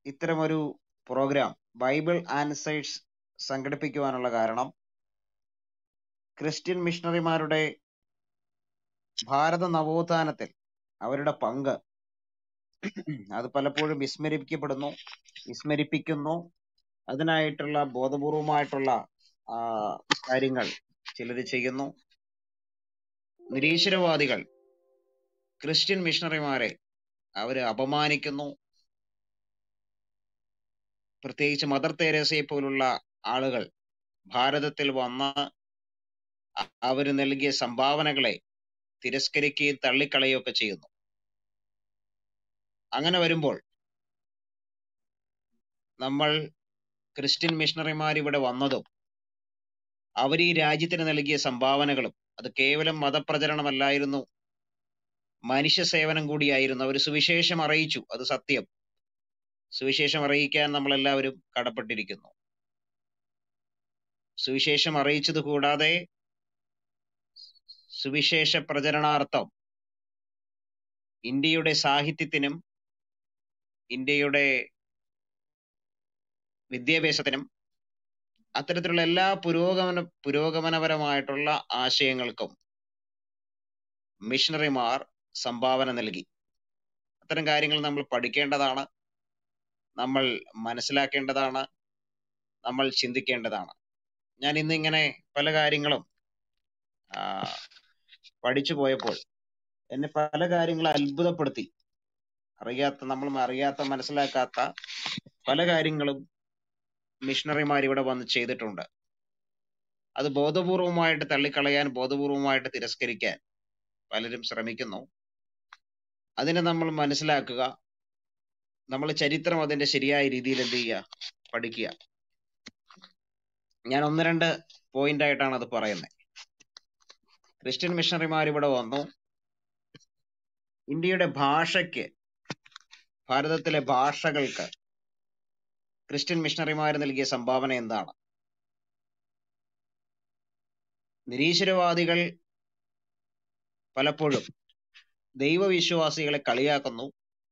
ഇത്തരമൊരു programme Bible answers സംഘടിപ്പിക്കുവാനുള്ള കാരണം Christian മിഷണറിമാരുടെ ഭാരത നവോത്ഥാനത്തിൽ അവരുടെ പങ്ക് അത് പലപ്പോഴും വിസ്മരിക്കപ്പെടുന്നു വിസ്മരിപ്പിക്കുന്നു അതിനായിട്ടുള്ള ബോധപൂർവമായിട്ടുള്ള ആ, കാര്യങ്ങൾ ചിലര് ചെയ്യുന്നു നിരീശ്വരവാദികൾ ക്രിസ്ത്യൻ മിഷണറിമാരെ അവര് അപമാനിക്കുന്നു പ്രത്യേകിച്ച് മദർ തെരേസയെ പോലുള്ള ആളുകൾ ഭാരതത്തിൽ വന്ന് അ- അവര് നൽകിയ സംഭാവനകളെ തിരസ്കരിക്കുകയും തള്ളിക്കളയുകയും ഒക്കെ ചെയ്യുന്നു അങ്ങനെ വരുമ്പോൾ നമ്മൾ ക്രിസ്ത്യൻ മിഷണറിമാർ ഇവിടെ വന്നതും അവർ ഈ രാജ്യത്തിന് നൽകിയ സംഭാവനകളും അത് കേവലം മതപ്രചരണമല്ലായിരുന്നു മനുഷ്യ സേവനം കൂടിയായിരുന്നു അവർ സുവിശേഷം അറിയിച്ചു അത് സത്യം സുവിശേഷം അറിയിക്കാൻ നമ്മളെല്ലാവരും കടപ്പെട്ടിരിക്കുന്നു സുവിശേഷം അറിയിച്ചത് കൂടാതെ സുവിശേഷ പ്രചരണാർത്ഥം ഇന്ത്യയുടെ സാഹിത്യത്തിനും ഇന്ത്യയുടെ വിദ്യാഭ്യാസത്തിനും അത്തരത്തിലുള്ള എല്ലാ പുരോഗമന പുരോഗമനപരമായിട്ടുള്ള ആശയങ്ങൾക്കും മിഷണറിമാർ സംഭാവന നൽകി അത്തരം കാര്യങ്ങൾ നമ്മൾ പഠിക്കേണ്ടതാണ് നമ്മൾ മനസ്സിലാക്കേണ്ടതാണ് നമ്മൾ ചിന്തിക്കേണ്ടതാണ് ഞാൻ ഇന്ന് ഇങ്ങനെ പല കാര്യങ്ങളും ആ, പഠിച്ചു പോയപ്പോൾ എന്നെ പല കാര്യങ്ങളും അത്ഭുതപ്പെടുത്തി അറിയാത്ത നമ്മൾ അറിയാത്ത മനസ്സിലാക്കാത്ത പല കാര്യങ്ങളും മിഷണറിമാർ ഇവിടെ വന്ന് ചെയ്തിട്ടുണ്ട് അത് ബോധപൂർവമായിട്ട് തള്ളിക്കളയാൻ ബോധപൂർവമായിട്ട് തിരസ്കരിക്കാൻ പലരും ശ്രമിക്കുന്നു അതിനെ നമ്മൾ മനസ്സിലാക്കുക നമ്മൾ ചരിത്രം അതിന്റെ ശരിയായ രീതിയിൽ എന്ത് ചെയ്യുക പഠിക്കുക ഞാൻ ഒന്ന് രണ്ട് പോയിന്റ് ആയിട്ടാണ് അത് പറയുന്നത് ക്രിസ്ത്യൻ മിഷണറിമാർ ഇവിടെ വന്നു ഇന്ത്യയുടെ ഭാഷയ്ക്ക് ഭാരതത്തിലെ ഭാഷകൾക്ക് ക്രിസ്ത്യൻ മിഷണറിമാർ നൽകിയ സംഭാവന എന്താണ് നിരീശ്വരവാദികൾ പലപ്പോഴും ദൈവവിശ്വാസികളെ കളിയാക്കുന്നു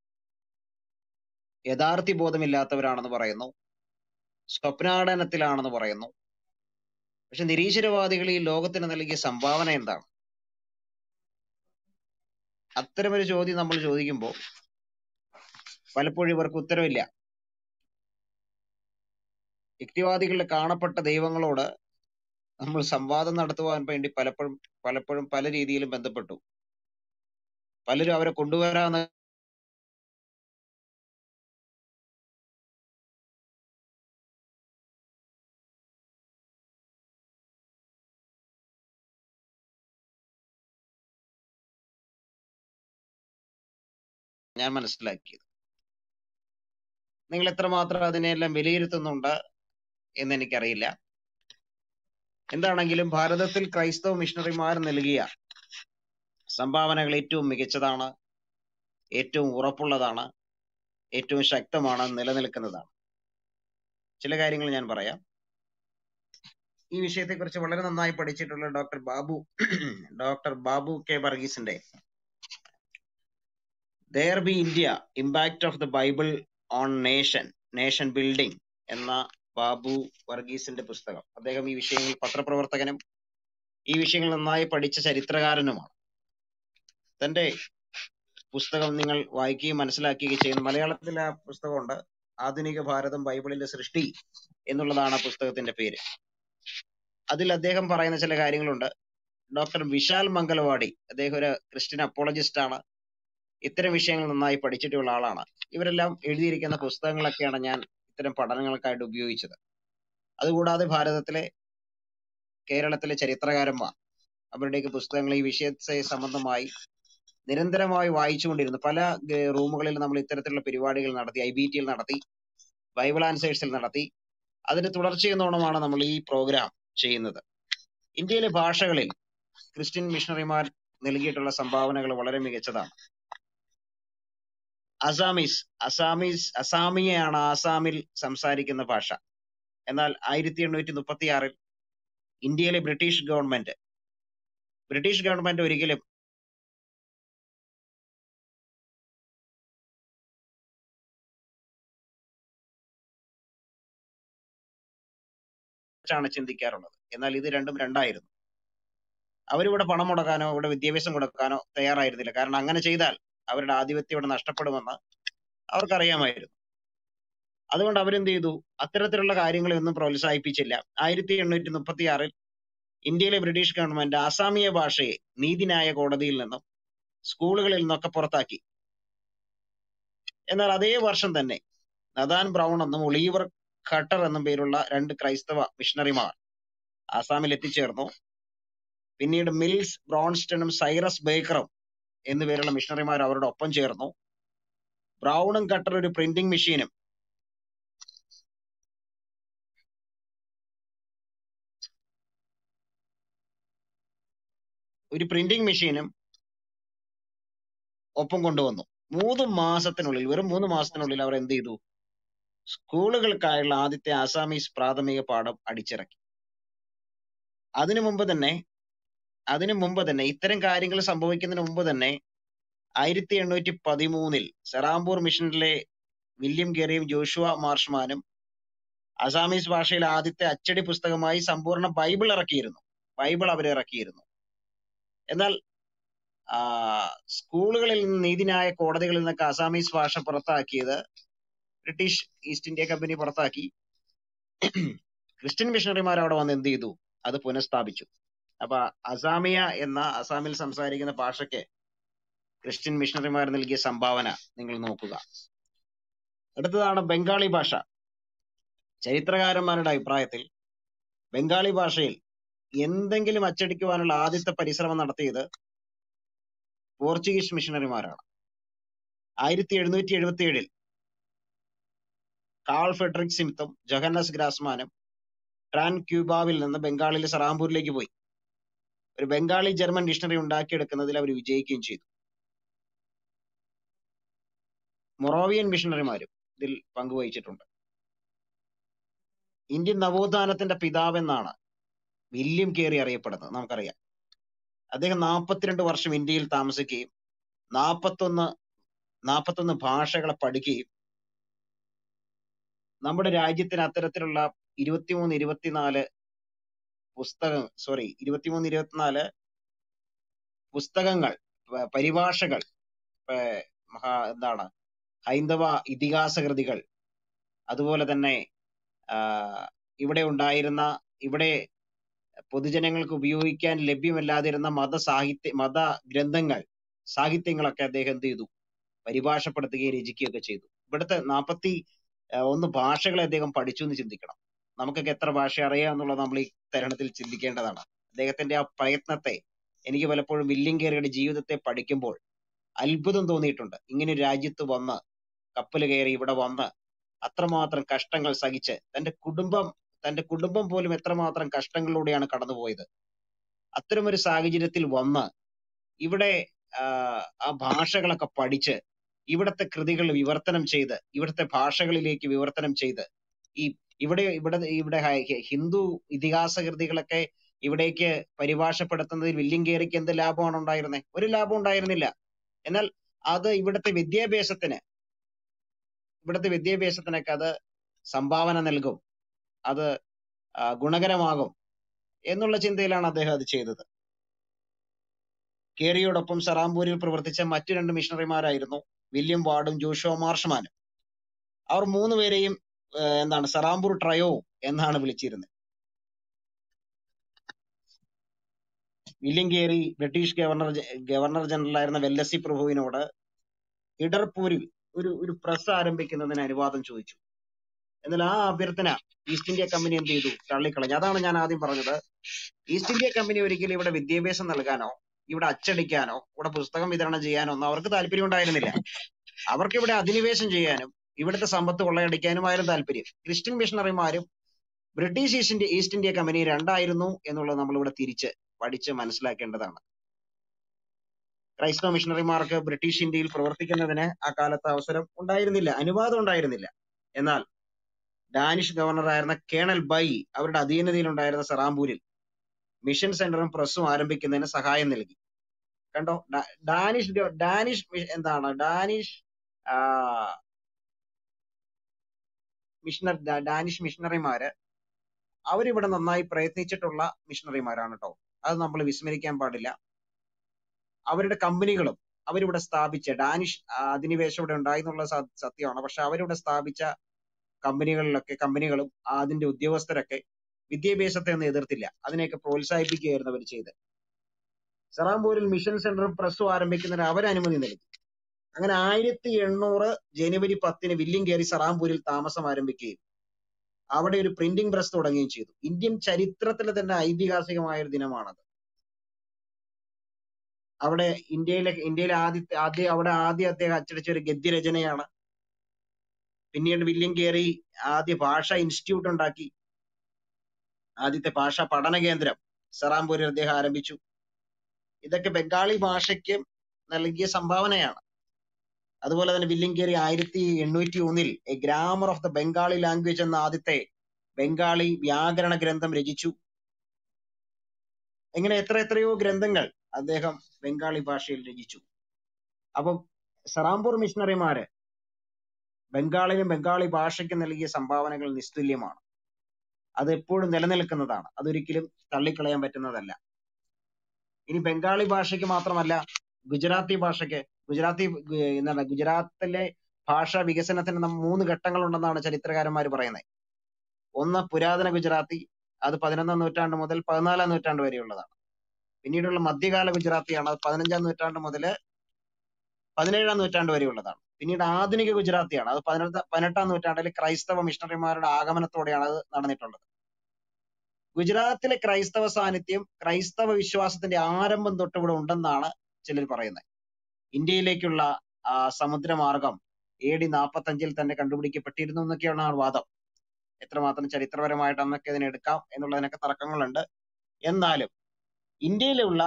യഥാർത്ഥി ബോധമില്ലാത്തവരാണെന്ന് പറയുന്നു സ്വപ്നാടനത്തിലാണെന്ന് പറയുന്നു പക്ഷെ നിരീശ്വരവാദികൾ ഈ ലോകത്തിന് നൽകിയ സംഭാവന എന്താണ് അത്തരമൊരു ചോദ്യം നമ്മൾ ചോദിക്കുമ്പോൾ പലപ്പോഴും ഇവർക്ക് ഉത്തരവില്ല യുക്തിവാദികളിൽ കാണപ്പെട്ട ദൈവങ്ങളോട് നമ്മൾ സംവാദം നടത്തുവാൻ വേണ്ടി പലപ്പോഴും പലപ്പോഴും പല രീതിയിലും ബന്ധപ്പെട്ടു പലരും അവരെ കൊണ്ടുവരാന്ന് ഞാൻ മനസ്സിലാക്കിയത് നിങ്ങൾ എത്രമാത്രം അതിനെല്ലാം വിലയിരുത്തുന്നുണ്ട് എന്ന് എനിക്കറിയില്ല എന്താണെങ്കിലും ഭാരതത്തിൽ ക്രൈസ്തവ മിഷണറിമാർ നൽകിയ സംഭാവനകൾ ഏറ്റവും മികച്ചതാണ് ഏറ്റവും ഉറപ്പുള്ളതാണ് ഏറ്റവും ശക്തമാണ് നിലനിൽക്കുന്നതാണ് ചില കാര്യങ്ങൾ ഞാൻ പറയാം ഈ വിഷയത്തെക്കുറിച്ച് വളരെ നന്നായി പഠിച്ചിട്ടുള്ള doctor Babu doctor Babu K വർഗീസിന്റെ ദയർ ബി India impact of the Bible on nation nation building എന്ന ബാബു വർഗീസിന്റെ പുസ്തകം അദ്ദേഹം ഈ വിഷയങ്ങളിൽ പത്രപ്രവർത്തകനും ഈ വിഷയങ്ങൾ നന്നായി പഠിച്ച ചരിത്രകാരനുമാണ് തന്റെ പുസ്തകം നിങ്ങൾ വായിക്കുകയും മനസ്സിലാക്കുകയും ചെയ്യുന്നു മലയാളത്തിൽ ആ പുസ്തകമുണ്ട് ആധുനിക ഭാരതം ബൈബിളിന്റെ സൃഷ്ടി എന്നുള്ളതാണ് ആ പുസ്തകത്തിന്റെ പേര് അതിൽ അദ്ദേഹം പറയുന്ന ചില കാര്യങ്ങളുണ്ട് ഡോക്ടർ വിശാൽ മംഗലവാടി അദ്ദേഹം ഒരു ക്രിസ്ത്യൻ അപ്പോളജിസ്റ്റ് ആണ് ഇത്തരം വിഷയങ്ങൾ നന്നായി പഠിച്ചിട്ടുള്ള ആളാണ് ഇവരെല്ലാം എഴുതിയിരിക്കുന്ന പുസ്തകങ്ങളൊക്കെയാണ് ഞാൻ ഇത്തരം പഠനങ്ങൾക്കായിട്ട് ഉപയോഗിച്ചത് അതുകൂടാതെ ഭാരതത്തിലെ കേരളത്തിലെ ചരിത്രകാരന്മാർ അവരുടെയൊക്കെ പുസ്തകങ്ങൾ ഈ വിഷയത്തെ സംബന്ധമായി നിരന്തരമായി വായിച്ചുകൊണ്ടിരുന്നു പല ഗ- റൂമുകളിൽ നമ്മൾ ഇത്തരത്തിലുള്ള പരിപാടികൾ നടത്തി ഐ ബി ടിയിൽ നടത്തി ബൈബിൾ ആൻസേഴ്സിൽ നടത്തി അതിന്റെ തുടർച്ചയെന്നോണമാണ് നമ്മൾ ഈ പ്രോഗ്രാം ചെയ്യുന്നത് ഇന്ത്യയിലെ ഭാഷകളിൽ ക്രിസ്ത്യൻ മിഷണറിമാർ നൽകിയിട്ടുള്ള സംഭാവനകൾ വളരെ മികച്ചതാണ് അസാമീസ് അസാമീസ് അസാമിയയാണ് ആസാമിൽ സംസാരിക്കുന്ന ഭാഷ എന്നാൽ ആയിരത്തി എണ്ണൂറ്റി മുപ്പത്തി ആറിൽ ഇന്ത്യയിലെ ബ്രിട്ടീഷ് ഗവൺമെന്റ് ബ്രിട്ടീഷ് ഗവൺമെന്റ് ഒരിക്കലും വെച്ചാണ് ചിന്തിക്കാറുള്ളത് എന്നാൽ ഇത് രണ്ടും രണ്ടായിരുന്നു അവരിവിടെ പണം മുടക്കാനോ ഇവിടെ വിദ്യാഭ്യാസം കൊടുക്കാനോ തയ്യാറായിരുന്നില്ല കാരണം അങ്ങനെ ചെയ്താൽ അവരുടെ ആധിപത്യം ഇവിടെ നഷ്ടപ്പെടുമെന്ന് അവർക്കറിയാമായിരുന്നു അതുകൊണ്ട് അവരെന്ത് ചെയ്തു അത്തരത്തിലുള്ള കാര്യങ്ങളെയൊന്നും പ്രോത്സാഹിപ്പിച്ചില്ല ആയിരത്തി എണ്ണൂറ്റി മുപ്പത്തി ആറിൽ ഇന്ത്യയിലെ ബ്രിട്ടീഷ് ഗവൺമെന്റ് ആസാമിയ ഭാഷയെ നീതിന്യായ കോടതിയിൽ നിന്നും സ്കൂളുകളിൽ നിന്നൊക്കെ പുറത്താക്കി എന്നാൽ അതേ വർഷം തന്നെ നദാൻ ബ്രൗൺ എന്നും ഒളീവർ ഖട്ടർ എന്നും പേരുള്ള രണ്ട് ക്രൈസ്തവ മിഷണറിമാർ ആസാമിൽ എത്തിച്ചേർന്നു പിന്നീട് മിൽസ് ബ്രോൺസ്റ്റണും സൈറസ് ബേക്കറും എന്നു പേരുള്ള മിഷണറിമാർ അവരുടെ ഒപ്പം ചേർന്നു ബ്രൗണും ഖട്ടർ ഒരു പ്രിന്റിംഗ് മെഷീനും ഒരു പ്രിന്റിംഗ് മെഷീനും ഒപ്പം കൊണ്ടുവന്നു മൂന്ന് മാസത്തിനുള്ളിൽ വെറും മൂന്ന് മാസത്തിനുള്ളിൽ അവർ എന്ത് ചെയ്തു സ്കൂളുകൾക്കായുള്ള ആദ്യത്തെ ആസാമീസ് പ്രാഥമിക പാഠം അടിച്ചിറക്കി അതിനു മുമ്പ് തന്നെ അതിനു മുമ്പ് തന്നെ ഇത്തരം കാര്യങ്ങൾ സംഭവിക്കുന്നതിന് മുമ്പ് തന്നെ ആയിരത്തി എണ്ണൂറ്റി പതിമൂന്നിൽ സെറാംപൂർ മിഷനിലെ വില്യം ഗെറിയും ജോഷുവ മാർഷ്മാനും അസാമീസ് ഭാഷയിൽ ആദ്യത്തെ അച്ചടി പുസ്തകമായി സമ്പൂർണ്ണ ബൈബിൾ ഇറക്കിയിരുന്നു ബൈബിൾ അവർ ഇറക്കിയിരുന്നു എന്നാൽ ആ, സ്കൂളുകളിൽ നിന്ന് നീതിന്യായ കോടതികളിൽ നിന്നൊക്കെ അസാമീസ് ഭാഷ പുറത്താക്കിയത് ബ്രിട്ടീഷ് ഈസ്റ്റ് ഇന്ത്യ കമ്പനി പുറത്താക്കി ക്രിസ്ത്യൻ മിഷണറിമാർ അവിടെ വന്ന് എന്ത് ചെയ്തു അത് പുനഃസ്ഥാപിച്ചു അപ്പൊ അസാമിയ എന്ന അസാമിൽ സംസാരിക്കുന്ന ഭാഷയ്ക്ക് ക്രിസ്ത്യൻ മിഷണറിമാർ നൽകിയ സംഭാവന നിങ്ങൾ നോക്കുക അടുത്തതാണ് ബംഗാളി ഭാഷ ചരിത്രകാരന്മാരുടെ അഭിപ്രായത്തിൽ ബംഗാളി ഭാഷയിൽ എന്തെങ്കിലും അച്ചടിക്കുവാനുള്ള ആദ്യത്തെ പരിശ്രമം നടത്തിയത് പോർച്ചുഗീസ് മിഷണറിമാരാണ് ആയിരത്തി എഴുന്നൂറ്റി എഴുപത്തി ഏഴിൽ കാൾ ഫെഡറിക് സിംത്തും ജൊഹന്നസ് ഗ്രാസ്മാനും ട്രാൻ ക്യൂബാവിൽ നിന്ന് ബംഗാളിലെ സറാംപൂരിലേക്ക് പോയി ഒരു ബംഗാളി ജർമ്മൻ ഡിക്ഷണറി ഉണ്ടാക്കിയെടുക്കുന്നതിൽ അവർ വിജയിക്കുകയും ചെയ്തു മൊറോവിയൻ മിഷണറിമാരും ഇതിൽ പങ്കുവഹിച്ചിട്ടുണ്ട് ഇന്ത്യൻ നവോത്ഥാനത്തിന്റെ പിതാവെന്നാണ് വില്യം കേറി അറിയപ്പെടുന്നത് നമുക്കറിയാം അദ്ദേഹം നാൽപ്പത്തിരണ്ട് വർഷം ഇന്ത്യയിൽ താമസിക്കുകയും നാൽപ്പത്തൊന്ന് നാൽപ്പത്തൊന്ന് ഭാഷകളെ പഠിക്കുകയും നമ്മുടെ രാജ്യത്തിന് അത്തരത്തിലുള്ള ഇരുപത്തിമൂന്ന് ഇരുപത്തിനാല് പുസ്തകം സോറി ഇരുപത്തിമൂന്ന് ഇരുപത്തിനാല് പുസ്തകങ്ങൾ പ- പരിഭാഷകൾ പ- മഹാ എന്താണ് ഹൈന്ദവ ഇതിഹാസ കൃതികൾ അതുപോലെ തന്നെ ആ, ഇവിടെ ഉണ്ടായിരുന്ന ഇവിടെ പൊതുജനങ്ങൾക്ക് ഉപയോഗിക്കാൻ ലഭ്യമല്ലാതിരുന്ന മത സാഹിത്യ മത ഗ്രന്ഥങ്ങൾ സാഹിത്യങ്ങളൊക്കെ അദ്ദേഹം എന്ത് ചെയ്തു പരിഭാഷപ്പെടുത്തുകയും രചിക്കുകയൊക്കെ ചെയ്തു ഇവിടുത്തെ നാൽപ്പത്തി ഒന്ന് ഭാഷകളെ അദ്ദേഹം പഠിച്ചു എന്ന് ചിന്തിക്കണം നമുക്കൊക്കെ എത്ര ഭാഷ അറിയാം എന്നുള്ളത് നമ്മൾ ഈ തരുണത്തിൽ ചിന്തിക്കേണ്ടതാണ് അദ്ദേഹത്തിന്റെ ആ പ്രയത്നത്തെ എനിക്ക് പലപ്പോഴും വില്യം കേറിയുടെ ജീവിതത്തെ പഠിക്കുമ്പോൾ അത്ഭുതം തോന്നിയിട്ടുണ്ട് ഇങ്ങനെ ഒരു രാജ്യത്ത് വന്ന് കപ്പൽ കയറി ഇവിടെ വന്ന് അത്രമാത്രം കഷ്ടങ്ങൾ സഹിച്ച് തന്റെ കുടുംബം തന്റെ കുടുംബം പോലും എത്രമാത്രം കഷ്ടങ്ങളിലൂടെയാണ് കടന്നുപോയത് അത്തരമൊരു സാഹചര്യത്തിൽ വന്ന് ഇവിടെ ആ, ആ ഭാഷകളൊക്കെ പഠിച്ച് ഇവിടത്തെ കൃതികൾ വിവർത്തനം ചെയ്ത് ഇവിടുത്തെ ഭാഷകളിലേക്ക് വിവർത്തനം ചെയ്ത് ഈ ഇവിടെ ഇവിടെ ഇവിടെ ഹ- ഹിന്ദു ഇതിഹാസ കൃതികളൊക്കെ ഇവിടേക്ക് പരിഭാഷപ്പെടുത്തുന്നതിൽ വില്യം കേറിക്ക് എന്ത് ലാഭമാണ് ഉണ്ടായിരുന്നത് ഒരു ലാഭം ഉണ്ടായിരുന്നില്ല എന്നാൽ അത് ഇവിടുത്തെ വിദ്യാഭ്യാസത്തിന് ഇവിടുത്തെ വിദ്യാഭ്യാസത്തിനൊക്കെ അത് സംഭാവന നൽകും അത് ആ, ഗുണകരമാകും എന്നുള്ള ചിന്തയിലാണ് അദ്ദേഹം അത് ചെയ്തത് കേറിയോടൊപ്പം സറാംപൂരിൽ പ്രവർത്തിച്ച മറ്റു രണ്ട് മിഷണറിമാരായിരുന്നു വില്യം വാർഡും ജോഷുവ മാർഷ്മാനും അവർ മൂന്നുപേരെയും ആ, എന്താണ് സറാംപൂർ ട്രയോ എന്നാണ് വിളിച്ചിരുന്നത് വില്യം കേറി ബ്രിട്ടീഷ് ഗവർണർ ജ- ഗവർണർ ജനറൽ ആയിരുന്ന വെല്ലസി പ്രഭുവിനോട് ഇടർപൂരിൽ ഒരു ഒരു പ്രസ് ആരംഭിക്കുന്നതിന് അനുവാദം ചോദിച്ചു എന്നാൽ ആ അഭ്യർത്ഥന ഈസ്റ്റ് ഇന്ത്യ കമ്പനി എന്ത് ചെയ്തു തള്ളിക്കളഞ്ഞു അതാണ് ഞാൻ ആദ്യം പറഞ്ഞത് ഈസ്റ്റ് ഇന്ത്യ കമ്പനി ഒരിക്കലും ഇവിടെ വിദ്യാഭ്യാസം നൽകാനോ ഇവിടെ അച്ചടിക്കാനോ ഇവിടെ പുസ്തകം വിതരണം ചെയ്യാനോ ഒന്നും അവർക്ക് താല്പര്യം ഉണ്ടായിരുന്നില്ല അവർക്ക് ഇവിടെ അധിനിവേശം ചെയ്യാനും ഇവിടുത്തെ സമ്പത്ത് കൊള്ളയടിക്കാനുമായിരുന്നു താല്പര്യം ക്രിസ്ത്യൻ മിഷണറിമാരും British East India East India company രണ്ടായിരുന്നു എന്നുള്ളത് നമ്മൾ ഇവിടെ തിരിച്ച് പഠിച്ച് മനസ്സിലാക്കേണ്ടതാണ് ക്രൈസ്തവ മിഷണറിമാർക്ക് ബ്രിട്ടീഷ് ഇന്ത്യയിൽ പ്രവർത്തിക്കുന്നതിന് ആ കാലത്ത് അവസരം ഉണ്ടായിരുന്നില്ല അനുവാദം ഉണ്ടായിരുന്നില്ല എന്നാൽ ഡാനിഷ് ഗവർണറായിരുന്ന കേണൽ ബൈ അവരുടെ അധീനതയിൽ ഉണ്ടായിരുന്ന സറാംപൂരിൽ മിഷൻ സെന്ററും പ്രസ്സും ആരംഭിക്കുന്നതിന് സഹായം നൽകി കണ്ടോ ഡാ- ഡാനിഷ് ഗവ- ഡാനിഷ് മി- എന്താണ് ഡാനിഷ് ആ, മിഷണർ ഡാ- ഡാനിഷ് മിഷണറിമാര് അവരിവിടെ നന്നായി പ്രയത്നിച്ചിട്ടുള്ള മിഷണറിമാരാണ് കേട്ടോ അത് നമ്മൾ വിസ്മരിക്കാൻ പാടില്ല അവരുടെ കമ്പനികളും അവരിവിടെ സ്ഥാപിച്ച ഡാനിഷ് ആ, അധിനിവേശം ഇവിടെ ഉണ്ടായി എന്നുള്ള സ- സത്യമാണ് പക്ഷെ അവരിവിടെ സ്ഥാപിച്ച കമ്പനികളിലൊക്കെ കമ്പനികളും ആ അതിന്റെ ഉദ്യോഗസ്ഥരൊക്കെ വിദ്യാഭ്യാസത്തെ ഒന്നും എതിർത്തില്ല അതിനെയൊക്കെ പ്രോത്സാഹിപ്പിക്കുകയായിരുന്നു അവർ ചെയ്തത് സെറാംപൂരിൽ മിഷൻ സെന്ററും പ്രസ്സും ആരംഭിക്കുന്നതിന് അവർ അനുമതി നൽകി അങ്ങനെ ആയിരത്തി എണ്ണൂറ് ജനുവരി പത്തിന് വില്യം കയറി സെറാംപൂരിൽ താമസം ആരംഭിക്കുകയും അവിടെ ഒരു പ്രിന്റിംഗ് പ്രസ് തുടങ്ങുകയും ചെയ്തു ഇന്ത്യൻ ചരിത്രത്തിലെ തന്നെ ഐതിഹാസികമായ ഒരു ദിനമാണത് അവിടെ ഇന്ത്യയിലെ ഇന്ത്യയിലെ ആദ്യത്തെ ആദ്യ അവിടെ ആദ്യം അദ്ദേഹം അച്ചടിച്ച ഒരു ഗദ്യരചനയാണ് പിന്നീട് വില്യം കേറി ആദ്യ ഭാഷ ഇൻസ്റ്റിറ്റ്യൂട്ട് ഉണ്ടാക്കി ആദ്യത്തെ ഭാഷാ പഠന കേന്ദ്രം സെറാംപൂരിൽ അദ്ദേഹം ആരംഭിച്ചു ഇതൊക്കെ ബംഗാളി ഭാഷയ്ക്ക് നൽകിയ സംഭാവനയാണ് അതുപോലെ തന്നെ വില്യം കേറി ആയിരത്തി എണ്ണൂറ്റി ഒന്നിൽ a grammar of the Bengali language എന്ന ആദ്യത്തെ ബംഗാളി വ്യാകരണ ഗ്രന്ഥം രചിച്ചു ഇങ്ങനെ എത്ര എത്രയോ ഗ്രന്ഥങ്ങൾ അദ്ദേഹം ബംഗാളി ഭാഷയിൽ രചിച്ചു അപ്പം സെറാംപൂർ മിഷണറിമാര് ബംഗാളിനും ബംഗാളി ഭാഷയ്ക്കും നൽകിയ സംഭാവനകൾ നിസ്തുല്യമാണ് അത് എപ്പോഴും നിലനിൽക്കുന്നതാണ് അതൊരിക്കലും തള്ളിക്കളയാൻ പറ്റുന്നതല്ല ഇനി ബംഗാളി ഭാഷയ്ക്ക് മാത്രമല്ല ഗുജറാത്തി ഭാഷയ്ക്ക് ഗുജറാത്തി ഗു- എന്താണ് ഗുജറാത്തിലെ ഭാഷാ വികസനത്തിന് നമ്മ മൂന്ന് ഘട്ടങ്ങളുണ്ടെന്നാണ് ചരിത്രകാരന്മാർ പറയുന്നത് ഒന്ന് പുരാതന ഗുജറാത്തി അത് പതിനൊന്നാം നൂറ്റാണ്ട് മുതൽ പതിനാലാം നൂറ്റാണ്ട് വരെയുള്ളതാണ് പിന്നീടുള്ള മധ്യകാല ഗുജറാത്തിയാണ് അത് പതിനഞ്ചാം നൂറ്റാണ്ട് മുതൽ പതിനേഴാം നൂറ്റാണ്ട് വരെയുള്ളതാണ് പിന്നീട് ആധുനിക ഗുജറാത്തിയാണ് അത് പതിനെട്ട് പതിനെട്ടാം നൂറ്റാണ്ടിൽ ക്രൈസ്തവ മിഷണറിമാരുടെ ആഗമനത്തോടെയാണ് അത് നടന്നിട്ടുള്ളത് ഗുജറാത്തിലെ ക്രൈസ്തവ സാന്നിധ്യം ക്രൈസ്തവ വിശ്വാസത്തിന്റെ ആരംഭം തൊട്ട് ഇവിടെ ഉണ്ടെന്നാണ് ചിലർ പറയുന്നത് ഇന്ത്യയിലേക്കുള്ള ആ, സമുദ്രമാർഗം എ ഡി നാൽപ്പത്തഞ്ചിൽ തന്നെ കണ്ടുപിടിക്കപ്പെട്ടിരുന്നു എന്നൊക്കെയാണ് ആ വാദം എത്രമാത്രം ചരിത്രപരമായിട്ട് അന്നൊക്കെ ഇതിനെ എടുക്കാം എന്നുള്ളതിനൊക്കെ തർക്കങ്ങളുണ്ട് എന്നാലും ഇന്ത്യയിലുള്ള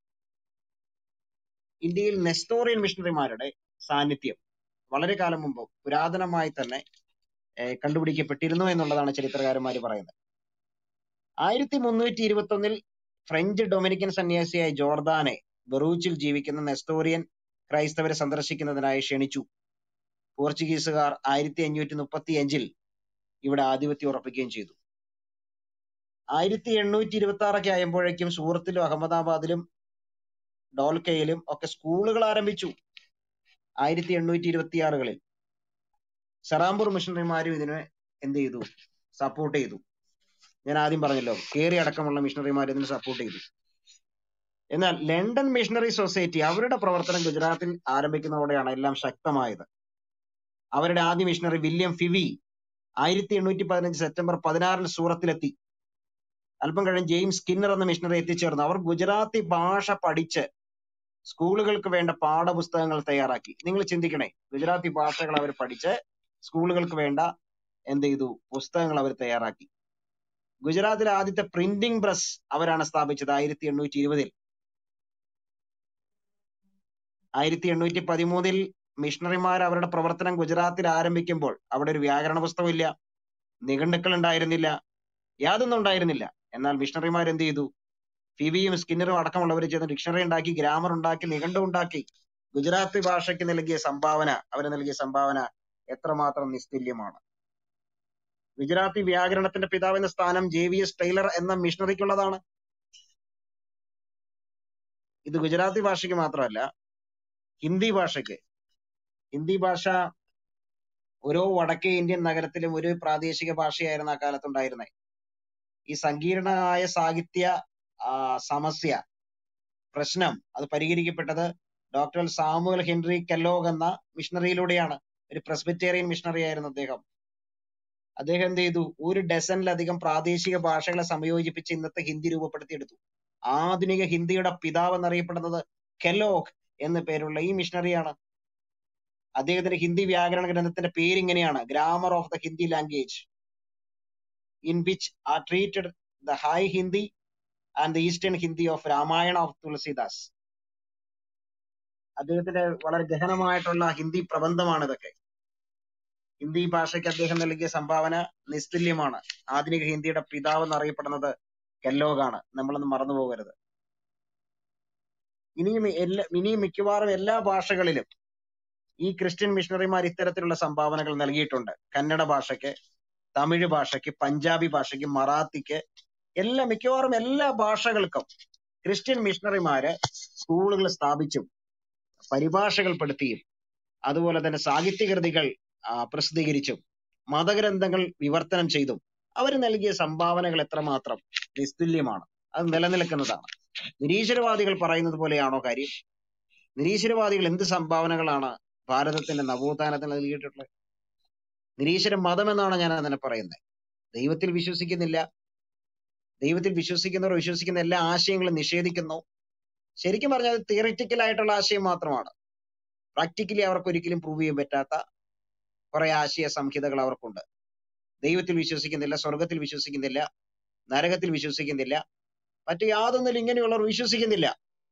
ഇന്ത്യയിൽ നെസ്റ്റോറിയൻ മിഷണറിമാരുടെ സാന്നിധ്യം വളരെ കാലം മുമ്പ് പുരാതനമായി തന്നെ ഏഹ്, കണ്ടുപിടിക്കപ്പെട്ടിരുന്നു എന്നുള്ളതാണ് ചരിത്രകാരന്മാർ പറയുന്നത് ആയിരത്തി മുന്നൂറ്റി ഇരുപത്തി ഒന്നിൽ ഫ്രഞ്ച് ഡൊമിനിക്കൻ സന്യാസിയായ ജോർദാനെ ബറൂച്ചിൽ ജീവിക്കുന്ന നെസ്റ്റോറിയൻ ക്രൈസ്തവരെ സന്ദർശിക്കുന്നതിനായി ക്ഷണിച്ചു പോർച്ചുഗീസുകാർ ആയിരത്തി അഞ്ഞൂറ്റി മുപ്പത്തി അഞ്ചിൽ ഇവിടെ ആധിപത്യം ഉറപ്പിക്കുകയും ചെയ്തു ആയിരത്തി എണ്ണൂറ്റി ഇരുപത്തി ആറൊക്കെ ആയപ്പോഴേക്കും സൂറത്തിലും അഹമ്മദാബാദിലും ഡോൽക്കയിലും ഒക്കെ സ്കൂളുകൾ ആരംഭിച്ചു ആയിരത്തി എണ്ണൂറ്റി ഇരുപത്തി ആറുകളിൽ സെറാംപൂർ മിഷണറിമാരും ഇതിനെ എന്ത് ചെയ്തു സപ്പോർട്ട് ചെയ്തു ഞാൻ ആദ്യം പറഞ്ഞല്ലോ കേറി അടക്കമുള്ള മിഷണറിമാർ ഇതിന് സപ്പോർട്ട് ചെയ്തു എന്നാൽ ലണ്ടൻ മിഷണറി സൊസൈറ്റി അവരുടെ പ്രവർത്തനം ഗുജറാത്തിൽ ആരംഭിക്കുന്നതോടെയാണ് എല്ലാം ശക്തമായത് അവരുടെ ആദ്യ മിഷണറി വില്യം ഫിവി ആയിരത്തി എണ്ണൂറ്റി പതിനഞ്ച് സെപ്റ്റംബർ പതിനാറിൽ സൂറത്തിലെത്തി അല്പം കഴിഞ്ഞ് ജെയിംസ് സ്കിന്നർ എന്ന മിഷണറി എത്തിച്ചേർന്നു അവർ ഗുജറാത്തി ഭാഷ പഠിച്ച് സ്കൂളുകൾക്ക് വേണ്ട പാഠപുസ്തകങ്ങൾ തയ്യാറാക്കി നിങ്ങൾ ചിന്തിക്കണേ ഗുജറാത്തി ഭാഷകൾ അവർ പഠിച്ച് സ്കൂളുകൾക്ക് വേണ്ട എന്ത് ചെയ്തു പുസ്തകങ്ങൾ അവർ തയ്യാറാക്കി ഗുജറാത്തിലെ ആദ്യത്തെ പ്രിന്റിംഗ് പ്രസ് അവരാണ് സ്ഥാപിച്ചത് ആയിരത്തി എണ്ണൂറ്റി ഇരുപതിൽ ആയിരത്തി എണ്ണൂറ്റി പതിമൂന്നിൽ മിഷണറിമാർ അവരുടെ പ്രവർത്തനം ഗുജറാത്തിൽ ആരംഭിക്കുമ്പോൾ അവിടെ ഒരു വ്യാകരണ പുസ്തകമില്ല നിഘണ്ടുക്കൾ ഉണ്ടായിരുന്നില്ല യാതൊന്നും ഉണ്ടായിരുന്നില്ല എന്നാൽ മിഷണറിമാർ എന്ത് ചെയ്തു ഫിവിയും സ്കിന്നറും അടക്കമുള്ളവർ ചേർന്ന് ഡിക്ഷണറി ഉണ്ടാക്കി ഗ്രാമർ ഉണ്ടാക്കി നിഘണ്ടു ഉണ്ടാക്കി ഗുജറാത്തി ഭാഷയ്ക്ക് നൽകിയ സംഭാവന അവർ നൽകിയ സംഭാവന എത്രമാത്രം നിസ്തുല്യമാണ് ഗുജറാത്തി വ്യാകരണത്തിന്റെ പിതാവ് എന്ന സ്ഥാനം ജെ വി എസ് ടൈലർ എന്ന മിഷണറിക്കുള്ളതാണ് ഇത് ഗുജറാത്തി ഭാഷയ്ക്ക് മാത്രമല്ല ഹിന്ദി ഭാഷയ്ക്ക് ഹിന്ദി ഭാഷ ഓരോ വടക്കേ ഇന്ത്യൻ നഗരത്തിലും ഒരു പ്രാദേശിക ഭാഷയായിരുന്നു ആ കാലത്തുണ്ടായിരുന്നത് ഈ സങ്കീർണമായ സാഹിത്യ ആ, സമസ്യ പ്രശ്നം അത് പരിഹരിക്കപ്പെട്ടത് ഡോക്ടർ സാമുവൽ ഹെൻറി കെല്ലോഗ് എന്ന മിഷണറിയിലൂടെയാണ് ഒരു പ്രസ്ബിറ്റേറിയൻ മിഷണറി ആയിരുന്നു അദ്ദേഹം അദ്ദേഹം എന്ത് ചെയ്തു ഒരു ഡസനിലധികം പ്രാദേശിക ഭാഷകളെ സംയോജിപ്പിച്ച് ഇന്നത്തെ ഹിന്ദി രൂപപ്പെടുത്തിയെടുത്തു ആധുനിക ഹിന്ദിയുടെ പിതാവ് എന്നറിയപ്പെടുന്നത് കെല്ലോഗ് എന്ന പേരുള്ള ഈ മിഷണറിയാണ് അദ്ദേഹത്തിന്റെ ഹിന്ദി വ്യാകരണ ഗ്രന്ഥത്തിന്റെ പേര് ഇങ്ങനെയാണ് grammar of the Hindi language in which are treated the high Hindi and the eastern Hindi of Ramayana of Tulsidas അദ്ദേഹത്തിന്റെ വളരെ ഗഹനമായിട്ടുള്ള ഹിന്ദി പ്രബന്ധമാണ് ഇതൊക്കെ ഹിന്ദി ഭാഷയ്ക്ക് അദ്ദേഹം നൽകിയ സംഭാവന നിസ്തുല്യമാണ് ആധുനിക ഹിന്ദിയുടെ പിതാവ് എന്നറിയപ്പെടുന്നത് കെല്ലോഗാണ് നമ്മളൊന്നും മറന്നു പോകരുത് ഇനിയും എല്ലാ ഇനിയും മിക്കവാറും എല്ലാ ഭാഷകളിലും ഈ ക്രിസ്ത്യൻ മിഷണറിമാർ ഇത്തരത്തിലുള്ള സംഭാവനകൾ നൽകിയിട്ടുണ്ട് കന്നഡ ഭാഷയ്ക്ക് തമിഴ് ഭാഷയ്ക്ക് പഞ്ചാബി ഭാഷയ്ക്ക് മറാത്തിക്ക് എല്ലാ മിക്കവാറും എല്ലാ ഭാഷകൾക്കും ക്രിസ്ത്യൻ മിഷണറിമാര് സ്കൂളുകൾ സ്ഥാപിച്ചും പരിഭാഷകൾ പെടുത്തിയും അതുപോലെ തന്നെ സാഹിത്യകൃതികൾ ആ, പ്രസിദ്ധീകരിച്ചും മതഗ്രന്ഥങ്ങൾ വിവർത്തനം ചെയ്തും അവർ നൽകിയ സംഭാവനകൾ എത്രമാത്രം നിസ്തുല്യമാണ് അത് നിലനിൽക്കുന്നതാണ് നിരീശ്വരവാദികൾ പറയുന്നത് പോലെയാണോ കാര്യം നിരീശ്വരവാദികൾ എന്ത് സംഭാവനകളാണ് ഭാരതത്തിന്റെ നവോത്ഥാനത്തിന് നൽകിയിട്ടുള്ളത് നിരീശ്വര മതം എന്നാണ് ഞാൻ അതിനെ പറയുന്നത് ദൈവത്തിൽ വിശ്വസിക്കുന്നില്ല ദൈവത്തിൽ വിശ്വസിക്കുന്നവർ വിശ്വസിക്കുന്ന എല്ലാ ആശയങ്ങളും നിഷേധിക്കുന്നു ശരിക്കും പറഞ്ഞാൽ തിയറിറ്റിക്കൽ ആയിട്ടുള്ള ആശയം മാത്രമാണ് പ്രാക്ടിക്കലി അവർക്ക് ഒരിക്കലും പ്രൂവ് ചെയ്യാൻ പറ്റാത്ത കുറെ ആശയ സംഹിതകൾ അവർക്കുണ്ട് ദൈവത്തിൽ വിശ്വസിക്കുന്നില്ല സ്വർഗത്തിൽ വിശ്വസിക്കുന്നില്ല നരകത്തിൽ വിശ്വസിക്കുന്നില്ല മറ്റു യാതൊന്നിലും ഇങ്ങനെയുള്ളവർ വിശ്വസിക്കുന്നില്ല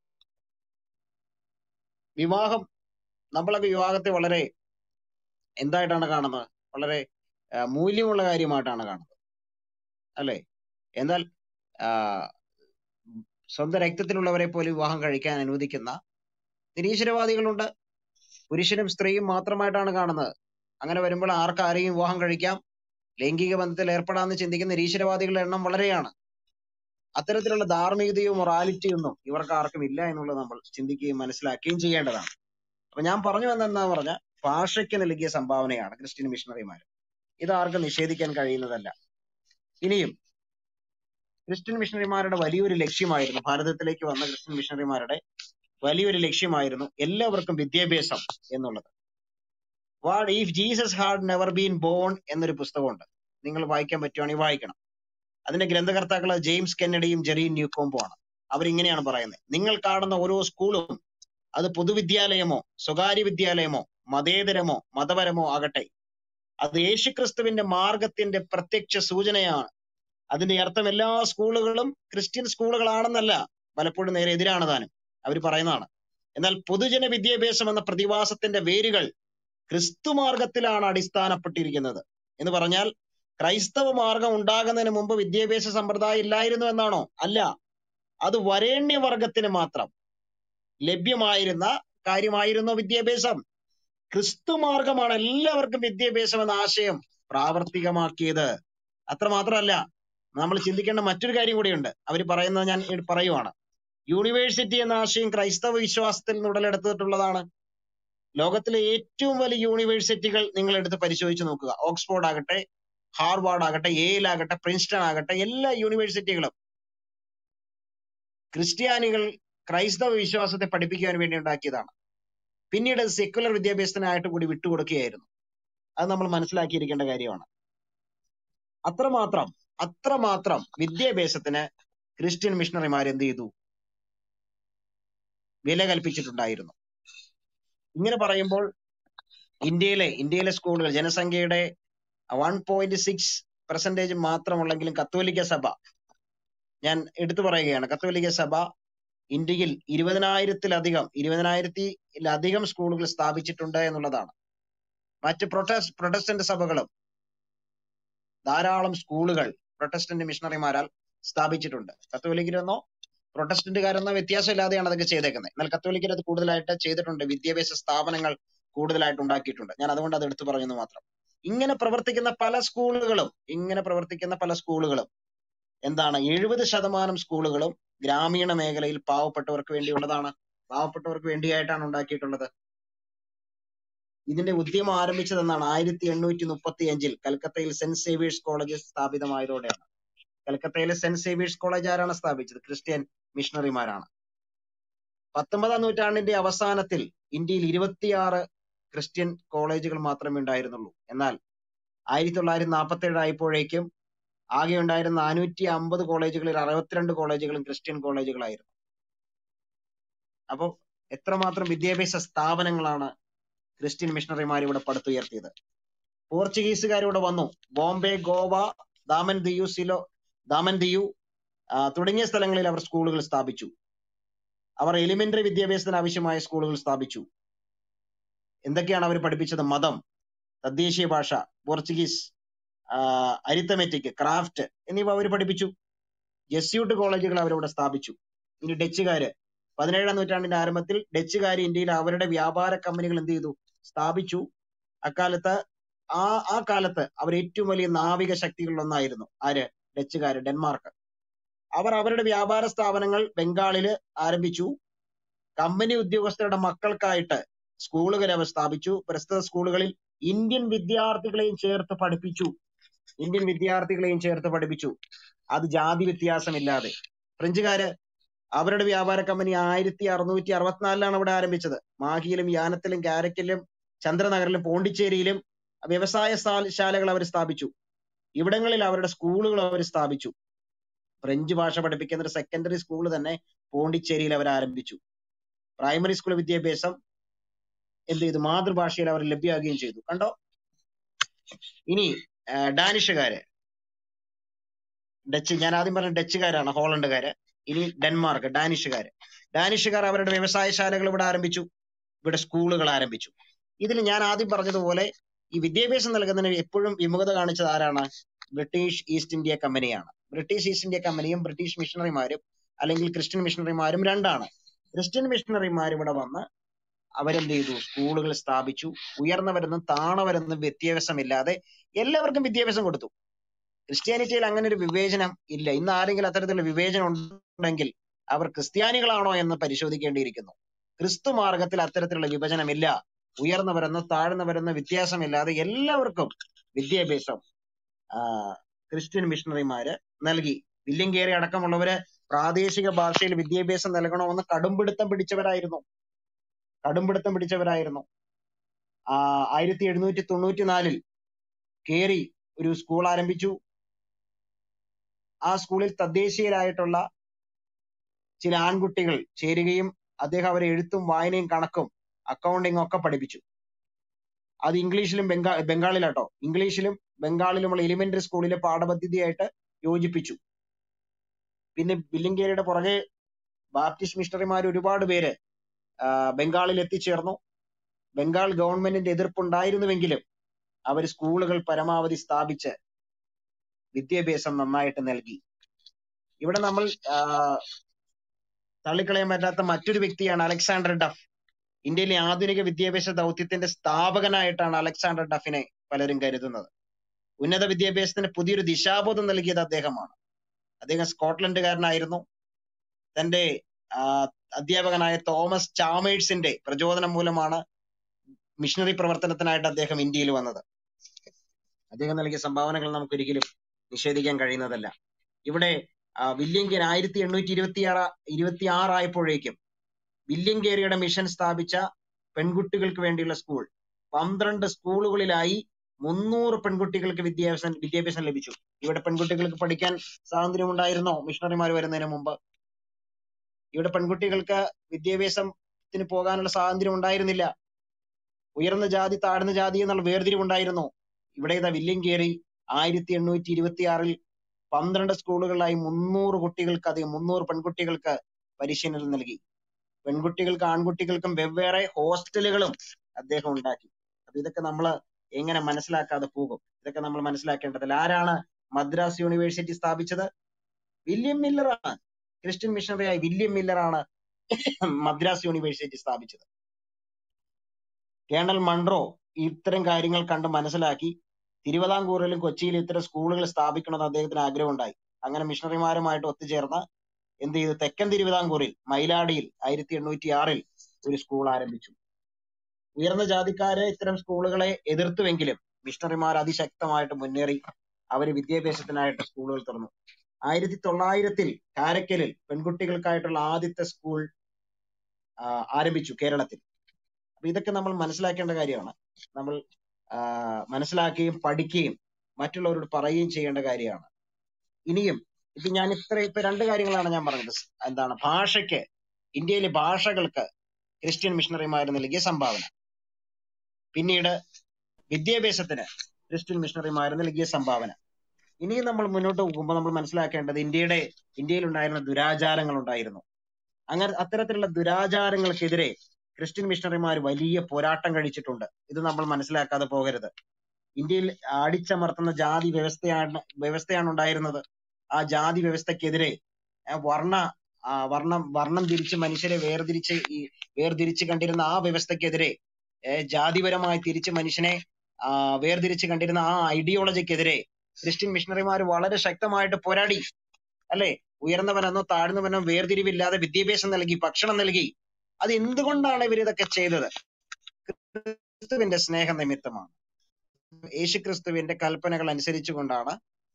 വിവാഹം നമ്മളൊക്കെ വിവാഹത്തെ വളരെ എന്തായിട്ടാണ് കാണുന്നത് വളരെ ആ, മൂല്യമുള്ള കാര്യമായിട്ടാണ് കാണുന്നത് അല്ലെ എന്നാൽ ആ, സ്വന്തം രക്തത്തിലുള്ളവരെ പോലും വിവാഹം കഴിക്കാൻ അനുവദിക്കുന്ന നിരീശ്വരവാദികളുണ്ട് പുരുഷനും സ്ത്രീയും മാത്രമായിട്ടാണ് കാണുന്നത് അങ്ങനെ വരുമ്പോൾ ആർക്ക് ആരെയും വിവാഹം കഴിക്കാം ലൈംഗിക ബന്ധത്തിൽ ഏർപ്പെടാമെന്ന് ചിന്തിക്കുന്ന നിരീശ്വരവാദികളുടെ എണ്ണം വളരെയാണ് അത്തരത്തിലുള്ള ധാർമ്മികതയോ മൊറാലിറ്റിയോ ഒന്നും ഇവർക്ക് ആർക്കും ഇല്ല എന്നുള്ളത് നമ്മൾ ചിന്തിക്കുകയും മനസ്സിലാക്കുകയും ചെയ്യേണ്ടതാണ് അപ്പൊ ഞാൻ പറഞ്ഞു വന്നെന്താ പറഞ്ഞ ഭാഷയ്ക്ക് നൽകിയ സംഭാവനയാണ് ക്രിസ്ത്യൻ മിഷണറിമാർ ഇത് ആർക്കും നിഷേധിക്കാൻ കഴിയുന്നതല്ല ഇനിയും ക്രിസ്ത്യൻ മിഷണറിമാരുടെ വലിയൊരു ലക്ഷ്യമായിരുന്നു ഭാരതത്തിലേക്ക് വന്ന ക്രിസ്ത്യൻ മിഷണറിമാരുടെ വലിയൊരു ലക്ഷ്യമായിരുന്നു എല്ലാവർക്കും വിദ്യാഭ്യാസം എന്നുള്ളത് what if Jesus had never been born എന്നൊരു പുസ്തകമുണ്ട് നിങ്ങൾ വായിക്കാൻ പറ്റുവാണെങ്കിൽ വായിക്കണം അതിന്റെ ഗ്രന്ഥകർത്താക്കൾ ജെയിംസ് കെന്നഡിയും ജെറീൻ ന്യൂകോംബോ ആണ് അവരിങ്ങനെയാണ് പറയുന്നത് നിങ്ങൾ കാണുന്ന ഓരോ സ്കൂളും അത് പൊതുവിദ്യാലയമോ സ്വകാര്യ വിദ്യാലയമോ മതേതരമോ മതപരമോ ആകട്ടെ അത് യേശുക്രിസ്തുവിന്റെ മാർഗത്തിന്റെ പ്രത്യക്ഷ സൂചനയാണ് അതിന്റെ അർത്ഥം എല്ലാ സ്കൂളുകളും ക്രിസ്ത്യൻ സ്കൂളുകളാണെന്നല്ല പലപ്പോഴും നേരെ എതിരാണ് താനും അവർ പറയുന്നതാണ് എന്നാൽ പൊതുജന വിദ്യാഭ്യാസം എന്ന പ്രതിഭാസത്തിന്റെ വേരുകൾ ക്രിസ്തു മാർഗത്തിലാണ് അടിസ്ഥാനപ്പെട്ടിരിക്കുന്നത് എന്ന് പറഞ്ഞാൽ ക്രൈസ്തവ മാർഗം ഉണ്ടാകുന്നതിന് മുമ്പ് വിദ്യാഭ്യാസ സമ്പ്രദായം ഇല്ലായിരുന്നു എന്നാണോ അല്ല അത് വരേണ്യവർഗത്തിന് മാത്രം ലഭ്യമായിരുന്ന കാര്യമായിരുന്നു വിദ്യാഭ്യാസം ക്രിസ്തു മാർഗമാണ് എല്ലാവർക്കും വിദ്യാഭ്യാസം എന്ന ആശയം പ്രാവർത്തികമാക്കിയത് അത്ര മാത്രമല്ല നമ്മൾ ചിന്തിക്കേണ്ട മറ്റൊരു കാര്യം കൂടിയുണ്ട് അവർ പറയുന്നത് ഞാൻ ഇവിടെ പറയുവാണ് യൂണിവേഴ്സിറ്റി എന്ന ആശയം ക്രൈസ്തവ വിശ്വാസത്തിൽ നിന്ന് ഉടലെടുത്തിട്ടുള്ളതാണ് ലോകത്തിലെ ഏറ്റവും വലിയ യൂണിവേഴ്സിറ്റികൾ നിങ്ങൾ എടുത്ത് പരിശോധിച്ച് നോക്കുക ഓക്സ്ഫോർഡ് ആകട്ടെ ഹാർവാർഡ് ആകട്ടെ യേൽ ആകട്ടെ പ്രിൻസ്റ്റൺ ആകട്ടെ എല്ലാ യൂണിവേഴ്സിറ്റികളും ക്രിസ്ത്യാനികൾ ക്രൈസ്തവ വിശ്വാസത്തെ പഠിപ്പിക്കുവാൻ വേണ്ടി ഉണ്ടാക്കിയതാണ് പിന്നീട് അത് സെക്യുലർ വിദ്യാഭ്യാസത്തിനായിട്ട് കൂടി വിട്ടുകൊടുക്കുകയായിരുന്നു അത് നമ്മൾ മനസ്സിലാക്കിയിരിക്കേണ്ട കാര്യമാണ് അത്രമാത്രം അത്രമാത്രം വിദ്യാഭ്യാസത്തിന് ക്രിസ്ത്യൻ മിഷണറിമാർ എന്ത് ചെയ്തു വില കൽപ്പിച്ചിട്ടുണ്ടായിരുന്നു ഇങ്ങനെ പറയുമ്പോൾ ഇന്ത്യയിലെ ഇന്ത്യയിലെ സ്കൂളുകൾ ജനസംഖ്യയുടെ വൺ പോയിന്റ് സിക്സ് പെർസെന്റേജ് മാത്രമുള്ളെങ്കിലും കത്തോലിക്ക സഭ ഞാൻ എടുത്തു പറയുകയാണ് കത്തോലിക്ക സഭ ഇന്ത്യയിൽ ഇരുപതിനായിരത്തിലധികം ഇരുപതിനായിരത്തിലധികം സ്കൂളുകൾ സ്ഥാപിച്ചിട്ടുണ്ട് എന്നുള്ളതാണ് മറ്റ് പ്രൊട്ടസ്റ്റ് പ്രൊട്ടസ്റ്റന്റ് സഭകളും ധാരാളം സ്കൂളുകൾ പ്രൊട്ടസ്റ്റന്റ് മിഷണറിമാരാൽ സ്ഥാപിച്ചിട്ടുണ്ട് കത്തോലിക്കരെന്നോ പ്രൊട്ടസ്റ്റന്റുകാരെന്നോ വ്യത്യാസമില്ലാതെയാണ് അതൊക്കെ ചെയ്തേക്കുന്നത് എന്നാൽ കത്തോലിക്കർ അത് കൂടുതലായിട്ട് ചെയ്തിട്ടുണ്ട് വിദ്യാഭ്യാസ സ്ഥാപനങ്ങൾ കൂടുതലായിട്ട് ഉണ്ടാക്കിയിട്ടുണ്ട് ഞാൻ അതുകൊണ്ട് അത് എടുത്തു പറഞ്ഞെന്ന് മാത്രം ഇങ്ങനെ പ്രവർത്തിക്കുന്ന പല സ്കൂളുകളും ഇങ്ങനെ പ്രവർത്തിക്കുന്ന പല സ്കൂളുകളും എന്താണ് എഴുപത് ശതമാനം സ്കൂളുകളും ഗ്രാമീണ മേഖലയിൽ പാവപ്പെട്ടവർക്ക് വേണ്ടിയുള്ളതാണ് പാവപ്പെട്ടവർക്ക് വേണ്ടിയായിട്ടാണ് ഉണ്ടാക്കിയിട്ടുള്ളത് ഇതിന്റെ ഉദ്യമം ആരംഭിച്ചതെന്നാണ് ആയിരത്തി എണ്ണൂറ്റി മുപ്പത്തി അഞ്ചിൽ കൽക്കത്തയിൽ സെന്റ് സേവിയേഴ്സ് കോളേജ് സ്ഥാപിതമായതോടെയാണ് കൽക്കത്തയിലെ സെന്റ് സേവിയേഴ്സ് കോളേജ് ആരാണ് സ്ഥാപിച്ചത് ക്രിസ്ത്യൻ മിഷണറിമാരാണ് പത്തൊമ്പതാം നൂറ്റാണ്ടിന്റെ അവസാനത്തിൽ ഇന്ത്യയിൽ ഇരുപത്തിയാറ് ക്രിസ്ത്യൻ കോളേജുകൾ മാത്രമേ ഉണ്ടായിരുന്നുള്ളൂ എന്നാൽ ആയിരത്തി തൊള്ളായിരത്തി നാൽപ്പത്തി ഏഴ് ആയപ്പോഴേക്കും ആകെ ഉണ്ടായിരുന്ന നാനൂറ്റി അമ്പത് കോളേജുകളിൽ അറുപത്തിരണ്ട് കോളേജുകളും ക്രിസ്ത്യൻ കോളേജുകളായിരുന്നു അപ്പോൾ എത്രമാത്രം വിദ്യാഭ്യാസ സ്ഥാപനങ്ങളാണ് ക്രിസ്ത്യൻ മിഷണറിമാർ ഇവിടെ പടുത്തുയർത്തിയത് പോർച്ചുഗീസുകാർ ഇവിടെ വന്നു ബോംബെ ഗോവ ദാമൻ ദിയു സിലോ ദാമൻ ദിയു ആ, തുടങ്ങിയ സ്ഥലങ്ങളിൽ അവർ സ്കൂളുകൾ സ്ഥാപിച്ചു അവർ എലിമെന്ററി വിദ്യാഭ്യാസത്തിന് ആവശ്യമായ സ്കൂളുകൾ സ്ഥാപിച്ചു എന്തൊക്കെയാണ് അവർ പഠിപ്പിച്ചത് മതം തദ്ദേശീയ ഭാഷ പോർച്ചുഗീസ് അരിത്തമെറ്റിക് ക്രാഫ്റ്റ് എന്നിവ അവർ പഠിപ്പിച്ചു ജെസ്യൂട്ട് കോളേജുകൾ അവരവിടെ സ്ഥാപിച്ചു ഇനി ഡച്ചുകാര് പതിനേഴാം നൂറ്റാണ്ടിന്റെ ആരംഭത്തിൽ ഡച്ചുകാർ ഇന്ത്യയിൽ അവരുടെ വ്യാപാര കമ്പനികൾ എന്ത് ചെയ്തു സ്ഥാപിച്ചു അക്കാലത്ത് ആ ആ കാലത്ത് അവർ ഏറ്റവും വലിയ നാവിക ശക്തികളിലൊന്നായിരുന്നു ആര് ഡച്ചുകാര് ഡെൻമാർക്ക് അവർ അവരുടെ വ്യാപാര സ്ഥാപനങ്ങൾ ബംഗാളില് ആരംഭിച്ചു കമ്പനി ഉദ്യോഗസ്ഥരുടെ മക്കൾക്കായിട്ട് സ്കൂളുകൾ അവർ സ്ഥാപിച്ചു പ്രസ്തുത സ്കൂളുകളിൽ ഇന്ത്യൻ വിദ്യാർത്ഥികളെയും ചേർത്ത് പഠിപ്പിച്ചു ഇന്ത്യൻ വിദ്യാർത്ഥികളെയും ചേർത്ത് പഠിപ്പിച്ചു അത് ജാതി വ്യത്യാസമില്ലാതെ ഫ്രഞ്ചുകാര് അവരുടെ വ്യാപാര കമ്പനി ആയിരത്തി അറുന്നൂറ്റി അറുപത്തിനാലിലാണ് അവിടെ ആരംഭിച്ചത് മാഹിയിലും യാനത്തിലും കാരക്കലിലും ചന്ദ്രനഗറിലും പോണ്ടിച്ചേരിയിലും വ്യവസായ സ്ഥാ- ശാലകൾ അവർ സ്ഥാപിച്ചു ഇവിടങ്ങളിൽ അവരുടെ സ്കൂളുകൾ അവർ സ്ഥാപിച്ചു ഫ്രഞ്ച് ഭാഷ പഠിപ്പിക്കുന്ന ഒരു സെക്കൻഡറി സ്കൂൾ തന്നെ പോണ്ടിച്ചേരിയിൽ അവർ ആരംഭിച്ചു പ്രൈമറി സ്കൂൾ വിദ്യാഭ്യാസം എന്ത് ചെയ്തു മാതൃഭാഷയിൽ അവർ ലഭ്യമാകുകയും ചെയ്തു കണ്ടോ ഇനി ആ, ഡാനിഷുകാര് ഡച്ച് ഞാൻ ആദ്യം പറഞ്ഞ ഡച്ചുകാരാണ് ഹോളണ്ടുകാര് ഇനി ഡെൻമാർക്ക് ഡാനിഷുകാര് ഡാനിഷുകാർ അവരുടെ വ്യവസായശാലകൾ ഇവിടെ ആരംഭിച്ചു ഇവിടെ സ്കൂളുകൾ ആരംഭിച്ചു ഇതിൽ ഞാൻ ആദ്യം പറഞ്ഞതുപോലെ ഈ വിദ്യാഭ്യാസം നൽകുന്നതിന് എപ്പോഴും വിമുഖത കാണിച്ചത് ആരാണ് ബ്രിട്ടീഷ് ഈസ്റ്റ് ഇന്ത്യ കമ്പനിയാണ് ബ്രിട്ടീഷ് ഈസ്റ്റ് ഇന്ത്യ കമ്പനിയും ബ്രിട്ടീഷ് മിഷണറിമാരും അല്ലെങ്കിൽ ക്രിസ്ത്യൻ മിഷണറിമാരും രണ്ടാണ് ക്രിസ്ത്യൻ മിഷണറിമാർ ഇവിടെ വന്ന് അവരെന്ത് ചെയ്തു സ്കൂളുകൾ സ്ഥാപിച്ചു ഉയർന്നവരെന്നും താണവരെന്നും വ്യത്യാസമില്ലാതെ എല്ലാവർക്കും വിദ്യാഭ്യാസം കൊടുത്തു ക്രിസ്ത്യാനിറ്റിയിൽ അങ്ങനെ ഒരു വിവേചനം ഇല്ല ഇന്ന് ആരെങ്കിലും അത്തരത്തിലുള്ള വിവേചനം ഉണ്ടെങ്കിൽ അവർ ക്രിസ്ത്യാനികളാണോ എന്ന് പരിശോധിക്കേണ്ടിയിരിക്കുന്നു ക്രിസ്തു മാർഗത്തിൽ അത്തരത്തിലുള്ള വിഭജനമില്ല ഉയർന്നവരെന്നോ താഴ്ന്നവരെന്നോ വ്യത്യാസമില്ലാതെ എല്ലാവർക്കും വിദ്യാഭ്യാസം ആ, ക്രിസ്ത്യൻ മിഷണറിമാര് നൽകി വില്യം കേറി അടക്കമുള്ളവര് പ്രാദേശിക ഭാഷയിൽ വിദ്യാഭ്യാസം നൽകണമെന്ന് കടുംപിടുത്തം പിടിച്ചവരായിരുന്നു കടുംപിടുത്തം പിടിച്ചവരായിരുന്നു ആ ആയിരത്തി എഴുന്നൂറ്റി തൊണ്ണൂറ്റി നാലിൽ കേറി ഒരു സ്കൂൾ ആരംഭിച്ചു ആ സ്കൂളിൽ തദ്ദേശീയരായിട്ടുള്ള ചില ആൺകുട്ടികൾ ചേരുകയും അദ്ദേഹം അവരെ എഴുത്തും വായനയും കണക്കും അക്കൗണ്ടിങ് ഒക്കെ പഠിപ്പിച്ചു അത് ഇംഗ്ലീഷിലും ബംഗാ ബംഗാളിലാട്ടോ ഇംഗ്ലീഷിലും ബംഗാളിലുമുള്ള എലിമെന്ററി സ്കൂളിലെ പാഠപദ്ധതിയായിട്ട് യോജിപ്പിച്ചു പിന്നെ ബില്ലിംഗേരിയുടെ പുറകെ ബാപ്റ്റിസ്റ്റ് മിഷണറിമാർ ഒരുപാട് പേര് ആ, ബംഗാളിൽ എത്തിച്ചേർന്നു ബംഗാൾ ഗവൺമെന്റിന്റെ എതിർപ്പുണ്ടായിരുന്നുവെങ്കിലും അവർ സ്കൂളുകൾ പരമാവധി സ്ഥാപിച്ച് വിദ്യാഭ്യാസം നന്നായിട്ട് നൽകി ഇവിടെ നമ്മൾ ആ, തള്ളിക്കളയാൻ പറ്റാത്ത മറ്റൊരു വ്യക്തിയാണ് അലക്സാണ്ടർ ഡഫ് ഇന്ത്യയിലെ ആധുനിക വിദ്യാഭ്യാസ ദൗത്യത്തിന്റെ സ്ഥാപകനായിട്ടാണ് അലക്സാണ്ടർ ഡഫിനെ പലരും കരുതുന്നത് ഉന്നത വിദ്യാഭ്യാസത്തിന് പുതിയൊരു ദിശാബോധം നൽകിയത് അദ്ദേഹമാണ് അദ്ദേഹം സ്കോട്ട്ലൻഡുകാരനായിരുന്നു തന്റെ ആ, അധ്യാപകനായ തോമസ് ചാമേഴ്സിന്റെ പ്രചോദനം മൂലമാണ് മിഷണറി പ്രവർത്തനത്തിനായിട്ട് അദ്ദേഹം ഇന്ത്യയിൽ വന്നത് അദ്ദേഹം നൽകിയ സംഭാവനകൾ നമുക്ക് ഒരിക്കലും നിഷേധിക്കാൻ കഴിയുന്നതല്ല ഇവിടെ ആ, വില്യം കേരി ആയിരത്തി എണ്ണൂറ്റി ഇരുപത്തി ആറ് ഇരുപത്തി ആറായപ്പോഴേക്കും വില്യം കേരിയുടെ മിഷൻ സ്ഥാപിച്ച പെൺകുട്ടികൾക്ക് വേണ്ടിയുള്ള സ്കൂൾ പന്ത്രണ്ട് സ്കൂളുകളിലായി മുന്നൂറ് പെൺകുട്ടികൾക്ക് വിദ്യാഭ്യാസം വിദ്യാഭ്യാസം ലഭിച്ചു ഇവിടെ പെൺകുട്ടികൾക്ക് പഠിക്കാൻ സ്വാതന്ത്ര്യം ഉണ്ടായിരുന്നോ മിഷണറിമാർ വരുന്നതിന് മുമ്പ് ഇവിടെ പെൺകുട്ടികൾക്ക് വിദ്യാഭ്യാസത്തിന് പോകാനുള്ള സ്വാതന്ത്ര്യം ഉണ്ടായിരുന്നില്ല ഉയർന്ന ജാതി താഴ്ന്ന ജാതി എന്നുള്ള വേർതിരിവുണ്ടായിരുന്നു ഇവിടെ ഇതാ വില്യം കേറി ആയിരത്തി എണ്ണൂറ്റി ഇരുപത്തി ആറിൽ പന്ത്രണ്ട് സ്കൂളുകളിലായി മുന്നൂറ് കുട്ടികൾക്ക് അധികം മുന്നൂറ് പെൺകുട്ടികൾക്ക് പരിശീലനം നൽകി പെൺകുട്ടികൾക്കും ആൺകുട്ടികൾക്കും വെവ്വേറെ ഹോസ്റ്റലുകളും അദ്ദേഹം ഉണ്ടാക്കി അപ്പൊ ഇതൊക്കെ നമ്മൾ എങ്ങനെ മനസ്സിലാക്കാതെ പോകും ഇതൊക്കെ നമ്മൾ മനസ്സിലാക്കേണ്ടതില്ല ആരാണ് മദ്രാസ് യൂണിവേഴ്സിറ്റി സ്ഥാപിച്ചത് വില്യം മില്ലറാണ് ക്രിസ്ത്യൻ മിഷണറിയായ വില്യം മില്ലറാണ് മദ്രാസ് യൂണിവേഴ്സിറ്റി സ്ഥാപിച്ചത് കേണൽ മൺട്രോ ഇത്തരം കാര്യങ്ങൾ കണ്ട് മനസ്സിലാക്കി തിരുവിതാംകൂറിലും കൊച്ചിയിലും ഇത്തരം സ്കൂളുകൾ സ്ഥാപിക്കണമെന്ന് അദ്ദേഹത്തിന് ആഗ്രഹമുണ്ടായി അങ്ങനെ മിഷണറിമാരുമായിട്ട് ഒത്തുചേർന്ന് എന്ത് ചെയ്തു തെക്കൻ തിരുവിതാംകൂറിൽ മയിലാടിയിൽ ആയിരത്തി എണ്ണൂറ്റി ആറിൽ ഒരു സ്കൂൾ ആരംഭിച്ചു ഉയർന്ന ജാതിക്കാരെ ഇത്തരം സ്കൂളുകളെ എതിർത്തുവെങ്കിലും മിഷണറിമാർ അതിശക്തമായിട്ട് മുന്നേറി അവര് വിദ്യാഭ്യാസത്തിനായിട്ട് സ്കൂളുകൾ തുറന്നു ആയിരത്തി തൊള്ളായിരത്തിൽ കാരക്കലിൽ പെൺകുട്ടികൾക്കായിട്ടുള്ള ആദ്യത്തെ സ്കൂൾ ആ, ആരംഭിച്ചു കേരളത്തിൽ അപ്പൊ ഇതൊക്കെ നമ്മൾ മനസ്സിലാക്കേണ്ട കാര്യമാണ് നമ്മൾ ആ, മനസ്സിലാക്കുകയും പഠിക്കുകയും മറ്റുള്ളവരോട് പറയുകയും ചെയ്യേണ്ട കാര്യമാണ് ഇനിയും ഇപ്പൊ ഞാൻ ഇത്ര ഇപ്പൊ രണ്ട് കാര്യങ്ങളാണ് ഞാൻ പറഞ്ഞത് സ് എന്താണ് ഭാഷയ്ക്ക് ഇന്ത്യയിലെ ഭാഷകൾക്ക് ക്രിസ്ത്യൻ മിഷണറിമാർ നൽകിയ സംഭാവന പിന്നീട് വിദ്യാഭ്യാസത്തിന് ക്രിസ്ത്യൻ മിഷണറിമാർ നൽകിയ സംഭാവന ഇനിയും നമ്മൾ മുന്നോട്ട് പോകുമ്പോൾ നമ്മൾ മനസ്സിലാക്കേണ്ടത് ഇന്ത്യയുടെ ഇന്ത്യയിൽ ഉണ്ടായിരുന്ന ദുരാചാരങ്ങൾ ഉണ്ടായിരുന്നു അങ്ങനെ അത്തരത്തിലുള്ള ദുരാചാരങ്ങൾക്കെതിരെ ക്രിസ്ത്യൻ മിഷണറിമാർ വലിയ പോരാട്ടം കഴിച്ചിട്ടുണ്ട് ഇത് നമ്മൾ മനസ്സിലാക്കാതെ പോകരുത് ഇന്ത്യയിൽ അടിച്ചമർത്തുന്ന ജാതി വ്യവസ്ഥയാണ് വ്യവസ്ഥയാണ് ഉണ്ടായിരുന്നത് ആ ജാതി വ്യവസ്ഥക്കെതിരെ ആ വർണ്ണ ആ വർണ്ണം വർണ്ണം തിരിച്ച് മനുഷ്യരെ വേർതിരിച്ച് ഈ വേർതിരിച്ച് കണ്ടിരുന്ന ആ വ്യവസ്ഥക്കെതിരെ ഏ, ജാതിപരമായി തിരിച്ച് മനുഷ്യനെ ആ, വേർതിരിച്ച് കണ്ടിരുന്ന ആ ഐഡിയോളജിക്കെതിരെ ക്രിസ്ത്യൻ മിഷണറിമാർ വളരെ ശക്തമായിട്ട് പോരാടി അല്ലെ ഉയർന്നവനെന്നോ താഴ്ന്നവനോ വേർതിരിവില്ലാതെ വിദ്യാഭ്യാസം നൽകി ഭക്ഷണം നൽകി അത് എന്തുകൊണ്ടാണ് ഇവർ ഇതൊക്കെ ചെയ്തത് ക്രിസ്തുവിന്റെ സ്നേഹ നിമിത്തമാണ് യേശുക്രിസ്തുവിന്റെ കൽപ്പനകൾ അനുസരിച്ചുകൊണ്ടാണ്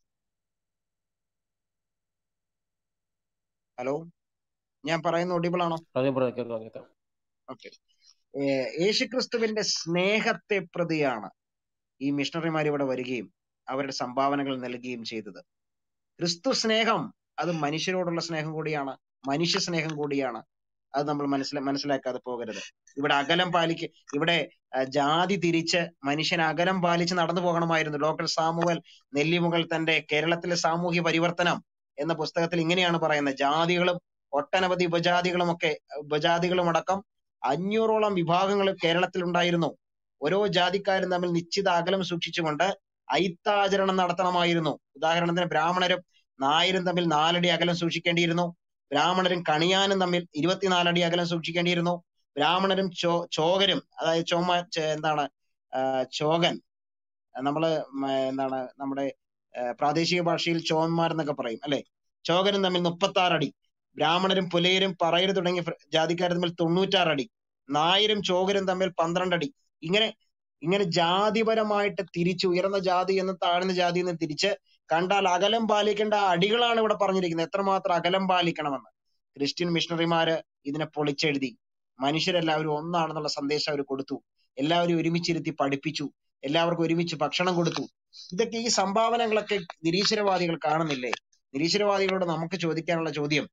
ഹലോ ഞാൻ പറയുന്ന ഒടിബിളാണോ പറഞ്ഞോ ബ്രദർ കേൾക്കാം കേൾക്കാം ഓക്കെ യേശുക്രിസ്തുവിന്റെ സ്നേഹത്തെ പ്രതിയാണ് ഈ മിഷണറിമാർ ഇവിടെ വരികയും അവരുടെ സംഭാവനകൾ നൽകുകയും ചെയ്തത് ക്രിസ്തു സ്നേഹം അത് മനുഷ്യരോടുള്ള സ്നേഹം കൂടിയാണ് മനുഷ്യ സ്നേഹം കൂടിയാണ് അത് നമ്മൾ മനസ്സില മനസ്സിലാക്കാതെ പോകരുത് ഇവിടെ അകലം പാലിക്ക് ഇവിടെ ആ, ജാതി തിരിച്ച് മനുഷ്യൻ അകലം പാലിച്ച് നടന്നു പോകണമായിരുന്നു ഡോക്ടർ സാമുവൽ നെല്ലിമുകൾ തന്റെ കേരളത്തിലെ സാമൂഹ്യ പരിവർത്തനം എന്ന പുസ്തകത്തിൽ ഇങ്ങനെയാണ് പറയുന്നത് ജാതികളും ഒട്ടനവധി ഉപജാതികളും ഒക്കെ ഉപജാതികളും അടക്കം അഞ്ഞൂറോളം വിഭാഗങ്ങൾ കേരളത്തിൽ ഉണ്ടായിരുന്നു ഓരോ ജാതിക്കാരും തമ്മിൽ നിശ്ചിത അകലം സൂക്ഷിച്ചുകൊണ്ട് ഐത്താചരണം നടത്തണമായിരുന്നു ഉദാഹരണത്തിന് ബ്രാഹ്മണരും നായരും തമ്മിൽ നാലടി അകലം സൂക്ഷിക്കേണ്ടിയിരുന്നു ബ്രാഹ്മണരും കണിയാനും തമ്മിൽ ഇരുപത്തിനാലടി അകലം സൂക്ഷിക്കേണ്ടിയിരുന്നു ബ്രാഹ്മണരും ചോ ചോകരും അതായത് ചോമ ചെ- എന്താണ് ആ, ചോകൻ നമ്മള് മ- എന്താണ് നമ്മുടെ ആ, പ്രാദേശിക ഭാഷയിൽ ചോന്മാർ എന്നൊക്കെ പറയും അല്ലെ ചോകനും തമ്മിൽ മുപ്പത്തി അടി ബ്രാഹ്മണരും പുലയരും പറയര് തുടങ്ങിയ ഫ്ര- ജാതിക്കാർ തമ്മിൽ തൊണ്ണൂറ്റാറ് അടി നായരും ചോകരും തമ്മിൽ പന്ത്രണ്ട് അടി ഇങ്ങനെ ഇങ്ങനെ ജാതിപരമായിട്ട് തിരിച്ച് ഉയർന്ന ജാതി എന്ന് താഴ്ന്ന ജാതി എന്ന് തിരിച്ച് കണ്ടാൽ അകലം പാലിക്കേണ്ട അടികളാണ് ഇവിടെ പറഞ്ഞിരിക്കുന്നത് എത്രമാത്രം അകലം പാലിക്കണമെന്ന് ക്രിസ്ത്യൻ മിഷണറിമാര് ഇതിനെ പൊളിച്ചെഴുതി മനുഷ്യരെല്ലാവരും ഒന്നാണെന്നുള്ള സന്ദേശം അവർ കൊടുത്തു എല്ലാവരും ഒരുമിച്ചിരുത്തി പഠിപ്പിച്ചു എല്ലാവർക്കും ഒരുമിച്ച് ഭക്ഷണം കൊടുത്തു ഇതൊക്കെ ഈ സംഭാവനകളൊക്കെ നിരീശ്വരവാദികൾ കാണുന്നില്ലേ നിരീശ്വരവാദികളോട് നമുക്ക് ചോദിക്കാനുള്ള ചോദ്യം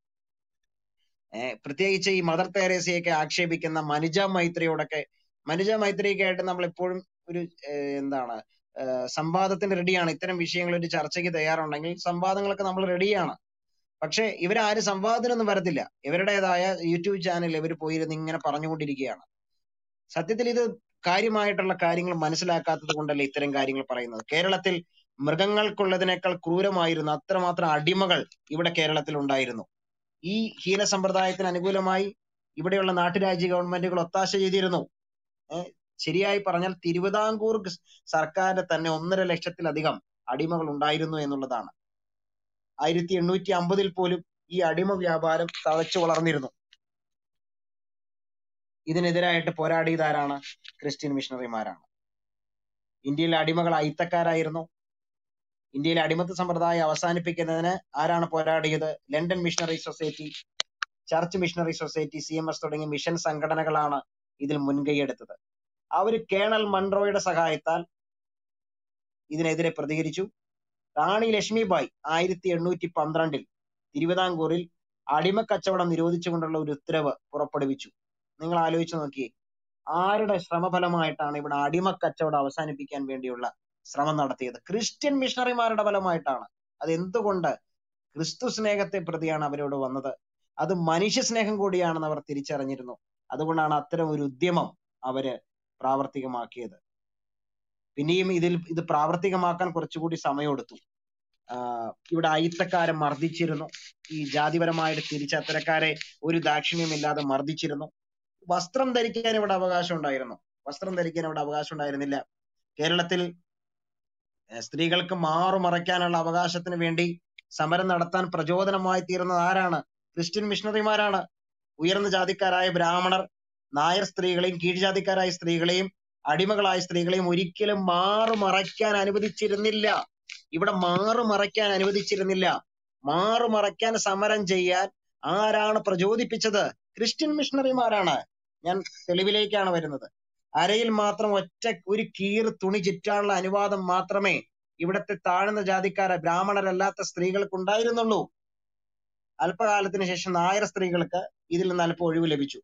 ഏഹ് പ്രത്യേകിച്ച് ഈ മദർ തെരേസയൊക്കെ ആക്ഷേപിക്കുന്ന മനുജ മൈത്രിയോടൊക്കെ മനുജ മൈത്രിയൊക്കെ ആയിട്ട് നമ്മൾ എപ്പോഴും ഒരു ഏഹ് എന്താണ് ഏഹ് സംവാദത്തിന് റെഡിയാണ് ഇത്തരം വിഷയങ്ങൾ ഒരു ചർച്ചയ്ക്ക് തയ്യാറുണ്ടെങ്കിൽ സംവാദങ്ങളൊക്കെ നമ്മൾ റെഡിയാണ് പക്ഷെ ഇവരാരും സംവാദത്തിനൊന്നും വരത്തില്ല ഇവരുടേതായ യൂട്യൂബ് ചാനൽ ഇവർ പോയിരുന്ന് ഇങ്ങനെ പറഞ്ഞുകൊണ്ടിരിക്കുകയാണ് സത്യത്തിൽ ഇത് കാര്യമായിട്ടുള്ള കാര്യങ്ങൾ മനസ്സിലാക്കാത്തത് കൊണ്ടല്ലേ ഇത്തരം കാര്യങ്ങൾ പറയുന്നത് കേരളത്തിൽ മൃഗങ്ങൾക്കുള്ളതിനേക്കാൾ ക്രൂരമായിരുന്നു അത്രമാത്രം അടിമകൾ ഇവിടെ കേരളത്തിൽ ഉണ്ടായിരുന്നു ഈ ഹീന സമ്പ്രദായത്തിന് അനുകൂലമായി ഇവിടെയുള്ള നാട്ടുരാജ്യ ഗവൺമെന്റുകൾ ഒത്താശ ചെയ്തിരുന്നു ഏഹ് ശരിയായി പറഞ്ഞാൽ തിരുവിതാംകൂർ ഗ് സർക്കാരിന് തന്നെ ഒന്നര ലക്ഷത്തിലധികം അടിമകൾ ഉണ്ടായിരുന്നു എന്നുള്ളതാണ് ആയിരത്തി എണ്ണൂറ്റി അമ്പതിൽ പോലും ഈ അടിമ വ്യാപാരം തഴച്ചു വളർന്നിരുന്നു ഇതിനെതിരായിട്ട് പോരാടിയത് ആരാണ് ക്രിസ്ത്യൻ മിഷണറിമാരാണ് ഇന്ത്യയിലെ അടിമകൾ അയിത്തക്കാരായിരുന്നു ഇന്ത്യയിലെ അടിമത്ത സമ്പ്രദായം അവസാനിപ്പിക്കുന്നതിന് ആരാണ് പോരാടിയത് London missionary society church missionary society C M S തുടങ്ങിയ മിഷൻ സംഘടനകളാണ് ഇതിൽ മുൻകൈയെടുത്തത് അവര് കേണൽ മൺട്രോയുടെ സഹായത്താൽ ഇതിനെതിരെ പ്രതികരിച്ചു റാണി ലക്ഷ്മിബായി ആയിരത്തി എണ്ണൂറ്റി പന്ത്രണ്ടിൽ തിരുവിതാംകൂറിൽ അടിമക്കച്ചവടം നിരോധിച്ചുകൊണ്ടുള്ള ഒരു ഉത്തരവ് പുറപ്പെടുവിച്ചു നിങ്ങൾ ആലോചിച്ച് നോക്കിയേ ആരുടെ ശ്രമഫലമായിട്ടാണ് ഇവിടെ അടിമക്കച്ചവടം അവസാനിപ്പിക്കാൻ വേണ്ടിയുള്ള ശ്രമം നടത്തിയത് ക്രിസ്ത്യൻ മിഷണറിമാരുടെ ഫലമായിട്ടാണ് അത് എന്തുകൊണ്ട് ക്രിസ്തു സ്നേഹത്തെ പ്രതിയാണ് അവരോട് വന്നത് അത് മനുഷ്യ സ്നേഹം കൂടിയാണെന്ന് അവർ തിരിച്ചറിഞ്ഞിരുന്നു അതുകൊണ്ടാണ് അത്തരം ഒരു ഉദ്യമം അവര് പ്രാവർത്തികമാക്കിയത് പിന്നെയും ഇതിൽ ഇത് പ്രാവർത്തികമാക്കാൻ കുറച്ചുകൂടി സമയമെടുത്തു ആഹ് ഇവിടെ അയിത്തക്കാരെ മർദ്ദിച്ചിരുന്നു ഈ ജാതിപരമായിട്ട് തിരിച്ച് അത്തരക്കാരെ ഒരു ദാക്ഷിണ്യമില്ലാതെ മർദ്ദിച്ചിരുന്നു വസ്ത്രം ധരിക്കാൻ ഇവിടെ അവകാശം ഉണ്ടായിരുന്നു വസ്ത്രം ധരിക്കാൻ ഇവിടെ അവകാശം ഉണ്ടായിരുന്നില്ല കേരളത്തിൽ ഏഹ് സ്ത്രീകൾക്ക് മാറു മറയ്ക്കാനുള്ള അവകാശത്തിന് വേണ്ടി സമരം നടത്താൻ പ്രചോദനമായി തീർന്നത് ആരാണ് ക്രിസ്ത്യൻ മിഷണറിമാരാണ് ഉയർന്ന ജാതിക്കാരായ ബ്രാഹ്മണർ നായർ സ്ത്രീകളെയും കീഴ്ജാതിക്കാരായ സ്ത്രീകളെയും അടിമകളായ സ്ത്രീകളെയും ഒരിക്കലും മാറു മറയ്ക്കാൻ അനുവദിച്ചിരുന്നില്ല ഇവിടെ മാറു മറയ്ക്കാൻ അനുവദിച്ചിരുന്നില്ല മാറു മറയ്ക്കാൻ സമരം ചെയ്യാൻ ആരാണ് പ്രചോദിപ്പിച്ചത് ക്രിസ്ത്യൻ മിഷണറിമാരാണ് ഞാൻ തെളിവിലേക്കാണ് വരുന്നത് അരയിൽ മാത്രം ഒറ്റ ഒരു കീർ തുണി ചുറ്റാനുള്ള അനുവാദം മാത്രമേ ഇവിടത്തെ താഴ്ന്ന ജാതിക്കാരെ ബ്രാഹ്മണരല്ലാത്ത സ്ത്രീകൾക്ക് ഉണ്ടായിരുന്നുള്ളൂ അല്പകാലത്തിന് ശേഷം നായർ സ്ത്രീകൾക്ക് ഇതിൽ നിന്ന് അല്പം ഒഴിവ് ലഭിച്ചു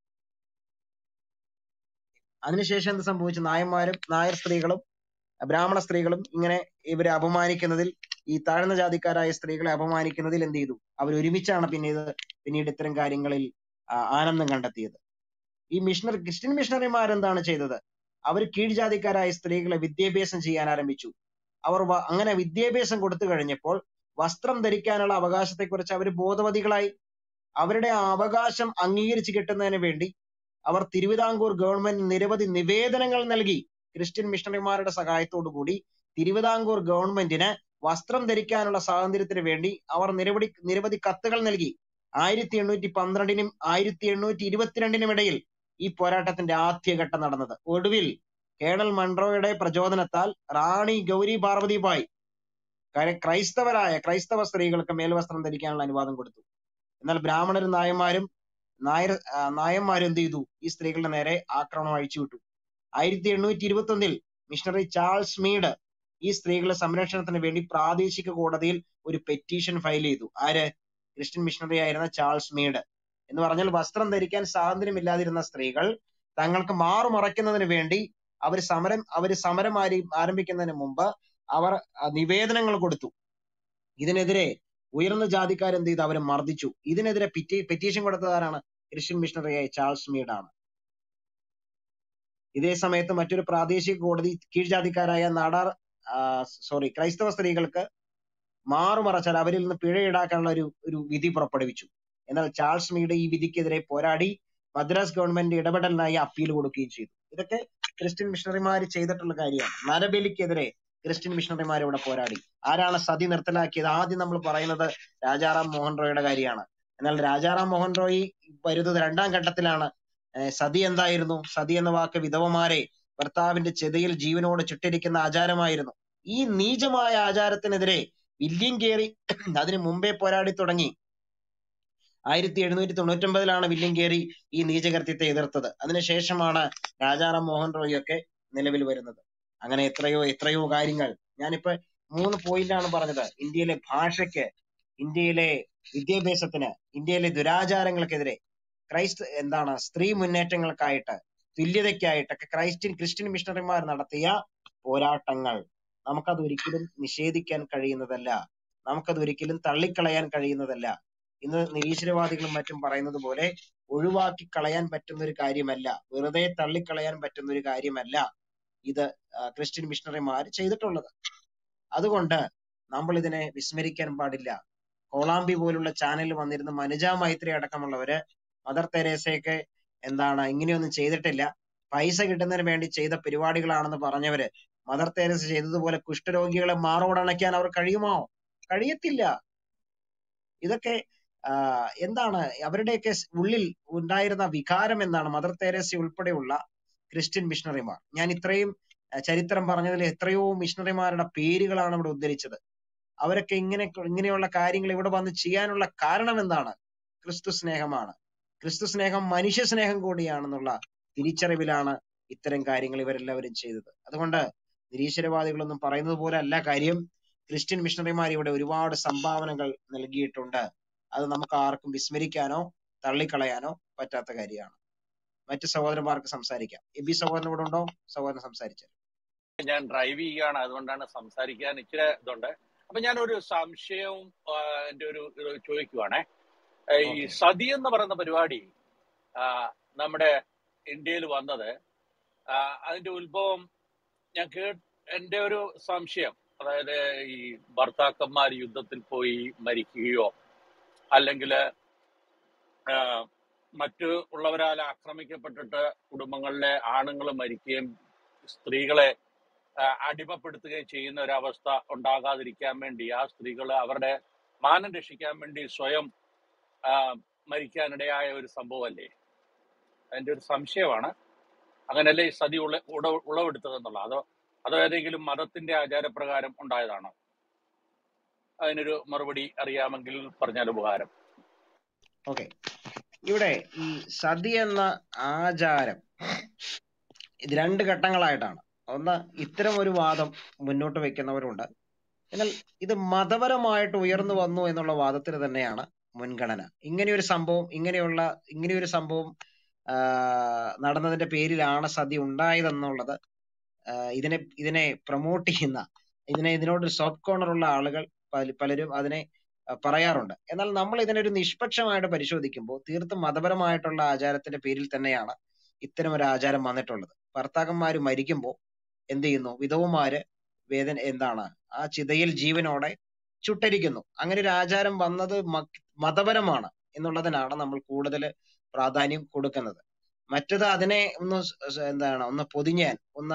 അതിനുശേഷം എന്ത് സംഭവിച്ചു നായന്മാരും നായർ സ്ത്രീകളും ബ്രാഹ്മണ സ്ത്രീകളും ഇങ്ങനെ ഇവരെ അപമാനിക്കുന്നതിൽ ഈ താഴ്ന്ന ജാതിക്കാരായ സ്ത്രീകളെ അപമാനിക്കുന്നതിൽ എന്ത് ചെയ്തു അവർ ഒരുമിച്ചാണ് പിന്നീട് പിന്നീട് ഇത്തരം കാര്യങ്ങളിൽ ആ, ആനന്ദം കണ്ടെത്തിയത് ഈ മിഷണറി ക്രിസ്ത്യൻ മിഷണറിമാർ എന്താണ് ചെയ്തത് അവർ കീഴ്ജാതിക്കാരായ സ്ത്രീകളെ വിദ്യാഭ്യാസം ചെയ്യാൻ ആരംഭിച്ചു അവർ വ- അങ്ങനെ വിദ്യാഭ്യാസം കൊടുത്തു കഴിഞ്ഞപ്പോൾ വസ്ത്രം ധരിക്കാനുള്ള അവകാശത്തെക്കുറിച്ച് അവർ ബോധവതികളായി അവരുടെ ആ അവകാശം അംഗീകരിച്ചു കിട്ടുന്നതിന് വേണ്ടി അവർ തിരുവിതാംകൂർ ഗവൺമെന്റ് നിരവധി നിവേദനങ്ങൾ നൽകി ക്രിസ്ത്യൻ മിഷണറിമാരുടെ സഹായത്തോടു കൂടി തിരുവിതാംകൂർ ഗവൺമെന്റിന് വസ്ത്രം ധരിക്കാനുള്ള സ്വാതന്ത്ര്യത്തിന് വേണ്ടി അവർ നിരവധി നിരവധി കത്തുകൾ നൽകി ആയിരത്തി എണ്ണൂറ്റി പന്ത്രണ്ടിനും ആയിരത്തി എണ്ണൂറ്റി ഇരുപത്തിരണ്ടിനും ഇടയിൽ ഈ പോരാട്ടത്തിന്റെ ആദ്യഘട്ടം നടന്നത് ഒടുവിൽ കേണൽ മൺട്രോയുടെ പ്രചോദനത്താൽ റാണി ഗൗരി പാർവതിബായി കര- ക്രൈസ്തവരായ ക്രൈസ്തവ സ്ത്രീകൾക്ക് മേൽവസ്ത്രം ധരിക്കാനുള്ള അനുവാദം കൊടുത്തു എന്നാൽ ബ്രാഹ്മണരും നായന്മാരും നായർ ആ, നായന്മാരും എന്ത് ചെയ്തു ഈ സ്ത്രീകളുടെ നേരെ ആക്രമണം അഴിച്ചുവിട്ടു ആയിരത്തി എണ്ണൂറ്റി ഇരുപത്തി ഒന്നിൽ മിഷണറി ചാൾസ് മീഡ് ഈ സ്ത്രീകളുടെ സംരക്ഷണത്തിന് വേണ്ടി പ്രാദേശിക കോടതിയിൽ ഒരു പെറ്റീഷൻ ഫയൽ ചെയ്തു ആര് ക്രിസ്ത്യൻ മിഷണറി ആയിരുന്ന ചാൾസ് മീഡ് എന്ന് പറഞ്ഞാൽ വസ്ത്രം ധരിക്കാൻ സ്വാതന്ത്ര്യമില്ലാതിരുന്ന സ്ത്രീകൾ തങ്ങൾക്ക് മാറുമറയ്ക്കുന്നതിന് വേണ്ടി അവർ സമരം അവർ സമരം ആരി- ആരംഭിക്കുന്നതിന് മുമ്പ് അവർ ആ, നിവേദനങ്ങൾ കൊടുത്തു ഇതിനെതിരെ ഉയർന്ന ജാതിക്കാർ എന്ത് ചെയ്തു അവരെ മർദ്ദിച്ചു ഇതിനെതിരെ പെറ്റീഷൻ കൊടുത്തത് ആരാണ് ക്രിസ്ത്യൻ മിഷണറിയായ ചാൾസ് മീഡ് ആണ് ഇതേ സമയത്ത് മറ്റൊരു പ്രാദേശിക കോടതി കീഴ്ജാതിക്കാരായ നാടാർ സോറി ക്രൈസ്തവ സ്ത്രീകൾക്ക് മാറുമറച്ചാൽ അവരിൽ നിന്ന് പിഴ ഈടാക്കാനുള്ള ഒരു ഒരു വിധി പുറപ്പെടുവിച്ചു എന്നാൽ ചാൾസ് മീഡ് ഈ വിധിക്കെതിരെ പോരാടി മദ്രാസ് ഗവൺമെന്റ് ഇടപെടലിനായി അപ്പീൽ കൊടുക്കുകയും ചെയ്തു ഇതൊക്കെ ക്രിസ്ത്യൻ മിഷണറിമാർ ചെയ്തിട്ടുള്ള കാര്യമാണ് നരബലിക്കെതിരെ ക്രിസ്ത്യൻ മിഷണറിമാർ ഇവിടെ പോരാടി ആരാണ് സതി നിർത്തലാക്കിയത് ആദ്യം നമ്മൾ പറയുന്നത് രാജാറാം മോഹൻ റോയുടെ കാര്യമാണ് എന്നാൽ രാജാറാം മോഹൻ റോയി വരുന്നത് രണ്ടാം ഘട്ടത്തിലാണ് ഏഹ് സതി എന്തായിരുന്നു സതി എന്ന വാക്ക് വിധവമാരെ ഭർത്താവിന്റെ ചെതയിൽ ജീവനോട് ചുട്ടിരിക്കുന്ന ആചാരമായിരുന്നു ഈ നീചമായ ആചാരത്തിനെതിരെ വില്യം കേറി അതിനു മുമ്പേ പോരാടി തുടങ്ങി ആയിരത്തി എഴുന്നൂറ്റി തൊണ്ണൂറ്റി ഒമ്പതിലാണ് വില്യം കേറി ഈ നീചകൃത്യത്തെ എതിർത്തത് അതിനുശേഷമാണ് രാജാറാം മോഹൻ റോയി ഒക്കെ നിലവിൽ വരുന്നത് അങ്ങനെ എത്രയോ എത്രയോ കാര്യങ്ങൾ ഞാനിപ്പോ മൂന്ന് പോയിന്റാണ് പറഞ്ഞത് ഇന്ത്യയിലെ ഭാഷയ്ക്ക് ഇന്ത്യയിലെ വിദ്യാഭ്യാസത്തിന് ഇന്ത്യയിലെ ദുരാചാരങ്ങൾക്കെതിരെ ക്രൈസ്ത എന്താണ് സ്ത്രീ മുന്നേറ്റങ്ങൾക്കായിട്ട് തുല്യതയ്ക്കായിട്ടൊക്കെ ക്രൈസ്ത്യൻ ക്രിസ്ത്യൻ മിഷണറിമാർ നടത്തിയ പോരാട്ടങ്ങൾ നമുക്കത് ഒരിക്കലും നിഷേധിക്കാൻ കഴിയുന്നതല്ല നമുക്കത് ഒരിക്കലും തള്ളിക്കളയാൻ കഴിയുന്നതല്ല ഇന്ന് നിരീശ്വരവാദികളും മറ്റും പറയുന്നത് പോലെ ഒഴിവാക്കി കളയാൻ പറ്റുന്ന ഒരു കാര്യമല്ല വെറുതെ തള്ളിക്കളയാൻ പറ്റുന്ന ഒരു കാര്യമല്ല ഇത് ആ, ക്രിസ്ത്യൻ മിഷണറിമാർ ചെയ്തിട്ടുള്ളത് അതുകൊണ്ട് നമ്മൾ ഇതിനെ വിസ്മരിക്കാൻ പാടില്ല കോളാമ്പി പോലുള്ള ചാനലിൽ വന്നിരുന്ന മനുജ മൈത്രി അടക്കമുള്ളവര് മദർ തെരേസയൊക്കെ എന്താണ് ഇങ്ങനെയൊന്നും ചെയ്തിട്ടില്ല പൈസ കിട്ടുന്നതിന് വേണ്ടി ചെയ്ത പരിപാടികളാണെന്ന് പറഞ്ഞവര് മദർ തെരേസ ചെയ്തതുപോലെ കുഷ്ഠരോഗികളെ മാറോടണയ്ക്കാൻ അവർ കഴിയുമോ കഴിയത്തില്ല ഇതൊക്കെ ആ, എന്താണ് അവരുടെയൊക്കെ സ് ഉള്ളിൽ ഉണ്ടായിരുന്ന വികാരം എന്താണ് മദർ തെരേസ ഉൾപ്പെടെയുള്ള ക്രിസ്ത്യൻ മിഷണറിമാർ ഞാൻ ഇത്രയും ആ, ചരിത്രം പറഞ്ഞതിൽ എത്രയോ മിഷണറിമാരുടെ പേരുകളാണ് ഇവിടെ ഉദ്ധരിച്ചത് അവരൊക്കെ ഇങ്ങനെ ഇങ്ങനെയുള്ള കാര്യങ്ങൾ ഇവിടെ വന്ന് ചെയ്യാനുള്ള കാരണം എന്താണ് ക്രിസ്തു സ്നേഹമാണ് ക്രിസ്തു സ്നേഹം മനുഷ്യ സ്നേഹം കൂടിയാണെന്നുള്ള തിരിച്ചറിവിലാണ് ഇത്തരം കാര്യങ്ങൾ ഇവരെല്ലാവരും ചെയ്തത് അതുകൊണ്ട് നിരീശ്വരവാദികളൊന്നും പറയുന്നത് പോലെ അല്ല കാര്യം ക്രിസ്ത്യൻ മിഷണറിമാർ ഇവിടെ ഒരുപാട് സംഭാവനകൾ നൽകിയിട്ടുണ്ട് അത് നമുക്ക് ആർക്കും വിസ്മരിക്കാനോ തള്ളിക്കളയാനോ പറ്റാത്ത കാര്യമാണ് മറ്റു സഹോദരന്മാർക്ക് സംസാരിക്കാം എബി സഹോദരൻ ഇവിടെ ഉണ്ടോ സഹോദരൻ സംസാരിച്ചു ഞാൻ ഡ്രൈവ് ചെയ്യുകയാണ് അതുകൊണ്ടാണ് സംസാരിക്കാൻ ഇച്ചിരി ഇതുണ്ട് അപ്പൊ ഞാൻ ഒരു സംശയവും ആ, എന്റെ ഒരു ഇത് ചോദിക്കുവാണേ ഏ, ഈ ഓക്കെ സതി എന്ന് പറയുന്ന പരിപാടി ആ, നമ്മുടെ ഇന്ത്യയിൽ വന്നത് ആ, അതിന്റെ ഉത്ഭവം ഞാൻ കേ എന്റെ ഒരു സംശയം അതായത് ഈ ഭർത്താക്കന്മാർ യുദ്ധത്തിൽ പോയി മരിക്കുകയോ അല്ലെങ്കിൽ മറ്റു ഉള്ളവരാൽ ആക്രമിക്കപ്പെട്ടിട്ട് കുടുംബങ്ങളിലെ ആണുങ്ങൾ മരിക്കുകയും സ്ത്രീകളെ ആ, അടിമപ്പെടുത്തുകയും ചെയ്യുന്ന ഒരു അവസ്ഥ ഉണ്ടാകാതിരിക്കാൻ വേണ്ടി ആ സ്ത്രീകൾ അവരുടെ മാനം രക്ഷിക്കാൻ വേണ്ടി സ്വയം ആ, മരിക്കാനിടയായ ഒരു സംഭവമല്ലേ അതിന്റെ ഒരു സംശയമാണ് അങ്ങനെയല്ലേ ഈ സതി ഉള ഉട ഉളവെടുത്തതെന്നുള്ള അതോ അതോ ഏതെങ്കിലും മതത്തിന്റെ ആചാരപ്രകാരം ഉണ്ടായതാണോ അതിനൊരു മറുപടി അറിയാമെങ്കിൽ പറഞ്ഞാൽ ഉപകാരം ഓക്കെ ഇവിടെ ഈ സതി എന്ന ആചാരം ഇത് രണ്ട് ഘട്ടങ്ങളായിട്ടാണ് ഒന്ന് ഇത്തരം ഒരു വാദം മുന്നോട്ട് വെക്കുന്നവരുണ്ട് എന്നാൽ ഇത് മതപരമായിട്ട് ഉയർന്നു വന്നു എന്നുള്ള വാദത്തിന് തന്നെയാണ് മുൻഗണന ഇങ്ങനെയൊരു സംഭവം ഇങ്ങനെയുള്ള ഇങ്ങനെയൊരു സംഭവം ആ, നടന്നതിന്റെ പേരിലാണ് സതി ഉണ്ടായതെന്നുള്ളത് ആ, ഇതിനെ ഇതിനെ പ്രൊമോട്ട് ചെയ്യുന്ന ഇതിനെ ഇതിനോട് സോഫ്റ്റ് കോർണർ ഉള്ള ആളുകൾ പല- പലരും അതിനെ ആ, പറയാറുണ്ട് എന്നാൽ നമ്മൾ ഇതിനൊരു നിഷ്പക്ഷമായിട്ട് പരിശോധിക്കുമ്പോൾ തീർത്തും മതപരമായിട്ടുള്ള ആചാരത്തിന്റെ പേരിൽ തന്നെയാണ് ഇത്തരം ഒരു ആചാരം വന്നിട്ടുള്ളത് ഭർത്താക്കന്മാര് മരിക്കുമ്പോൾ എന്ത് ചെയ്യുന്നു വിധവമാര് വേദന എന്താണ് ആ ചിതയിൽ ജീവനോടെ ചുട്ടരിക്കുന്നു അങ്ങനെ ഒരു ആചാരം വന്നത് മ- മതപരമാണ് എന്നുള്ളതിനാണ് നമ്മൾ കൂടുതൽ പ്രാധാന്യം കൊടുക്കുന്നത് മറ്റത് അതിനെ ഒന്ന് സ് സ് എന്താണ് ഒന്ന് പൊതിഞ്ഞാൻ ഒന്ന്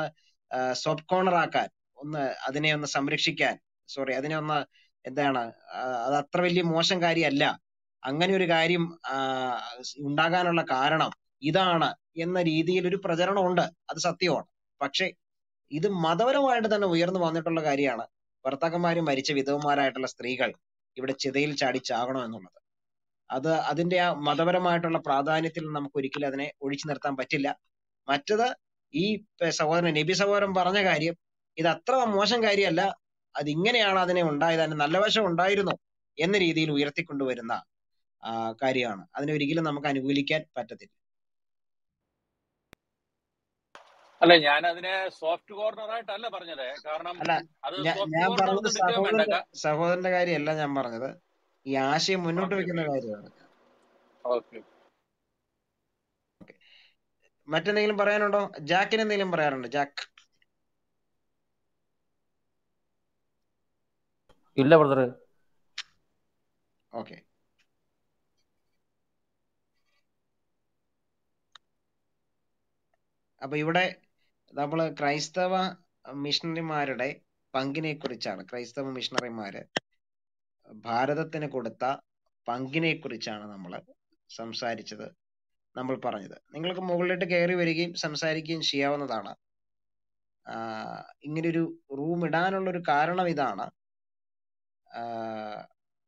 സോഫ്റ്റ് കോർണർ ആക്കാൻ ഒന്ന് അതിനെ ഒന്ന് സംരക്ഷിക്കാൻ സോറി അതിനെ ഒന്ന് എന്താണ് ആ, അത് അത്ര വലിയ മോശം കാര്യമല്ല അങ്ങനെ ഒരു കാര്യം ആ, ഉണ്ടാകാനുള്ള കാരണം ഇതാണ് എന്ന രീതിയിൽ ഒരു പ്രചരണം ഉണ്ട് അത് സത്യമാണ് പക്ഷെ ഇത് മതപരമായിട്ട് തന്നെ ഉയർന്നു വന്നിട്ടുള്ള കാര്യമാണ് ഭർത്താക്കന്മാര് മരിച്ച വിധവന്മാരായിട്ടുള്ള സ്ത്രീകൾ ഇവിടെ ചിതയിൽ ചാടി ചാകണം എന്നുള്ളത് അത് അതിന്റെ ആ മതപരമായിട്ടുള്ള പ്രാധാന്യത്തിൽ നമുക്ക് ഒരിക്കലും അതിനെ ഒഴിച്ചു നിർത്താൻ പറ്റില്ല മറ്റത് ഈ പ- സഹോദരൻ നബി സഹോദരൻ പറഞ്ഞ കാര്യം ഇത് അത്ര മോശം കാര്യമല്ല അത് ഇങ്ങനെയാണ് അതിനെ ഉണ്ടായത് അതിന് നല്ല വശം ഉണ്ടായിരുന്നു എന്ന രീതിയിൽ ഉയർത്തിക്കൊണ്ടുവരുന്ന ആ, കാര്യമാണ് അതിനെ ഒരിക്കലും നമുക്ക് അനുകൂലിക്കാൻ പറ്റത്തില്ല അല്ല ഞാൻ അതിനെ സോഫ്റ്റ് കോർണർ ആയിട്ടല്ല പറഞ്ഞത് കാരണം അല്ല അത് ഞാ- സോഫ്റ്റ് ഞാൻ കോർണർ പറഞ്ഞത് എന്ന് എടുക്കുകയും വേണ്ട സഹോദരന്റെ ക- സഹോദരന്റെ കാര്യമല്ല ഞാൻ പറഞ്ഞത് ഈ ആശയം മുന്നോട്ട് ഓക്കെ വെക്കുന്ന കാര്യമാണ് ഓക്കെ മറ്റെന്തെങ്കിലും പറയാനുണ്ടോ ജാക്കിന് എന്തെങ്കിലും പറയാനുണ്ടോ ജാക്ക് ഇല്ല ബ്രദർ ഓക്കെ അപ്പൊ ഇവിടെ നമ്മൾ ക്രൈസ്തവ മിഷണറിമാരുടെ പങ്കിനെ കുറിച്ചാണ് ക്രൈസ്തവ മിഷണറിമാര് ഭാരതത്തിന് കൊടുത്ത പങ്കിനെ കുറിച്ചാണ് നമ്മൾ സംസാരിച്ചത് നമ്മൾ പറഞ്ഞത് നിങ്ങൾക്ക് മുകളിലോട്ട് കയറി വരികയും സംസാരിക്കുകയും ചെയ്യാവുന്നതാണ് ആഹ് ഇങ്ങനൊരു റൂം ഇടാനുള്ള ഒരു കാരണം ഇതാണ് ആഹ്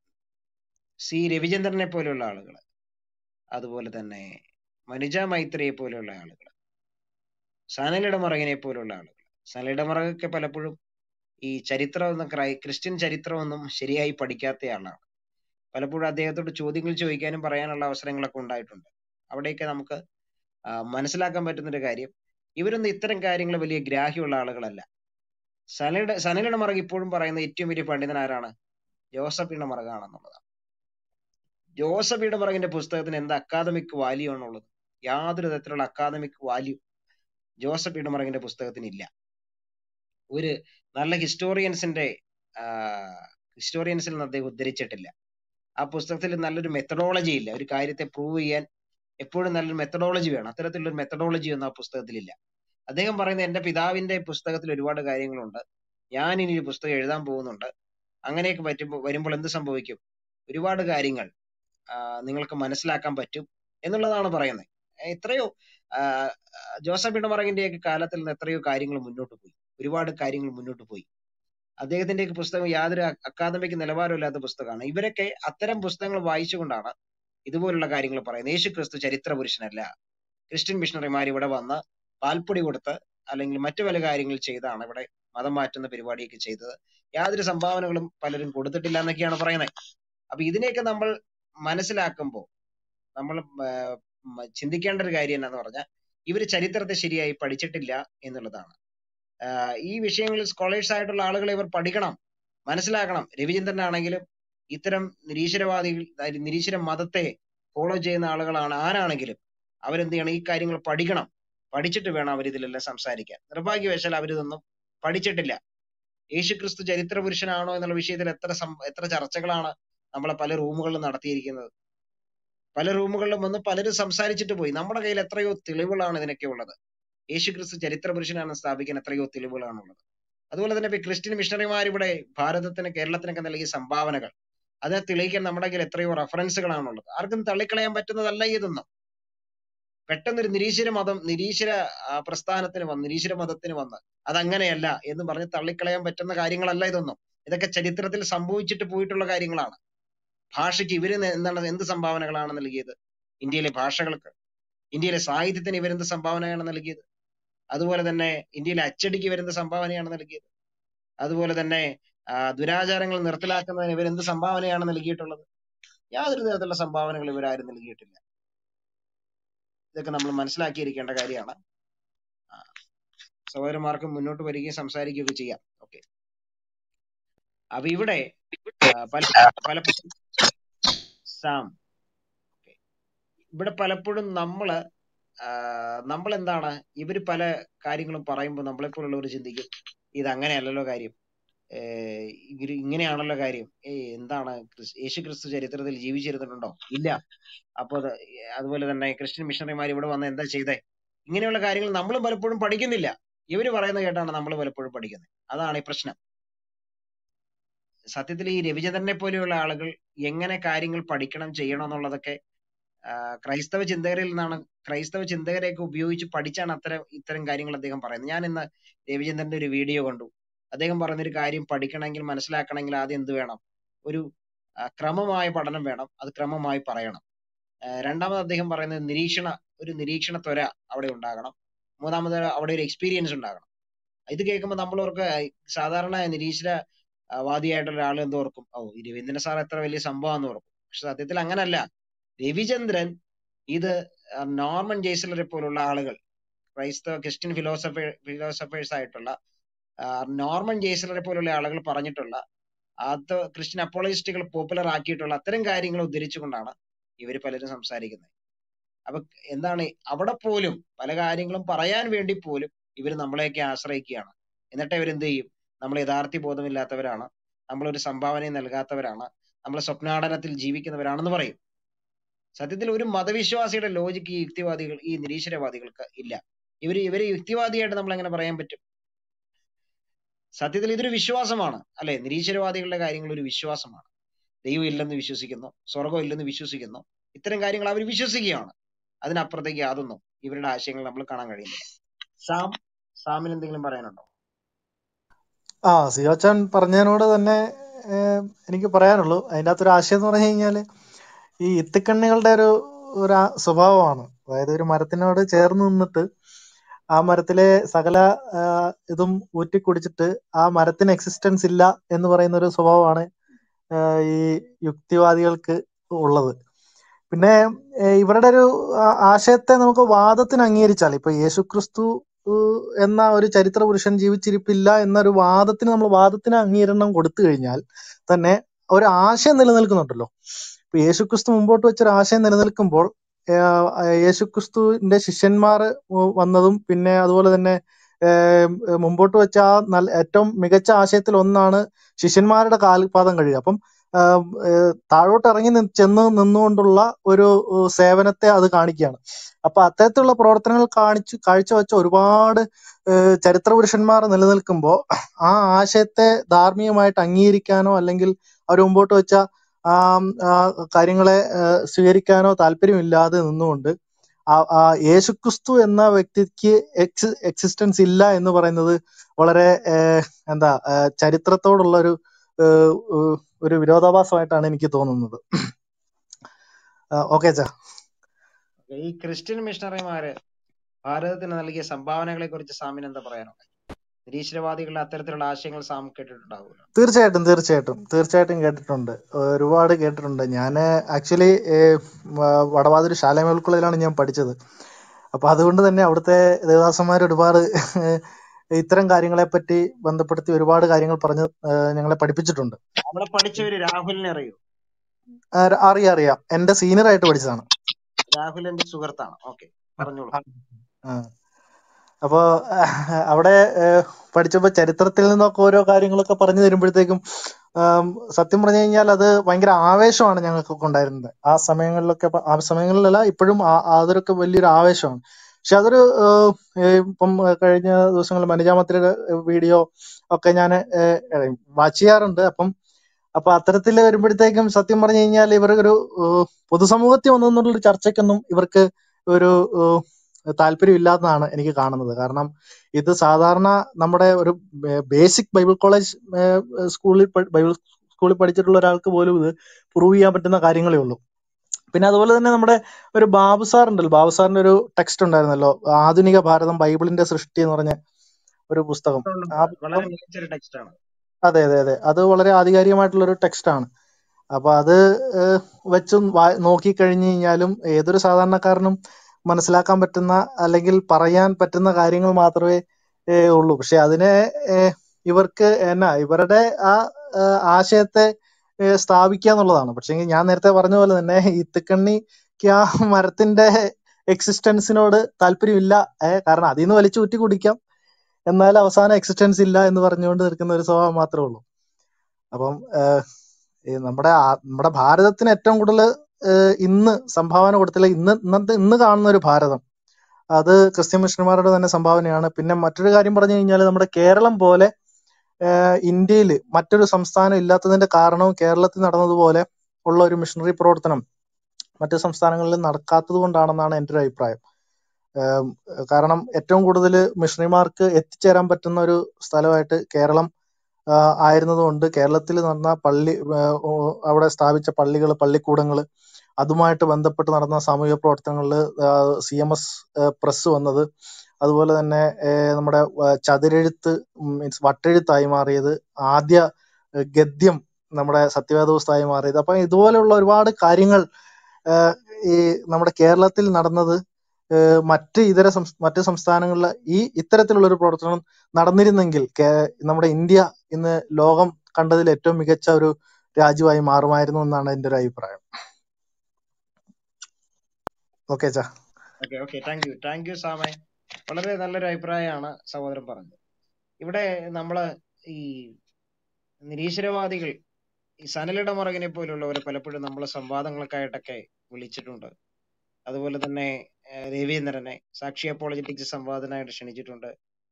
സി രവിചന്ദ്രനെ പോലെയുള്ള ആളുകൾ അതുപോലെ തന്നെ മനുജ മൈത്രിയെ പോലെയുള്ള ആളുകൾ സനലിയുടെ മറകിനെ പോലുള്ള ആളുകൾ സനലിയുടെ മറകൊക്കെ പലപ്പോഴും ഈ ചരിത്രമൊന്നും ക്രൈ ക്രിസ്ത്യൻ ചരിത്രമൊന്നും ശരിയായി പഠിക്കാത്ത ആളാണ് പലപ്പോഴും അദ്ദേഹത്തോട് ചോദ്യങ്ങൾ ചോദിക്കാനും പറയാനുള്ള അവസരങ്ങളൊക്കെ ഉണ്ടായിട്ടുണ്ട് അവിടെയൊക്കെ നമുക്ക് ആ, മനസ്സിലാക്കാൻ പറ്റുന്ന ഒരു കാര്യം ഇവരൊന്നും ഇത്തരം കാര്യങ്ങൾ വലിയ ഗ്രാഹ്യമുള്ള ആളുകളല്ല സനലിയുടെ സനലിയുടെ മറക് ഇപ്പോഴും പറയുന്ന ഏറ്റവും വലിയ പണ്ഡിതൻ ആരാണ് ജോസഫ് ഇടമറകാണെന്നുള്ളതാണ് ജോസഫ് ഇടമറകിന്റെ പുസ്തകത്തിന് എന്ത് അക്കാദമിക് വാല്യൂ ആണുള്ളത് യാതൊരു തരത്തിലുള്ള അക്കാദമിക് വാല്യൂ ജോസഫ് ഇടമറകിന്റെ പുസ്തകത്തിന് ഇല്ല ഒരു നല്ല ഹിസ്റ്റോറിയൻസിന്റെ ഹിസ്റ്റോറിയൻസിൽ നിന്ന് അദ്ദേഹം ഉദ്ധരിച്ചിട്ടില്ല ആ പുസ്തകത്തിൽ നല്ലൊരു മെത്തഡോളജി ഇല്ല ഒരു കാര്യത്തെ പ്രൂവ് ചെയ്യാൻ എപ്പോഴും നല്ലൊരു മെത്തഡോളജി വേണം അത്തരത്തിലുള്ള മെത്തഡോളജി ഒന്നും ആ പുസ്തകത്തിലില്ല അദ്ദേഹം പറയുന്നത് എന്റെ പിതാവിന്റെ പുസ്തകത്തിൽ ഒരുപാട് കാര്യങ്ങളുണ്ട് ഞാൻ ഇനി ഒരു പുസ്തകം എഴുതാൻ പോകുന്നുണ്ട് അങ്ങനെയൊക്കെ പറ്റുമ്പോൾ വരുമ്പോൾ എന്ത് സംഭവിക്കും ഒരുപാട് കാര്യങ്ങൾ ആ, നിങ്ങൾക്ക് മനസ്സിലാക്കാൻ പറ്റും എന്നുള്ളതാണ് പറയുന്നത് എത്രയോ ആ, ജോസഫ് ഇടമറകിന്റെയൊക്കെ കാലത്തിൽ നിന്ന് എത്രയോ കാര്യങ്ങൾ മുന്നോട്ട് പോയി ഒരുപാട് കാര്യങ്ങൾ മുന്നോട്ട് പോയി അദ്ദേഹത്തിന്റെയൊക്കെ പുസ്തകം യാതൊരു അ- അക്കാദമിക് നിലവാരമില്ലാത്ത പുസ്തകമാണ് ഇവരൊക്കെ അത്തരം പുസ്തകങ്ങൾ വായിച്ചുകൊണ്ടാണ് ഇതുപോലുള്ള കാര്യങ്ങൾ പറയുന്നത് യേശു ക്രിസ്തു ചരിത്ര പുരുഷനല്ല ക്രിസ്ത്യൻ മിഷണറിമാർ ഇവിടെ വന്ന് പാൽപ്പൊടി കൊടുത്ത് അല്ലെങ്കിൽ മറ്റു പല കാര്യങ്ങൾ ചെയ്താണ് ഇവിടെ മതം മാറ്റുന്ന പരിപാടിയൊക്കെ ചെയ്തത് യാതൊരു സംഭാവനകളും പലരും കൊടുത്തിട്ടില്ല എന്നൊക്കെയാണ് പറയുന്നത് അപ്പൊ ഇതിനെയൊക്കെ നമ്മൾ മനസ്സിലാക്കുമ്പോൾ നമ്മൾ ചിന്തിക്കേണ്ട ഒരു കാര്യം എന്നാന്ന് പറഞ്ഞാൽ ഇവര് ചരിത്രത്തെ ശരിയായി പഠിച്ചിട്ടില്ല എന്നുള്ളതാണ് ആഹ് ഈ വിഷയങ്ങളിൽ സ്കോളേഴ്സ് ആയിട്ടുള്ള ആളുകൾ ഇവർ പഠിക്കണം മനസ്സിലാക്കണം രവിചന്ദ്രനാണെങ്കിലും ഇത്തരം നിരീശ്വരവാദികൾ അതായത് നിരീശ്വര മതത്തെ ഫോളോ ചെയ്യുന്ന ആളുകളാണ് ആരാണെങ്കിലും അവരെന്ത് ചെയ്യണം ഈ കാര്യങ്ങൾ പഠിക്കണം പഠിച്ചിട്ട് വേണം അവർ ഇതിലെല്ലാം സംസാരിക്കാൻ നിർഭാഗ്യവശാൽ അവരിതൊന്നും പഠിച്ചിട്ടില്ല യേശുക്രിസ്തു ചരിത്ര പുരുഷനാണോ എന്നുള്ള വിഷയത്തിൽ എത്ര സം- എത്ര ചർച്ചകളാണ് നമ്മളെ പല റൂമുകളിലും നടത്തിയിരിക്കുന്നത് പല റൂമുകളിലും വന്ന് പലരും സംസാരിച്ചിട്ട് പോയി നമ്മുടെ കയ്യിൽ എത്രയോ തെളിവുകളാണ് ഇതിനൊക്കെ ഉള്ളത് യേശുക്രിസ്തു ചരിത്ര പുരുഷനാണെന്ന് സ്ഥാപിക്കാൻ എത്രയോ തെളിവുകളാണുള്ളത് അതുപോലെ തന്നെ ഇപ്പൊ ഈ ക്രിസ്ത്യൻ മിഷണറിമാർ ഇവിടെ ഭാരതത്തിന് കേരളത്തിനൊക്കെ നൽകിയ സംഭാവനകൾ അതിനെ തെളിയിക്കാൻ നമ്മുടെ കയ്യിൽ എത്രയോ റെഫറൻസുകളാണുള്ളത് ആർക്കും തള്ളിക്കളയാൻ പറ്റുന്നതല്ല ഇതൊന്നും പെട്ടെന്നൊരു നിരീശ്വര മതം നിരീശ്വര ആ, പ്രസ്ഥാനത്തിന് വന്ന് നിരീശ്വര മതത്തിന് വന്ന് അതങ്ങനെയല്ല എന്ന് പറഞ്ഞ് തള്ളിക്കളയാൻ പറ്റുന്ന കാര്യങ്ങളല്ല ഇതൊന്നും ഇതൊക്കെ ചരിത്രത്തിൽ സംഭവിച്ചിട്ട് പോയിട്ടുള്ള കാര്യങ്ങളാണ് ഭാഷയ്ക്ക് ഇവര് നെ- എന്താണ് എന്ത് സംഭാവനകളാണ് നൽകിയത് ഇന്ത്യയിലെ ഭാഷകൾക്ക് ഇന്ത്യയിലെ സാഹിത്യത്തിന് ഇവരെന്ത് സംഭാവനയാണ് നൽകിയത് അതുപോലെ തന്നെ ഇന്ത്യയിലെ അച്ചടിക്ക് ഇവരെന്ത് സംഭാവനയാണ് നൽകിയത് അതുപോലെ തന്നെ ആ, ദുരാചാരങ്ങൾ നിർത്തലാക്കുന്നതിന് ഇവരെന്ത് സംഭാവനയാണ് നൽകിയിട്ടുള്ളത് യാതൊരു തരത്തിലുള്ള സംഭാവനകൾ ഇവരാരും നൽകിയിട്ടില്ല ഇതൊക്കെ നമ്മൾ മനസ്സിലാക്കിയിരിക്കേണ്ട കാര്യമാണ് ആ, സഹോദരന്മാർക്ക് മുന്നോട്ട് വരികയും സംസാരിക്കുകയൊക്കെ ചെയ്യാം ഓക്കെ അപ്പൊ ഇവിടെ ആ, പല പലപ്പോഴും സാം okay. ഇവിടെ പലപ്പോഴും നമ്മള് നമ്മൾ എന്താണ് ഇവര് പല കാര്യങ്ങളും പറയുമ്പോൾ നമ്മളെപ്പോലുള്ളവർ ചിന്തിക്കും ഇത് അങ്ങനെയല്ലല്ലോ കാര്യം ഏഹ് ഇവര് ഇങ്ങനെയാണല്ലോ കാര്യം ഏയ് എന്താണ് ക്രിസ്- യേശു ക്രിസ്തു ചരിത്രത്തിൽ ജീവിച്ചിരുന്നിട്ടുണ്ടോ ഇല്ല അപ്പൊ അത് അതുപോലെ തന്നെ ക്രിസ്ത്യൻ മിഷണറിമാർ ഇവിടെ വന്ന് എന്താ ചെയ്തേ ഇങ്ങനെയുള്ള കാര്യങ്ങൾ നമ്മളും പലപ്പോഴും പഠിക്കുന്നില്ല ഇവര് പറയുന്നത് കേട്ടാണ് നമ്മൾ പലപ്പോഴും പഠിക്കുന്നത് അതാണ് ഈ പ്രശ്നം സത്യത്തിൽ ഈ രവിചന്ദ്രനെ പോലെയുള്ള ആളുകൾ എങ്ങനെ കാര്യങ്ങൾ പഠിക്കണം ചെയ്യണം എന്നുള്ളതൊക്കെ ആ, ക്രൈസ്തവ ചിന്തകരിൽ നിന്നാണ് ക്രൈസ്തവ ചിന്തകരെയൊക്കെ ഉപയോഗിച്ച് പഠിച്ചാണ് അത്തരം ഇത്തരം കാര്യങ്ങൾ അദ്ദേഹം പറയുന്നത് ഞാൻ ഇന്ന് രവിചന്ദ്രന്റെ ഒരു വീഡിയോ കണ്ടു അദ്ദേഹം പറയുന്നൊരു കാര്യം പഠിക്കണമെങ്കിൽ മനസ്സിലാക്കണമെങ്കിൽ ആദ്യം എന്ത് വേണം ഒരു ആ, ക്രമമായ പഠനം വേണം അത് ക്രമമായി പറയണം ആ, രണ്ടാമത് അദ്ദേഹം പറയുന്നത് നിരീക്ഷണ ഒരു നിരീക്ഷണ ത്വര അവിടെ ഉണ്ടാകണം മൂന്നാമത് അവിടെ ഒരു എക്സ്പീരിയൻസ് ഉണ്ടാകണം ഇത് കേൾക്കുമ്പോൾ നമ്മൾ ഓർക്ക് സാധാരണ നിരീശ്വര ആ, വാദിയായിട്ടുള്ള ഒരാൾ എന്ത് ഓർക്കും ഓ ഈ രവീന്ദ്രൻ സാർ എത്ര വലിയ സംഭവമാണെന്ന് ഓർക്കും പക്ഷെ സത്യത്തിൽ അങ്ങനല്ല രവിചന്ദ്രൻ ഇത് ആ, നോർമൻ ജെയ്സലറെ പോലുള്ള ആളുകൾ ക്രൈസ്തവ ക്രിസ്ത്യൻ ഫിലോസഫേ ഫിലോസഫേഴ്സ് ആയിട്ടുള്ള ആ, നോർമൻ ജെയ്സലറെ പോലുള്ള ആളുകൾ പറഞ്ഞിട്ടുള്ള അത് ക്രിസ്ത്യൻ അപ്പോളജിസ്റ്റുകൾ പോപ്പുലർ ആക്കിയിട്ടുള്ള അത്തരം കാര്യങ്ങൾ ഉദ്ധരിച്ചുകൊണ്ടാണ് ഇവർ പലരും സംസാരിക്കുന്നത് അപ്പൊ എന്താണ് അവിടെ പോലും പല കാര്യങ്ങളും പറയാൻ വേണ്ടി പോലും ഇവർ നമ്മളെയൊക്കെ ആശ്രയിക്കുകയാണ് എന്നിട്ട് ഇവരെന്ത് ചെയ്യും നമ്മൾ യഥാർത്ഥ ബോധമില്ലാത്തവരാണ് നമ്മളൊരു സംഭാവനയും നൽകാത്തവരാണ് നമ്മൾ സ്വപ്നാടനത്തിൽ ജീവിക്കുന്നവരാണെന്ന് പറയും സത്യത്തിൽ ഒരു മതവിശ്വാസിയുടെ ലോജിക്ക് ഈ യുക്തിവാദികൾ ഈ നിരീശ്വരവാദികൾക്ക് ഇല്ല ഇവര് ഇവര് യുക്തിവാദിയായിട്ട് നമ്മൾ എങ്ങനെ പറയാൻ പറ്റും സത്യത്തിൽ ഇതൊരു വിശ്വാസമാണ് അല്ലെ നിരീശ്വരവാദികളുടെ കാര്യങ്ങൾ ഒരു വിശ്വാസമാണ് ദൈവം ഇല്ലെന്ന് വിശ്വസിക്കുന്നു സ്വർഗം ഇല്ലെന്ന് വിശ്വസിക്കുന്നു ഇത്തരം കാര്യങ്ങൾ അവർ വിശ്വസിക്കുകയാണ് അതിനപ്പുറത്തേക്ക് യാതൊന്നും ഇവരുടെ ആശയങ്ങൾ നമ്മൾ കാണാൻ കഴിയുന്നില്ല സാം സാമിന് എന്തെങ്കിലും പറയാനുണ്ടോ ആ സിയോച്ചാൻ പറഞ്ഞതിനോട് തന്നെ ഏഹ്, എനിക്ക് പറയാനുള്ളൂ അതിൻ്റെ അകത്തൊരു ആശയം എന്ന് പറഞ്ഞു കഴിഞ്ഞാല് ഈ ഇത്തിക്കണ്ണികളുടെ ഒരു ഒരു ആ സ്വഭാവമാണ് അതായത് ഒരു മരത്തിനോട് ചേർന്ന് നിന്നിട്ട് ആ മരത്തിലെ സകല ആ, ഇതും ഊറ്റി കുടിച്ചിട്ട് ആ മരത്തിന് എക്സിസ്റ്റൻസ് ഇല്ല എന്ന് പറയുന്ന ഒരു സ്വഭാവമാണ് ആ, ഈ യുക്തിവാദികൾക്ക് ഉള്ളത് പിന്നെ ഏഹ്, ഇവരുടെ ഒരു ആ- ആശയത്തെ നമുക്ക് വാദത്തിന് അംഗീകരിച്ചാൽ ഇപ്പൊ യേശുക്രിസ്തു ഏഹ്, എന്ന ഒരു ചരിത്ര പുരുഷൻ ജീവിച്ചിരിപ്പില്ല എന്നൊരു വാദത്തിന് നമ്മൾ വാദത്തിന് അംഗീകരണം കൊടുത്തു കഴിഞ്ഞാൽ തന്നെ ഒരു ആശയം നിലനിൽക്കുന്നുണ്ടല്ലോ ഇപ്പൊ യേശുക്രിസ്തു മുമ്പോട്ട് വെച്ചൊരു ആശയം നിലനിൽക്കുമ്പോൾ ഏഹ്, യേശുക്രിസ്തുവിന്റെ ശിഷ്യന്മാർ വന്നതും പിന്നെ അതുപോലെ തന്നെ ഏഹ്, മുമ്പോട്ട് വെച്ച ആ നല്ല ഏറ്റവും മികച്ച ആശയത്തിൽ ഒന്നാണ് ശിഷ്യന്മാരുടെ കാൽപാദം കഴിയുക അപ്പം ആഹ്, ഏഹ്, താഴോട്ട് ഇറങ്ങി നി- ചെന്ന് നിന്നുകൊണ്ടുള്ള ഒരു ഏഹ്, സേവനത്തെ അത് കാണിക്കുകയാണ് അപ്പൊ അത്തരത്തിലുള്ള പ്രവർത്തനങ്ങൾ കാണിച്ചു കാഴ്ചവെച്ച ഒരുപാട് ഏഹ്, ചരിത്ര പുരുഷന്മാർ നിലനിൽക്കുമ്പോൾ ആ ആശയത്തെ ധാർമ്മികമായിട്ട് അംഗീകരിക്കാനോ അല്ലെങ്കിൽ അവർ മുമ്പോട്ട് വെച്ച ആ ആ കാര്യങ്ങളെ ഏഹ്, സ്വീകരിക്കാനോ താല്പര്യമില്ലാതെ നിന്നുകൊണ്ട് ആ- ആ യേശുക്രിസ്തു എന്ന വ്യക്തിക്ക് എക്സ് എക്സിസ്റ്റൻസ് ഇല്ല എന്ന് പറയുന്നത് വളരെ ഏഹ്, എന്താ ഏഹ്, ചരിത്രത്തോടുള്ള ഒരു ഏഹ്, ഏഹ്, ഒരു വിരോധാഭാസമായിട്ടാണ് എനിക്ക് തോന്നുന്നത് ഓക്കെ ചാ ഈ ക്രിസ്ത്യൻ മിഷണറിമാര് ഭാരതത്തിന് നൽകിയ സംഭാവനകളെ കുറിച്ച് സാമിന് എന്താ പറയാനുള്ളത് നിരീശ്വരവാദികളുടെ അത്തരത്തിലുള്ള ആശയങ്ങൾ സാം കേട്ടിട്ടുണ്ടാവുമല്ലോ തീർച്ചയായിട്ടും തീർച്ചയായിട്ടും തീർച്ചയായിട്ടും കേട്ടിട്ടുണ്ട് ഒരുപാട് കേട്ടിട്ടുണ്ട് ഞാൻ ആക്ച്വലി വടവാതിരി ശാലമേൽ കോളേജിലാണ് ഞാൻ പഠിച്ചത് അപ്പൊ അതുകൊണ്ട് തന്നെ അവിടുത്തെ ദേവദാസന്മാർ ഒരുപാട് ഇത്തരം കാര്യങ്ങളെ പറ്റി ബന്ധപ്പെടുത്തി ഒരുപാട് കാര്യങ്ങൾ പറഞ്ഞ് ഏഹ് ഞങ്ങളെ പഠിപ്പിച്ചിട്ടുണ്ട് അവിടെ പഠിച്ചവര് രാഹുലിനെ അറിയൂ ആ, അറിയാം അറിയാം എന്റെ സീനിയർ ആയിട്ട് പഠിച്ചതാണ് രാഹുൽ എന്റെ സുഹൃത്താണ് ഓക്കെ പറഞ്ഞോളൂ ആ. അപ്പോ ആഹ്, അവിടെ ഏഹ്, പഠിച്ചപ്പോ ചരിത്രത്തിൽ നിന്നൊക്കെ ഓരോ കാര്യങ്ങളൊക്കെ പറഞ്ഞു തരുമ്പോഴത്തേക്കും ആം, സത്യം പറഞ്ഞു കഴിഞ്ഞാൽ അത് ഭയങ്കര ആവേശമാണ് ഞങ്ങൾക്കൊക്കെ ഉണ്ടായിരുന്നത് ആ സമയങ്ങളിലൊക്കെ പ- ആ സമയങ്ങളിലല്ല ഇപ്പോഴും ആ- അതൊക്കെ വലിയൊരു ആവേശമാണ് പക്ഷെ അതൊരു ഏഹ്, ഏഹ്, ഇപ്പം കഴിഞ്ഞ ദിവസങ്ങളിൽ മനുജാമത്തിയുടെ വീഡിയോ ഒക്കെ ഞാൻ വാച്ച് ചെയ്യാറുണ്ട് അപ്പം അപ്പൊ അത്തരത്തിൽ വരുമ്പോഴത്തേക്കും സത്യം പറഞ്ഞു കഴിഞ്ഞാൽ ഇവർക്കൊരു ഏഹ്, പൊതുസമൂഹത്തിൽ വന്നെന്നുള്ളൊരു ചർച്ചയ്ക്കൊന്നും ഇവർക്ക് ഒരു ഏഹ്, താല്പര്യമില്ലാത്തതാണ് എനിക്ക് കാണുന്നത് കാരണം ഇത് സാധാരണ നമ്മുടെ ഒരു ബേസിക് ബൈബിൾ കോളേജ് സ്കൂളിൽ പ- ബൈബിൾ സ്കൂളിൽ പഠിച്ചിട്ടുള്ള ഒരാൾക്ക് പോലും ഇത് പ്രൂവ് ചെയ്യാൻ പറ്റുന്ന കാര്യങ്ങളേ ഉള്ളൂ പിന്നെ അതുപോലെ തന്നെ നമ്മുടെ ഒരു ബാബു സാർ ഉണ്ടല്ലോ ബാബു സാറിന്റെ ഒരു ടെക്സ്റ്റ് ഉണ്ടായിരുന്നല്ലോ ആധുനിക ഭാരതം ബൈബിളിന്റെ സൃഷ്ടി എന്ന് പറഞ്ഞ ഒരു പുസ്തകം ആ വളരെ പുസ്തകം മികച്ചൊരു ടെക്സ്റ്റ് ആണ് അതെ അതെ അതെ അത് വളരെ ആധികാരികമായിട്ടുള്ള ഒരു ടെക്സ്റ്റ് ആണ് അപ്പൊ അത് ഏഹ്, വെച്ച് വാ- നോക്കിക്കഴിഞ്ഞു കഴിഞ്ഞാലും ഏതൊരു സാധാരണക്കാരനും മനസ്സിലാക്കാൻ പറ്റുന്ന അല്ലെങ്കിൽ പറയാൻ പറ്റുന്ന കാര്യങ്ങൾ മാത്രമേ ഏഹ്, ഉള്ളൂ പക്ഷെ അതിനെ ഏഹ്, ഇവർക്ക് എന്നാ ഇവരുടെ ആ ഏഹ്, ആശയത്തെ ഏഹ്, സ്ഥാപിക്കുക എന്നുള്ളതാണ് പക്ഷെ ഞാൻ നേരത്തെ പറഞ്ഞ പോലെ തന്നെ ഈ തിക്കണ്ണിക്ക് ആ മരത്തിന്റെ എക്സിസ്റ്റൻസിനോട് താല്പര്യമില്ല ഏഹ്, കാരണം അതിൽ നിന്ന് വലിച്ചു ഊറ്റി കുടിക്കാം എന്നാൽ അവസാനം എക്സിസ്റ്റൻസ് ഇല്ല എന്ന് പറഞ്ഞുകൊണ്ട് നിൽക്കുന്ന ഒരു സ്വഭാവം മാത്രമേ ഉള്ളൂ അപ്പം ഏഹ്, ഈ നമ്മുടെ ആ- നമ്മുടെ ഭാരതത്തിന് ഏറ്റവും കൂടുതൽ ഇന്ന് സംഭാവന കൊടുത്തില്ല ഇന്ന് ഇന്നത്തെ ഇന്ന് കാണുന്ന ഒരു ഭാരതം അത് ക്രിസ്ത്യൻ മിഷണറിമാരുടെ തന്നെ സംഭാവനയാണ് പിന്നെ മറ്റൊരു കാര്യം പറഞ്ഞു കഴിഞ്ഞാൽ നമ്മുടെ കേരളം പോലെ ഇന്ത്യയിൽ മറ്റൊരു സംസ്ഥാനം ഇല്ലാത്തതിന്റെ കാരണവും കേരളത്തിൽ നടന്നതുപോലെ ഉള്ള ഒരു മിഷണറി പ്രവർത്തനം മറ്റു സംസ്ഥാനങ്ങളിൽ നടക്കാത്തത് കൊണ്ടാണെന്നാണ് എൻ്റെ ഒരു അഭിപ്രായം ഏം, കാരണം ഏറ്റവും കൂടുതൽ മിഷണറിമാർക്ക് എത്തിച്ചേരാൻ പറ്റുന്ന ഒരു സ്ഥലമായിട്ട് കേരളം ആ, ആയിരുന്നതുകൊണ്ട് കേരളത്തിൽ നടന്ന പള്ളി ആ, ഓ, അവിടെ സ്ഥാപിച്ച പള്ളികൾ പള്ളിക്കൂടങ്ങൾ അതുമായിട്ട് ബന്ധപ്പെട്ട് നടന്ന സാമൂഹിക പ്രവർത്തനങ്ങളിൽ സി എം എസ് പ്രസ് വന്നത് അതുപോലെ തന്നെ ഏ, നമ്മുടെ വ- ചതുരെഴുത്ത് മീൻസ് വട്ടെഴുത്തായി മാറിയത് ആദ്യ ഏ, ഗദ്യം നമ്മുടെ സത്യവേദ പുസ്തകമായി മാറിയത് അപ്പൊ ഇതുപോലെയുള്ള ഒരുപാട് കാര്യങ്ങൾ ആ, ഈ നമ്മുടെ കേരളത്തിൽ നടന്നത് ഏഹ് മറ്റ് ഇതര സംസ് മറ്റ് സംസ്ഥാനങ്ങളിലെ ഈ ഇത്തരത്തിലുള്ള ഒരു പ്രവർത്തനം നടന്നിരുന്നെങ്കിൽ കേ- നമ്മുടെ ഇന്ത്യ ഇന്ന് ലോകം കണ്ടതിൽ ഏറ്റവും മികച്ച ഒരു രാജ്യമായി മാറുമായിരുന്നു എന്നാണ് എൻ്റെ ഒരു അഭിപ്രായം ഓക്കെ ചാ okay okay thank you thank you സാമേ വളരെ നല്ലൊരു അഭിപ്രായമാണ് സഹോദരൻ പറഞ്ഞത് ഇവിടെ നമ്മള് ഈ നിരീശ്വരവാദികൾ ഈ സനലിട മറകിനെ പോലുള്ളവരെ പലപ്പോഴും നമ്മളെ സംവാദങ്ങൾക്കായിട്ടൊക്കെ വിളിച്ചിട്ടുണ്ട് അതുപോലെ തന്നെ ഏഹ്, രവീന്ദ്രനെ സാക്ഷി അപ്പോളജറ്റിക്സ് സംവാദനായിട്ട് ക്ഷണിച്ചിട്ടുണ്ട്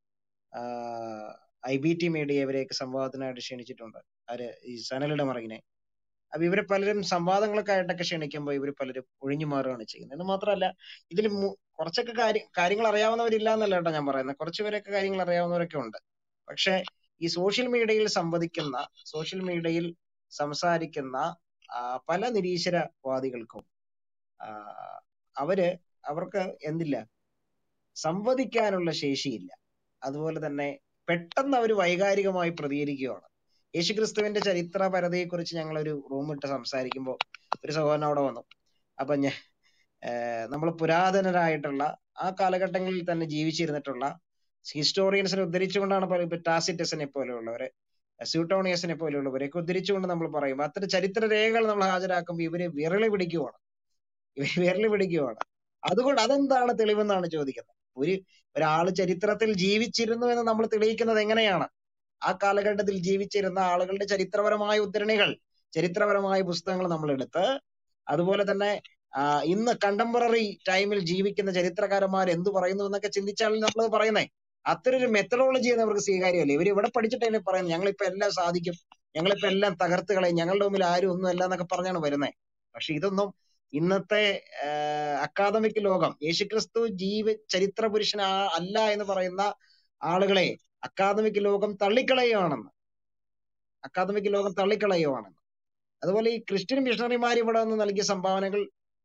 ഐ ബി ടി മീഡിയ ഇവരെയൊക്കെ സംവാദത്തിനായിട്ട് ക്ഷണിച്ചിട്ടുണ്ട് ആര് ഈ സനലിട മറകിനെ അപ്പൊ ഇവരെ പലരും സംവാദങ്ങളൊക്കെ ആയിട്ടൊക്കെ ക്ഷണിക്കുമ്പോൾ ഇവർ പലരും ഒഴിഞ്ഞു മാറുകയാണ് ചെയ്യുന്നത് എന്ന് മാത്രമല്ല ഇതിൽ കുറച്ചൊക്കെ കാര്യം കാര്യങ്ങൾ അറിയാവുന്നവരില്ല എന്നല്ല കേട്ടോ ഞാൻ പറയുന്നത് കുറച്ച് പേരൊക്കെ കാര്യങ്ങൾ അറിയാവുന്നവരൊക്കെ ഉണ്ട് പക്ഷെ ഈ സോഷ്യൽ മീഡിയയിൽ സംവദിക്കുന്ന സോഷ്യൽ മീഡിയയിൽ സംസാരിക്കുന്ന ആ, പല നിരീശ്വരവാദികൾക്കും ആ, അവര് അവർക്ക് എന്തില്ല സംവദിക്കാനുള്ള ശേഷിയില്ല അതുപോലെ തന്നെ പെട്ടെന്ന് അവർ വൈകാരികമായി പ്രതികരിക്കുകയാണ് യേശുക്രിസ്തുവിന്റെ ചരിത്രപരതയെക്കുറിച്ച് ഞങ്ങൾ ഒരു റൂം ഇട്ട് സംസാരിക്കുമ്പോൾ ഒരു സഹോദരൻ അവിടെ വന്നു അപ്പൊ ഞാൻ നമ്മൾ പുരാതനരായിട്ടുള്ള ആ കാലഘട്ടങ്ങളിൽ തന്നെ ജീവിച്ചിരുന്നിട്ടുള്ള ഹിസ്റ്റോറിയൻസിനെ ഉദ്ധരിച്ചുകൊണ്ടാണ് പല- ഇപ്പൊ ടാസിറ്റസിനെ പോലെയുള്ളവരെ സ്യൂട്ടോണിയസിനെ പോലെയുള്ളവരെയൊക്കെ ഉദ്ധരിച്ചുകൊണ്ട് നമ്മൾ പറയും അത്തരം ചരിത്ര രേഖകൾ നമ്മൾ ഹാജരാക്കുമ്പോൾ ഇവര് വിരളി പിടിക്കുവാണ് ഇവര് വിരളി പിടിക്കുവാണ് അതുകൊണ്ട് അതെന്താണ് തെളിവെന്നാണ് ചോദിക്കുന്നത് ഒരു ഒരാള് ചരിത്രത്തിൽ ജീവിച്ചിരുന്നു എന്ന് നമ്മൾ തെളിയിക്കുന്നത് എങ്ങനെയാണ് ആ കാലഘട്ടത്തിൽ ജീവിച്ചിരുന്ന ആളുകളുടെ ചരിത്രപരമായ ഉദ്ധരണികൾ ചരിത്രപരമായ പുസ്തകങ്ങൾ നമ്മൾ എടുത്ത് അതുപോലെ തന്നെ ആ, ഇന്ന് കണ്ടംപററി ടൈമിൽ ജീവിക്കുന്ന ചരിത്രകാരന്മാർ എന്ത് പറയുന്നു എന്നൊക്കെ ചിന്തിച്ചാൽ നമ്മൾ പറയുന്നേ അത്തരം ഒരു മെത്തഡോളജി അവർക്ക് സ്വീകാര്യമല്ല ഇവർ ഇവിടെ പഠിച്ചിട്ടല്ലേ പറയുന്നത് ഞങ്ങളിപ്പോ എല്ലാം സാധിക്കും ഞങ്ങളിപ്പോ എല്ലാം തകർത്ത് കളയും ഞങ്ങളുടെ മുമ്പിൽ ആരും ഒന്നും അല്ല എന്നൊക്കെ പറഞ്ഞാണ് വരുന്നത് പക്ഷെ ഇതൊന്നും ഇന്നത്തെ അക്കാദമിക് ലോകം യേശുക്രിസ്തു ജീവ ചരിത്ര പുരുഷൻ ആ- അല്ല എന്ന് പറയുന്ന ആളുകളെ അക്കാദമിക് ലോകം തള്ളിക്കളയുകയാണെന്ന് അക്കാദമിക് ലോകം തള്ളിക്കളയുകയാണെന്ന് അതുപോലെ ഈ ക്രിസ്ത്യൻ മിഷണറിമാർ ഇവിടെ നിന്ന് നൽകിയ സംഭാവനകൾ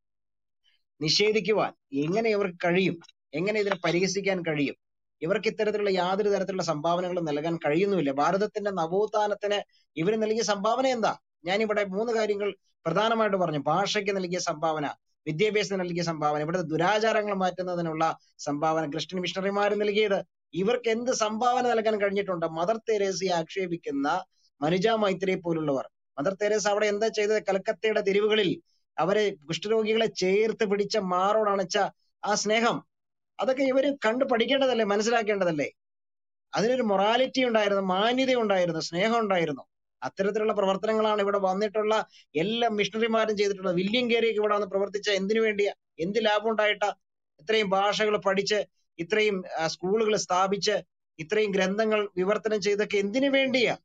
നിഷേധിക്കുവാൻ എങ്ങനെ ഇവർക്ക് കഴിയും എങ്ങനെ ഇതിനെ പരിഹസിക്കാൻ കഴിയും ഇവർക്ക് ഇത്തരത്തിലുള്ള യാതൊരു തരത്തിലുള്ള സംഭാവനകളും നൽകാൻ കഴിയുന്നുമില്ല ഭാരതത്തിന്റെ നവോത്ഥാനത്തിന് ഇവർ നൽകിയ സംഭാവന എന്താ ഞാനിവിടെ മൂന്ന് കാര്യങ്ങൾ പ്രധാനമായിട്ട് പറഞ്ഞു ഭാഷയ്ക്ക് നൽകിയ സംഭാവന വിദ്യാഭ്യാസത്തിന് നൽകിയ സംഭാവന ഇവിടുത്തെ ദുരാചാരങ്ങൾ മാറ്റുന്നതിനുള്ള സംഭാവന ക്രിസ്ത്യൻ മിഷണറിമാർ നൽകിയത് ഇവർക്ക് എന്ത് സംഭാവന നൽകാൻ കഴിഞ്ഞിട്ടുണ്ട് മദർ തെരേസയെ ആക്ഷേപിക്കുന്ന മനുജ മൈത്രിയെ പോലുള്ളവർ മദർ തെരേസ അവിടെ എന്താ ചെയ്തത് കൽക്കത്തയുടെ തെരുവുകളിൽ അവരെ കുഷ്ഠരോഗികളെ ചേർത്ത് പിടിച്ച മാറോടണച്ച ആ സ്നേഹം അതൊക്കെ ഇവര് കണ്ടു പഠിക്കേണ്ടതല്ലേ മനസ്സിലാക്കേണ്ടതല്ലേ അതിനൊരു മൊറാലിറ്റി ഉണ്ടായിരുന്നു മാന്യത ഉണ്ടായിരുന്നു സ്നേഹം ഉണ്ടായിരുന്നു അത്തരത്തിലുള്ള പ്രവർത്തനങ്ങളാണ് ഇവിടെ വന്നിട്ടുള്ള എല്ലാ മിഷണറിമാരും ചെയ്തിട്ടുള്ളത് വില്യം കേരിയൊക്കെ ഇവിടെ വന്ന് പ്രവർത്തിച്ച എന്തിനു വേണ്ടിയാ എന്ത് ലാഭം ഉണ്ടായിട്ടാ ഇത്രയും ഭാഷകൾ പഠിച്ച് ഇത്രയും സ്കൂളുകൾ സ്ഥാപിച്ച് ഇത്രയും ഗ്രന്ഥങ്ങൾ വിവർത്തനം ചെയ്തൊക്കെ എന്തിനു വേണ്ടിയാ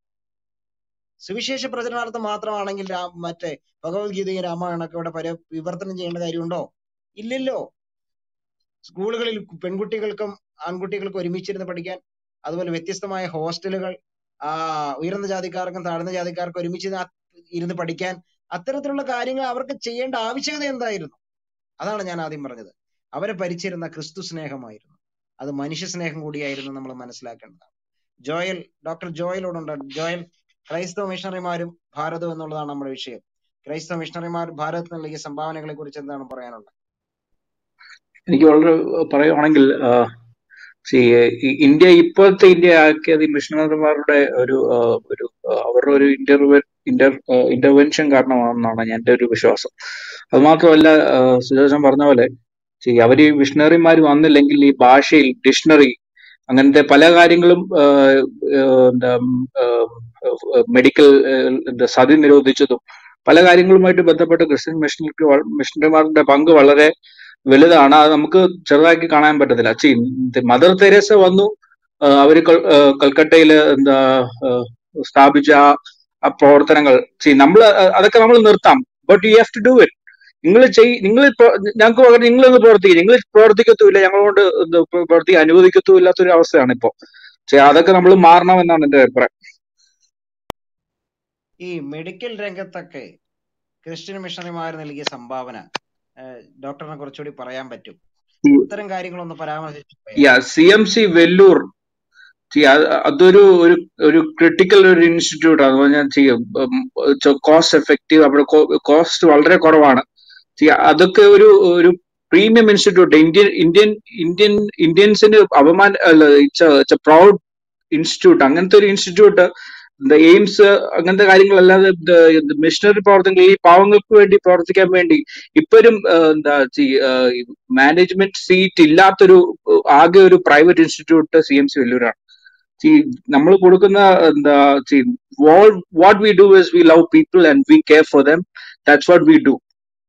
സുവിശേഷ പ്രചരണാർത്ഥം മാത്രമാണെങ്കിൽ രാ- മറ്റേ ഭഗവത്ഗീതയും രാമായണമൊക്കെ ഇവിടെ പര വിവർത്തനം ചെയ്യേണ്ട കാര്യമുണ്ടോ ഇല്ലല്ലോ സ്കൂളുകളിൽ പെൺകുട്ടികൾക്കും ആൺകുട്ടികൾക്കും ഒരുമിച്ചിരുന്ന് പഠിക്കാൻ അതുപോലെ വ്യത്യസ്തമായ ഹോസ്റ്റലുകൾ ആ ഉയർന്ന ജാതിക്കാർക്കും താഴ്ന്ന ജാതിക്കാർക്കും ഒരുമിച്ച് ഇരുന്ന് ആ- ഇരുന്ന് പഠിക്കാൻ അത്തരത്തിലുള്ള കാര്യങ്ങൾ അവർക്ക് ചെയ്യേണ്ട ആവശ്യകത എന്തായിരുന്നു അതാണ് ഞാൻ ആദ്യം പറഞ്ഞത് അവരെ ഭരിച്ചിരുന്ന ക്രിസ്തു സ്നേഹമായിരുന്നു അത് മനുഷ്യ സ്നേഹം കൂടിയായിരുന്നു നമ്മൾ മനസ്സിലാക്കേണ്ടതാണ് ജോയൽ ഡോക്ടർ ജോയലോടുണ്ട് ജോയൽ ക്രൈസ്തവ മിഷണറിമാരും ഭാരതവും എന്നുള്ളതാണ് നമ്മുടെ വിഷയം ക്രൈസ്തവ മിഷണറിമാർ ഭാരതത്തിന് നൽകിയ സംഭാവനകളെ കുറിച്ച് എന്താണ് പറയാനുള്ളത് എനിക്ക് വളരെ പറയുവാണെങ്കിൽ ആ, see, ഈ ഇന്ത്യ ഇപ്പോഴത്തെ ഇന്ത്യ ആക്കിയത് ഈ മിഷണറിമാരുടെ ഒരു ആ, ഒരു ആ, അവരുടെ ഒരു ഇന്റർവെ ഇന്റർ ഇന്റർവെൻഷൻ കാരണമാണെന്നാണ് എൻ്റെ ഒരു വിശ്വാസം അത് മാത്രമല്ല സുജാസൻ പറഞ്ഞ പോലെ see, അവര് ഈ മിഷണറിമാർ വന്നില്ലെങ്കിൽ ഈ ഭാഷയിൽ ഡിക്ഷണറി അങ്ങനത്തെ പല കാര്യങ്ങളും ആ, ആ, എന്താ മെഡിക്കൽ എന്താ സതി നിരോധിച്ചതും പല കാര്യങ്ങളുമായിട്ട് ബന്ധപ്പെട്ട് ക്രിസ്ത്യൻ മിഷണറി മിഷണറിമാരുടെ പങ്ക് വളരെ വലുതാണ് അത് നമുക്ക് ചെറുതാക്കി കാണാൻ പറ്റത്തില്ല ചി മദർ തെരേസ വന്നു ആ, അവര് കൽ- ആ, കൽക്കട്ടയില് എന്താ ആ, സ്ഥാപിച്ച ആ ആ പ്രവർത്തനങ്ങൾ ചെയ് നമ്മൾ അതൊക്കെ നമ്മൾ നിർത്താം but you have to do it നിങ്ങൾ ചെയ് നിങ്ങൾ ഞങ്ങൾക്ക് പകരം നിങ്ങൾ ഒന്ന് പ്രവർത്തിക്കും നിങ്ങൾ പ്രവർത്തിക്കത്തുമില്ല ഞങ്ങളോട് എന്ത് പ്ര- പ്രവർത്തിക്കാൻ അനുവദിക്കത്തുമില്ലാത്തൊരു അവസ്ഥയാണ് ഇപ്പോ പക്ഷെ അതൊക്കെ നമ്മൾ മാറണമെന്നാണ് എന്റെ അഭിപ്രായം ഈ മെഡിക്കൽ രംഗത്തൊക്കെ ക്രിസ്ത്യൻ മിഷണറിമാർ നൽകിയ സംഭാവന ഏഹ് ഡോക്ടറിനെ കുറച്ചുകൂടി പറയാൻ പറ്റും ഇത്തരം കാര്യങ്ങളൊന്ന് പരാമർശിച്ചു പോയാൽ C M C Vellore See, അത് അതൊരു ഒരു ഒരു ക്രിട്ടിക്കൽ ഒരു ഇൻസ്റ്റിറ്റ്യൂട്ട് ആണ് ഞാൻ ചെയ്യും കോസ്റ്റ് എഫക്റ്റീവ് അവിടെ കോസ്റ്റ് വളരെ കുറവാണ് See, അതൊക്കെ ഒരു ഒരു premium institute Indian Indian Indian ഇന്ത്യൻസിന് അപമാന അല്ല ഇറ്റ്സ് എ പ്രൗഡ് ഇൻസ്റ്റിറ്റ്യൂട്ട് അങ്ങനത്തെ ഒരു ഇൻസ്റ്റിറ്റ്യൂട്ട് എയിംസ് അങ്ങനത്തെ കാര്യങ്ങളല്ലാതെ മിഷണറി പ്രവർത്തനങ്ങൾ ഈ പാവങ്ങൾക്ക് വേണ്ടി പ്രവർത്തിക്കാൻ വേണ്ടി ഇപ്പോഴും എന്താ മാനേജ്മെന്റ് സീറ്റ് ഇല്ലാത്തൊരു ഏഹ്, ആകെ ഒരു private institute C M C വെല്ലൂരാണ് നമ്മൾ കൊടുക്കുന്ന എന്താ what we do is we love people and we care for them that's what we do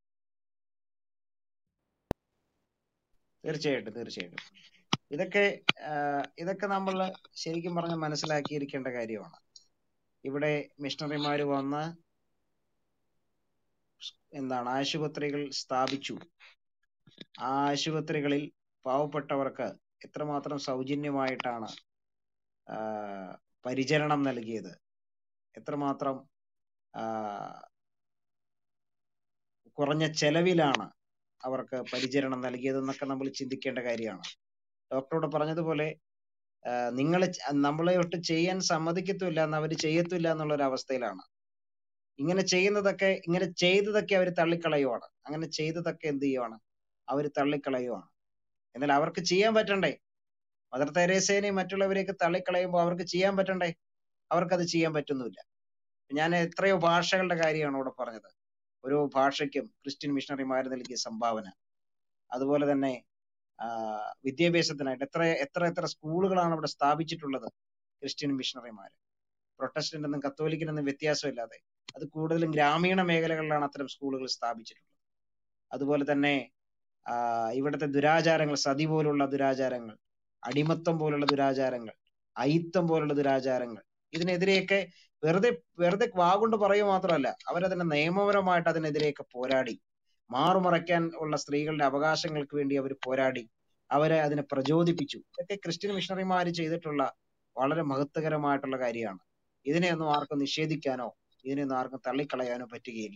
തീർച്ചയായിട്ടും തീർച്ചയായിട്ടും ഇതൊക്കെ ആഹ് ഇതൊക്കെ നമ്മൾ ശരിക്കും പറഞ്ഞ് മനസ്സിലാക്കിയിരിക്കേണ്ട കാര്യമാണ് ഇവിടെ മിഷണറിമാർ വന്ന് എന്താണ് ആശുപത്രികൾ സ്ഥാപിച്ചു ആ ആശുപത്രികളിൽ പാവപ്പെട്ടവർക്ക് എത്രമാത്രം സൗജന്യമായിട്ടാണ് ആഹ് പരിചരണം നൽകിയത് എത്രമാത്രം ആഹ് കുറഞ്ഞ ചെലവിലാണ് അവർക്ക് പരിചരണം നൽകിയതെന്നൊക്കെ നമ്മൾ ചിന്തിക്കേണ്ട കാര്യമാണ് ഡോക്ടറോട് പറഞ്ഞതുപോലെ നിങ്ങൾ നമ്മളെ ഒട്ട് ചെയ്യാൻ സമ്മതിക്കത്തുമില്ല എന്ന് അവർ ചെയ്യത്തില്ല എന്നുള്ള ഒരു അവസ്ഥയിലാണ് ഇങ്ങനെ ചെയ്യുന്നതൊക്കെ ഇങ്ങനെ ചെയ്തതൊക്കെ അവർ തള്ളിക്കളയുവാണ് അങ്ങനെ ചെയ്തതൊക്കെ എന്ത് ചെയ്യുവാണ് അവർ തള്ളിക്കളയുവാണ് എന്നാൽ അവർക്ക് ചെയ്യാൻ പറ്റണ്ടേ മദർ തെരേസേനെയും മറ്റുള്ളവരെയൊക്കെ തള്ളിക്കളയുമ്പോൾ അവർക്ക് ചെയ്യാൻ പറ്റണ്ടേ അവർക്കത് ചെയ്യാൻ പറ്റുന്നില്ല ഞാൻ എത്രയോ ഭാഷകളുടെ കാര്യമാണ് ഇവിടെ പറഞ്ഞത് ഓരോ ഭാഷയ്ക്കും ക്രിസ്ത്യൻ മിഷണറിമാർ നൽകിയ സംഭാവന അതുപോലെ തന്നെ ആ, വിദ്യാഭ്യാസത്തിനായിട്ട് എത്ര എത്ര എത്ര സ്കൂളുകളാണ് ഇവിടെ സ്ഥാപിച്ചിട്ടുള്ളത് ക്രിസ്ത്യൻ മിഷണറിമാർ പ്രൊട്ടസ്റ്റന്റ് എന്നും കത്തോലിക്കനെന്നും വ്യത്യാസമില്ലാതെ അത് കൂടുതലും ഗ്രാമീണ മേഖലകളിലാണ് അത്തരം സ്കൂളുകൾ സ്ഥാപിച്ചിട്ടുള്ളത് അതുപോലെ തന്നെ ആ, ഇവിടുത്തെ ദുരാചാരങ്ങൾ സതി പോലുള്ള ദുരാചാരങ്ങൾ അടിമത്തം പോലുള്ള ദുരാചാരങ്ങൾ അയിത്തം പോലുള്ള ദുരാചാരങ്ങൾ ഇതിനെതിരെയൊക്കെ വെറുതെ വെറുതെ വാഗൊണ്ട് പറയുക മാത്രമല്ല അവരതിനെ നിയമപരമായിട്ട് അതിനെതിരെയൊക്കെ പോരാടി മാറുമറയ്ക്കാൻ ഉള്ള സ്ത്രീകളുടെ അവകാശങ്ങൾക്ക് വേണ്ടി അവർ പോരാടി അവരെ അതിനെ പ്രചോദിപ്പിച്ചു ഇതൊക്കെ ക്രിസ്ത്യൻ മിഷണറിമാർ ചെയ്തിട്ടുള്ള വളരെ മഹത്വകരമായിട്ടുള്ള കാര്യമാണ് ഇതിനെയൊന്നും ആർക്കും നിഷേധിക്കാനോ ഇതിനെയൊന്നും ആർക്കും തള്ളിക്കളയാനോ പറ്റുകയില്ല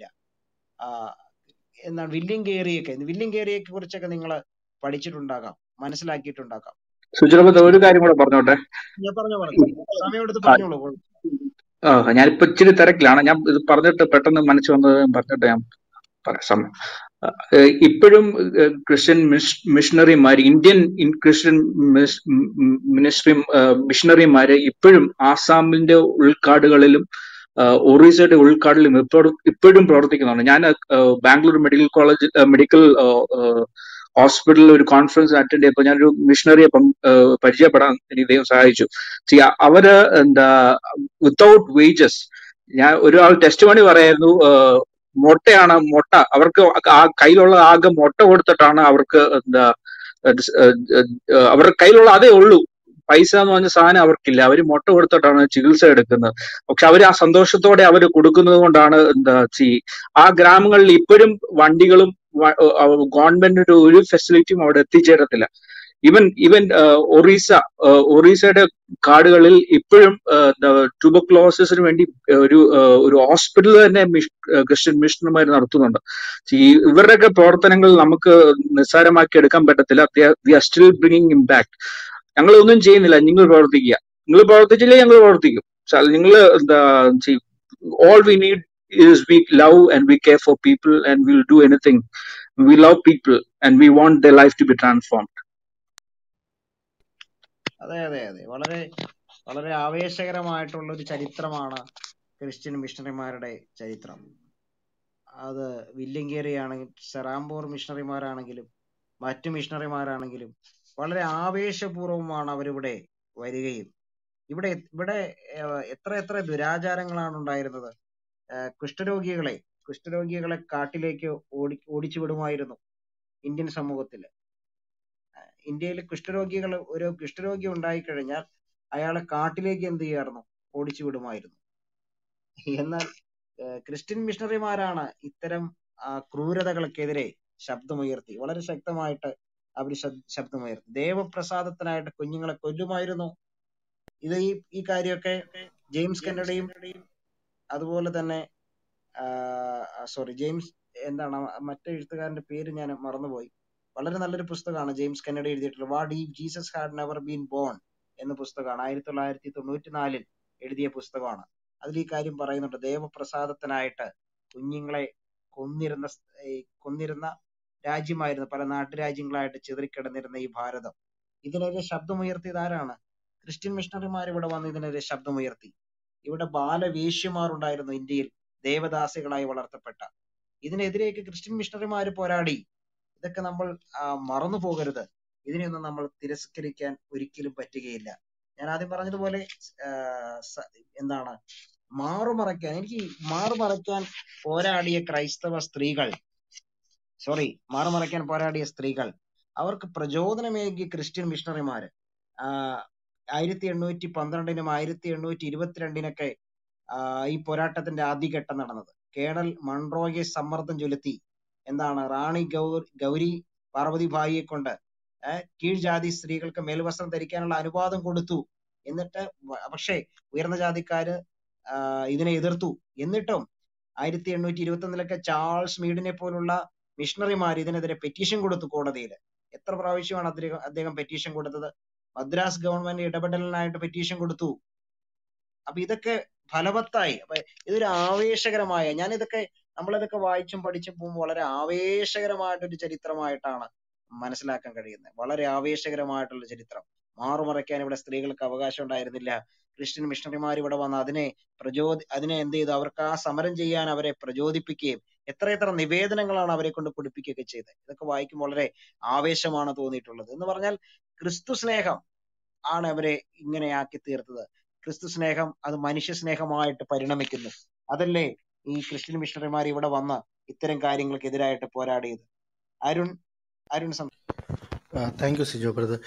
ആ എന്താണ് വില്യം കേറിയൊക്കെ വില്യം കേറിയൊക്കെ കുറിച്ചൊക്കെ നിങ്ങൾ പഠിച്ചിട്ടുണ്ടാകാം മനസ്സിലാക്കിയിട്ടുണ്ടാകാം സുചിറബത്ത് ഒരു കാര്യം കൂടെ പറഞ്ഞോട്ടെ ഞാൻ പറഞ്ഞോ പറഞ്ഞു സമയം എടുത്ത് പറഞ്ഞോളൂ ആ, ഞാനിപ്പോ ഇച്ചിരി തിരക്കിലാണ് ഞാൻ ഇത് പറഞ്ഞിട്ട് പെട്ടെന്ന് മനസ്സ് വന്നത് പറഞ്ഞിട്ട് ഞാൻ പറയാം സമയം ഏഹ് ഇപ്പോഴും ഏഹ് ക്രിസ്ത്യൻ മിഷ് മിഷണറിമാര് ഇന്ത്യൻ ഇൻ- ക്രിസ്ത്യൻ മിസ്- മ് മിനിസ്ട്രി ഏഹ് മിഷണറിമാര് ഇപ്പോഴും ആസാമിന്റെ ഉൾക്കാടുകളിലും ഏഹ് ഒറീസയുടെ ഉൾക്കാടിലും ഇപ്പോഴും ഇപ്പോഴും പ്രവർത്തിക്കുന്നുണ്ട് ഞാൻ ഏഹ് ബാംഗ്ലൂർ മെഡിക്കൽ കോളേജ് ഏഹ് മെഡിക്കൽ ഹോസ്പിറ്റലിൽ ഒരു കോൺഫറൻസ് അറ്റൻഡ് ചെയ്തപ്പോൾ ഞാനൊരു മിഷണറിയെ പരിചയപ്പെടാൻ എനിക്ക് ദൈവം സഹായിച്ചു See, അ- അവര് എന്താ വിത്തൗട്ട് വേജസ് ഞാൻ ഒരാൾ ടെസ്റ്റ് മണി പറയായിരുന്നു ഏഹ് മുട്ടയാണ് മുട്ട അവർക്ക് ആ കയ്യിലുള്ള ആകെ മുട്ട കൊടുത്തിട്ടാണ് അവർക്ക് എന്താ ഏഹ് ഏഹ് ഏഹ് അവരുടെ കയ്യിലുള്ള അതേ ഉള്ളൂ പൈസ എന്ന് പറഞ്ഞ സാധനം അവർക്കില്ല അവര് മുട്ട കൊടുത്തിട്ടാണ് ചികിത്സ എടുക്കുന്നത് പക്ഷെ അവർ ആ സന്തോഷത്തോടെ അവർ കൊടുക്കുന്നത് കൊണ്ടാണ് എന്താ ചെയ് ആ ഗ്രാമങ്ങളിൽ ഇപ്പോഴും വണ്ടികളും ഗവൺമെന്റിന്റെ ഒരു ഫെസിലിറ്റിയും അവിടെ എത്തിച്ചേരത്തില്ല ഈവൻ ഈവൻ ഒറീസ ഏഹ് ഒറീസയുടെ കാടുകളിൽ ഇപ്പോഴും ട്യൂബക്ലോസിന് വേണ്ടി ഏഹ് ഒരു ഏഹ് ഒരു ഹോസ്പിറ്റൽ തന്നെ മിഷ്- ഏഹ് ക്രിസ്ത്യൻ മിഷണർമാർ നടത്തുന്നുണ്ട് ഈ ഇവരുടെയൊക്കെ പ്രവർത്തനങ്ങൾ നമുക്ക് നിസ്സാരമാക്കി എടുക്കാൻ പറ്റത്തില്ല we are still bringing impact ഞങ്ങൾ ഒന്നും ചെയ്യുന്നില്ല നിങ്ങൾ പ്രവർത്തിക്കുക നിങ്ങൾ പ്രവർത്തിച്ചില്ലേ ഞങ്ങൾ പ്രവർത്തിക്കും നിങ്ങൾ എന്താ all we need is we love and we care for people and we'll do anything we love people and we want their life to be transformed അതെ അതെ അതെ വളരെ വളരെ ആവേശകരമായിട്ടുള്ള ഒരു ചരിത്രമാണ് ക്രിസ്ത്യൻ മിഷണറിമാരുടെ ചരിത്രം അത് വില്യം കേറി ആണെങ്കിലും സെറാംപൂർ മിഷണറിമാരാണെങ്കിലും മറ്റു മിഷണറിമാരാണെങ്കിലും വളരെ ആവേശപൂർവമാണ് അവരിവിടെ വരികയും ഇവിടെ ഇവിടെ ഏഹ്, എത്ര എത്ര ദുരാചാരങ്ങളാണ് ഉണ്ടായിരുന്നത് ഏഹ്, കുഷ്ഠരോഗികളെ കുഷ്ഠരോഗികളെ കാട്ടിലേക്ക് ഓടി ഓടിച്ചു വിടുമായിരുന്നു ഇന്ത്യൻ സമൂഹത്തിൽ ഇന്ത്യയിൽ കുഷ്ഠരോഗികൾ ഒരു കുഷ്ഠരോഗി ഉണ്ടായിക്കഴിഞ്ഞാൽ അയാളെ കാട്ടിലേക്ക് എന്ത് ചെയ്യായിരുന്നു ഓടിച്ചു വിടുമായിരുന്നു എന്നാൽ ഏഹ് ക്രിസ്ത്യൻ മിഷണറിമാരാണ് ഇത്തരം ആ, ക്രൂരതകൾക്കെതിരെ ശബ്ദമുയർത്തി വളരെ ശക്തമായിട്ട് അവർ ശബ്ദമുയർത്തി ദേവപ്രസാദത്തിനായിട്ട് കുഞ്ഞുങ്ങളെ കൊല്ലുമായിരുന്നു ഇത് ഈ ഈ കാര്യമൊക്കെ ജെയിംസ് കെന്നഡിയും അതുപോലെ തന്നെ സോറി ജെയിംസ് എന്താണ് ആ മറ്റേ എഴുത്തുകാരന്റെ പേര് ഞാൻ മറന്നുപോയി വളരെ നല്ലൊരു പുസ്തകമാണ് ജെയിംസ് കെന്നഡി എഴുതിയിട്ടുള്ളത് what if Jesus had never been born എന്ന പുസ്തകമാണ് ആയിരത്തി തൊള്ളായിരത്തി തൊണ്ണൂറ്റി നാലിൽ എഴുതിയ പുസ്തകമാണ് അതിൽ ഈ കാര്യം പറയുന്നുണ്ട് ദേവപ്രസാദത്തിനായിട്ട് കുഞ്ഞുങ്ങളെ കൊന്നിരുന്ന സ്- ഈ കൊന്നിരുന്ന രാജ്യമായിരുന്നു പല നാട്ടുരാജ്യങ്ങളായിട്ട് ചിതറിക്കിടന്നിരുന്ന ഈ ഭാരതം ഇതിനെതിരെ ശബ്ദമുയർത്തിയത് ആരാണ് ക്രിസ്ത്യൻ മിഷണറിമാർ ഇവിടെ വന്ന് ഇതിനെതിരെ ശബ്ദമുയർത്തി ഇവിടെ ബാലവേശ്യമാർ ഉണ്ടായിരുന്നു ഇന്ത്യയിൽ ദേവദാസികളായി വളർത്തപ്പെട്ട ഇതിനെതിരെയൊക്കെ ക്രിസ്ത്യൻ മിഷണറിമാർ പോരാടി ഇതൊക്കെ നമ്മൾ ആ, മറന്നു പോകരുത് ഇതിനെയൊന്നും നമ്മൾ തിരസ്കരിക്കാൻ ഒരിക്കലും പറ്റുകയില്ല ഞാൻ ആദ്യം പറഞ്ഞതുപോലെ ആ, സ- എന്താണ് മാറുമറയ്ക്കാൻ എനിക്ക് ഈ മാറുമറയ്ക്കാൻ പോരാടിയ ക്രൈസ്തവ സ്ത്രീകൾ സോറി മാറുമറയ്ക്കാൻ പോരാടിയ സ്ത്രീകൾ അവർക്ക് പ്രചോദനമേകിയ ക്രിസ്ത്യൻ മിഷണറിമാര് ആഹ് ആയിരത്തി എണ്ണൂറ്റി പന്ത്രണ്ടിനും ആയിരത്തി എണ്ണൂറ്റി ഇരുപത്തിരണ്ടിനൊക്കെ ആഹ് ഈ പോരാട്ടത്തിന്റെ ആദ്യഘട്ടം നടന്നത് കേണൽ മൺറോയെ സമ്മർദ്ദം ചെലുത്തി എന്താണ് റാണി ഗൗ ഗൗരി പാർവതിഭായിയെ കൊണ്ട് ഏഹ് കീഴ്ജാതി സ്ത്രീകൾക്ക് മേൽവസ്ത്രം ധരിക്കാനുള്ള അനുവാദം കൊടുത്തു എന്നിട്ട് വ- പക്ഷേ ഉയർന്ന ജാതിക്കാര് ആഹ് ഇതിനെ എതിർത്തു എന്നിട്ടും ആയിരത്തി എണ്ണൂറ്റി ഇരുപത്തി ഒന്നിലൊക്കെ ചാൾസ് മീഡിനെ പോലുള്ള മിഷണറിമാർ ഇതിനെതിരെ പെറ്റീഷൻ കൊടുത്തു കോടതിയിൽ എത്ര പ്രാവശ്യമാണ് അദ്ദേഹം അദ്ദേഹം പെറ്റീഷൻ കൊടുത്തത് മദ്രാസ് ഗവൺമെന്റ് ഇടപെടലിനായിട്ട് പെറ്റീഷൻ കൊടുത്തു അപ്പൊ ഇതൊക്കെ ഫലവത്തായി അപ്പൊ ഇതൊരു ആവേശകരമായ ഞാൻ ഇതൊക്കെ നമ്മളിതൊക്കെ വായിച്ചും പഠിച്ചും പോകുമ്പോൾ വളരെ ആവേശകരമായിട്ടൊരു ചരിത്രമായിട്ടാണ് മനസ്സിലാക്കാൻ കഴിയുന്നത് വളരെ ആവേശകരമായിട്ടുള്ള ചരിത്രം മാറുമറയ്ക്കാൻ ഇവിടെ സ്ത്രീകൾക്ക് അവകാശം ഉണ്ടായിരുന്നില്ല ക്രിസ്ത്യൻ മിഷണറിമാർ ഇവിടെ വന്ന് അതിനെ പ്രചോദി അതിനെ എന്ത് ചെയ്തു അവർക്ക് ആ സമരം ചെയ്യാൻ അവരെ പ്രചോദിപ്പിക്കുകയും എത്രയെത്ര നിവേദനങ്ങളാണ് അവരെ കൊണ്ട് കുടിപ്പിക്കുകയൊക്കെ ചെയ്തത് ഇതൊക്കെ വായിക്കുമ്പോൾ വളരെ ആവേശമാണ് തോന്നിയിട്ടുള്ളത് എന്ന് പറഞ്ഞാൽ ക്രിസ്തു സ്നേഹം ആണ് അവരെ ഇങ്ങനെയാക്കി തീർത്തത് ക്രിസ്തു സ്നേഹം അത് മനുഷ്യ സ്നേഹമായിട്ട് പരിണമിക്കുന്നു അതല്ലേ ഈ ക്രിസ്ത്യൻ മിഷണറിമാർ ഇവിടെ വന്ന് ഇത്തരം കാര്യങ്ങൾക്കെതിരായിട്ട് പോരാടിയത് അരുൺ അരുൺ സം താങ്ക് യു സിജോ ബ്രദർ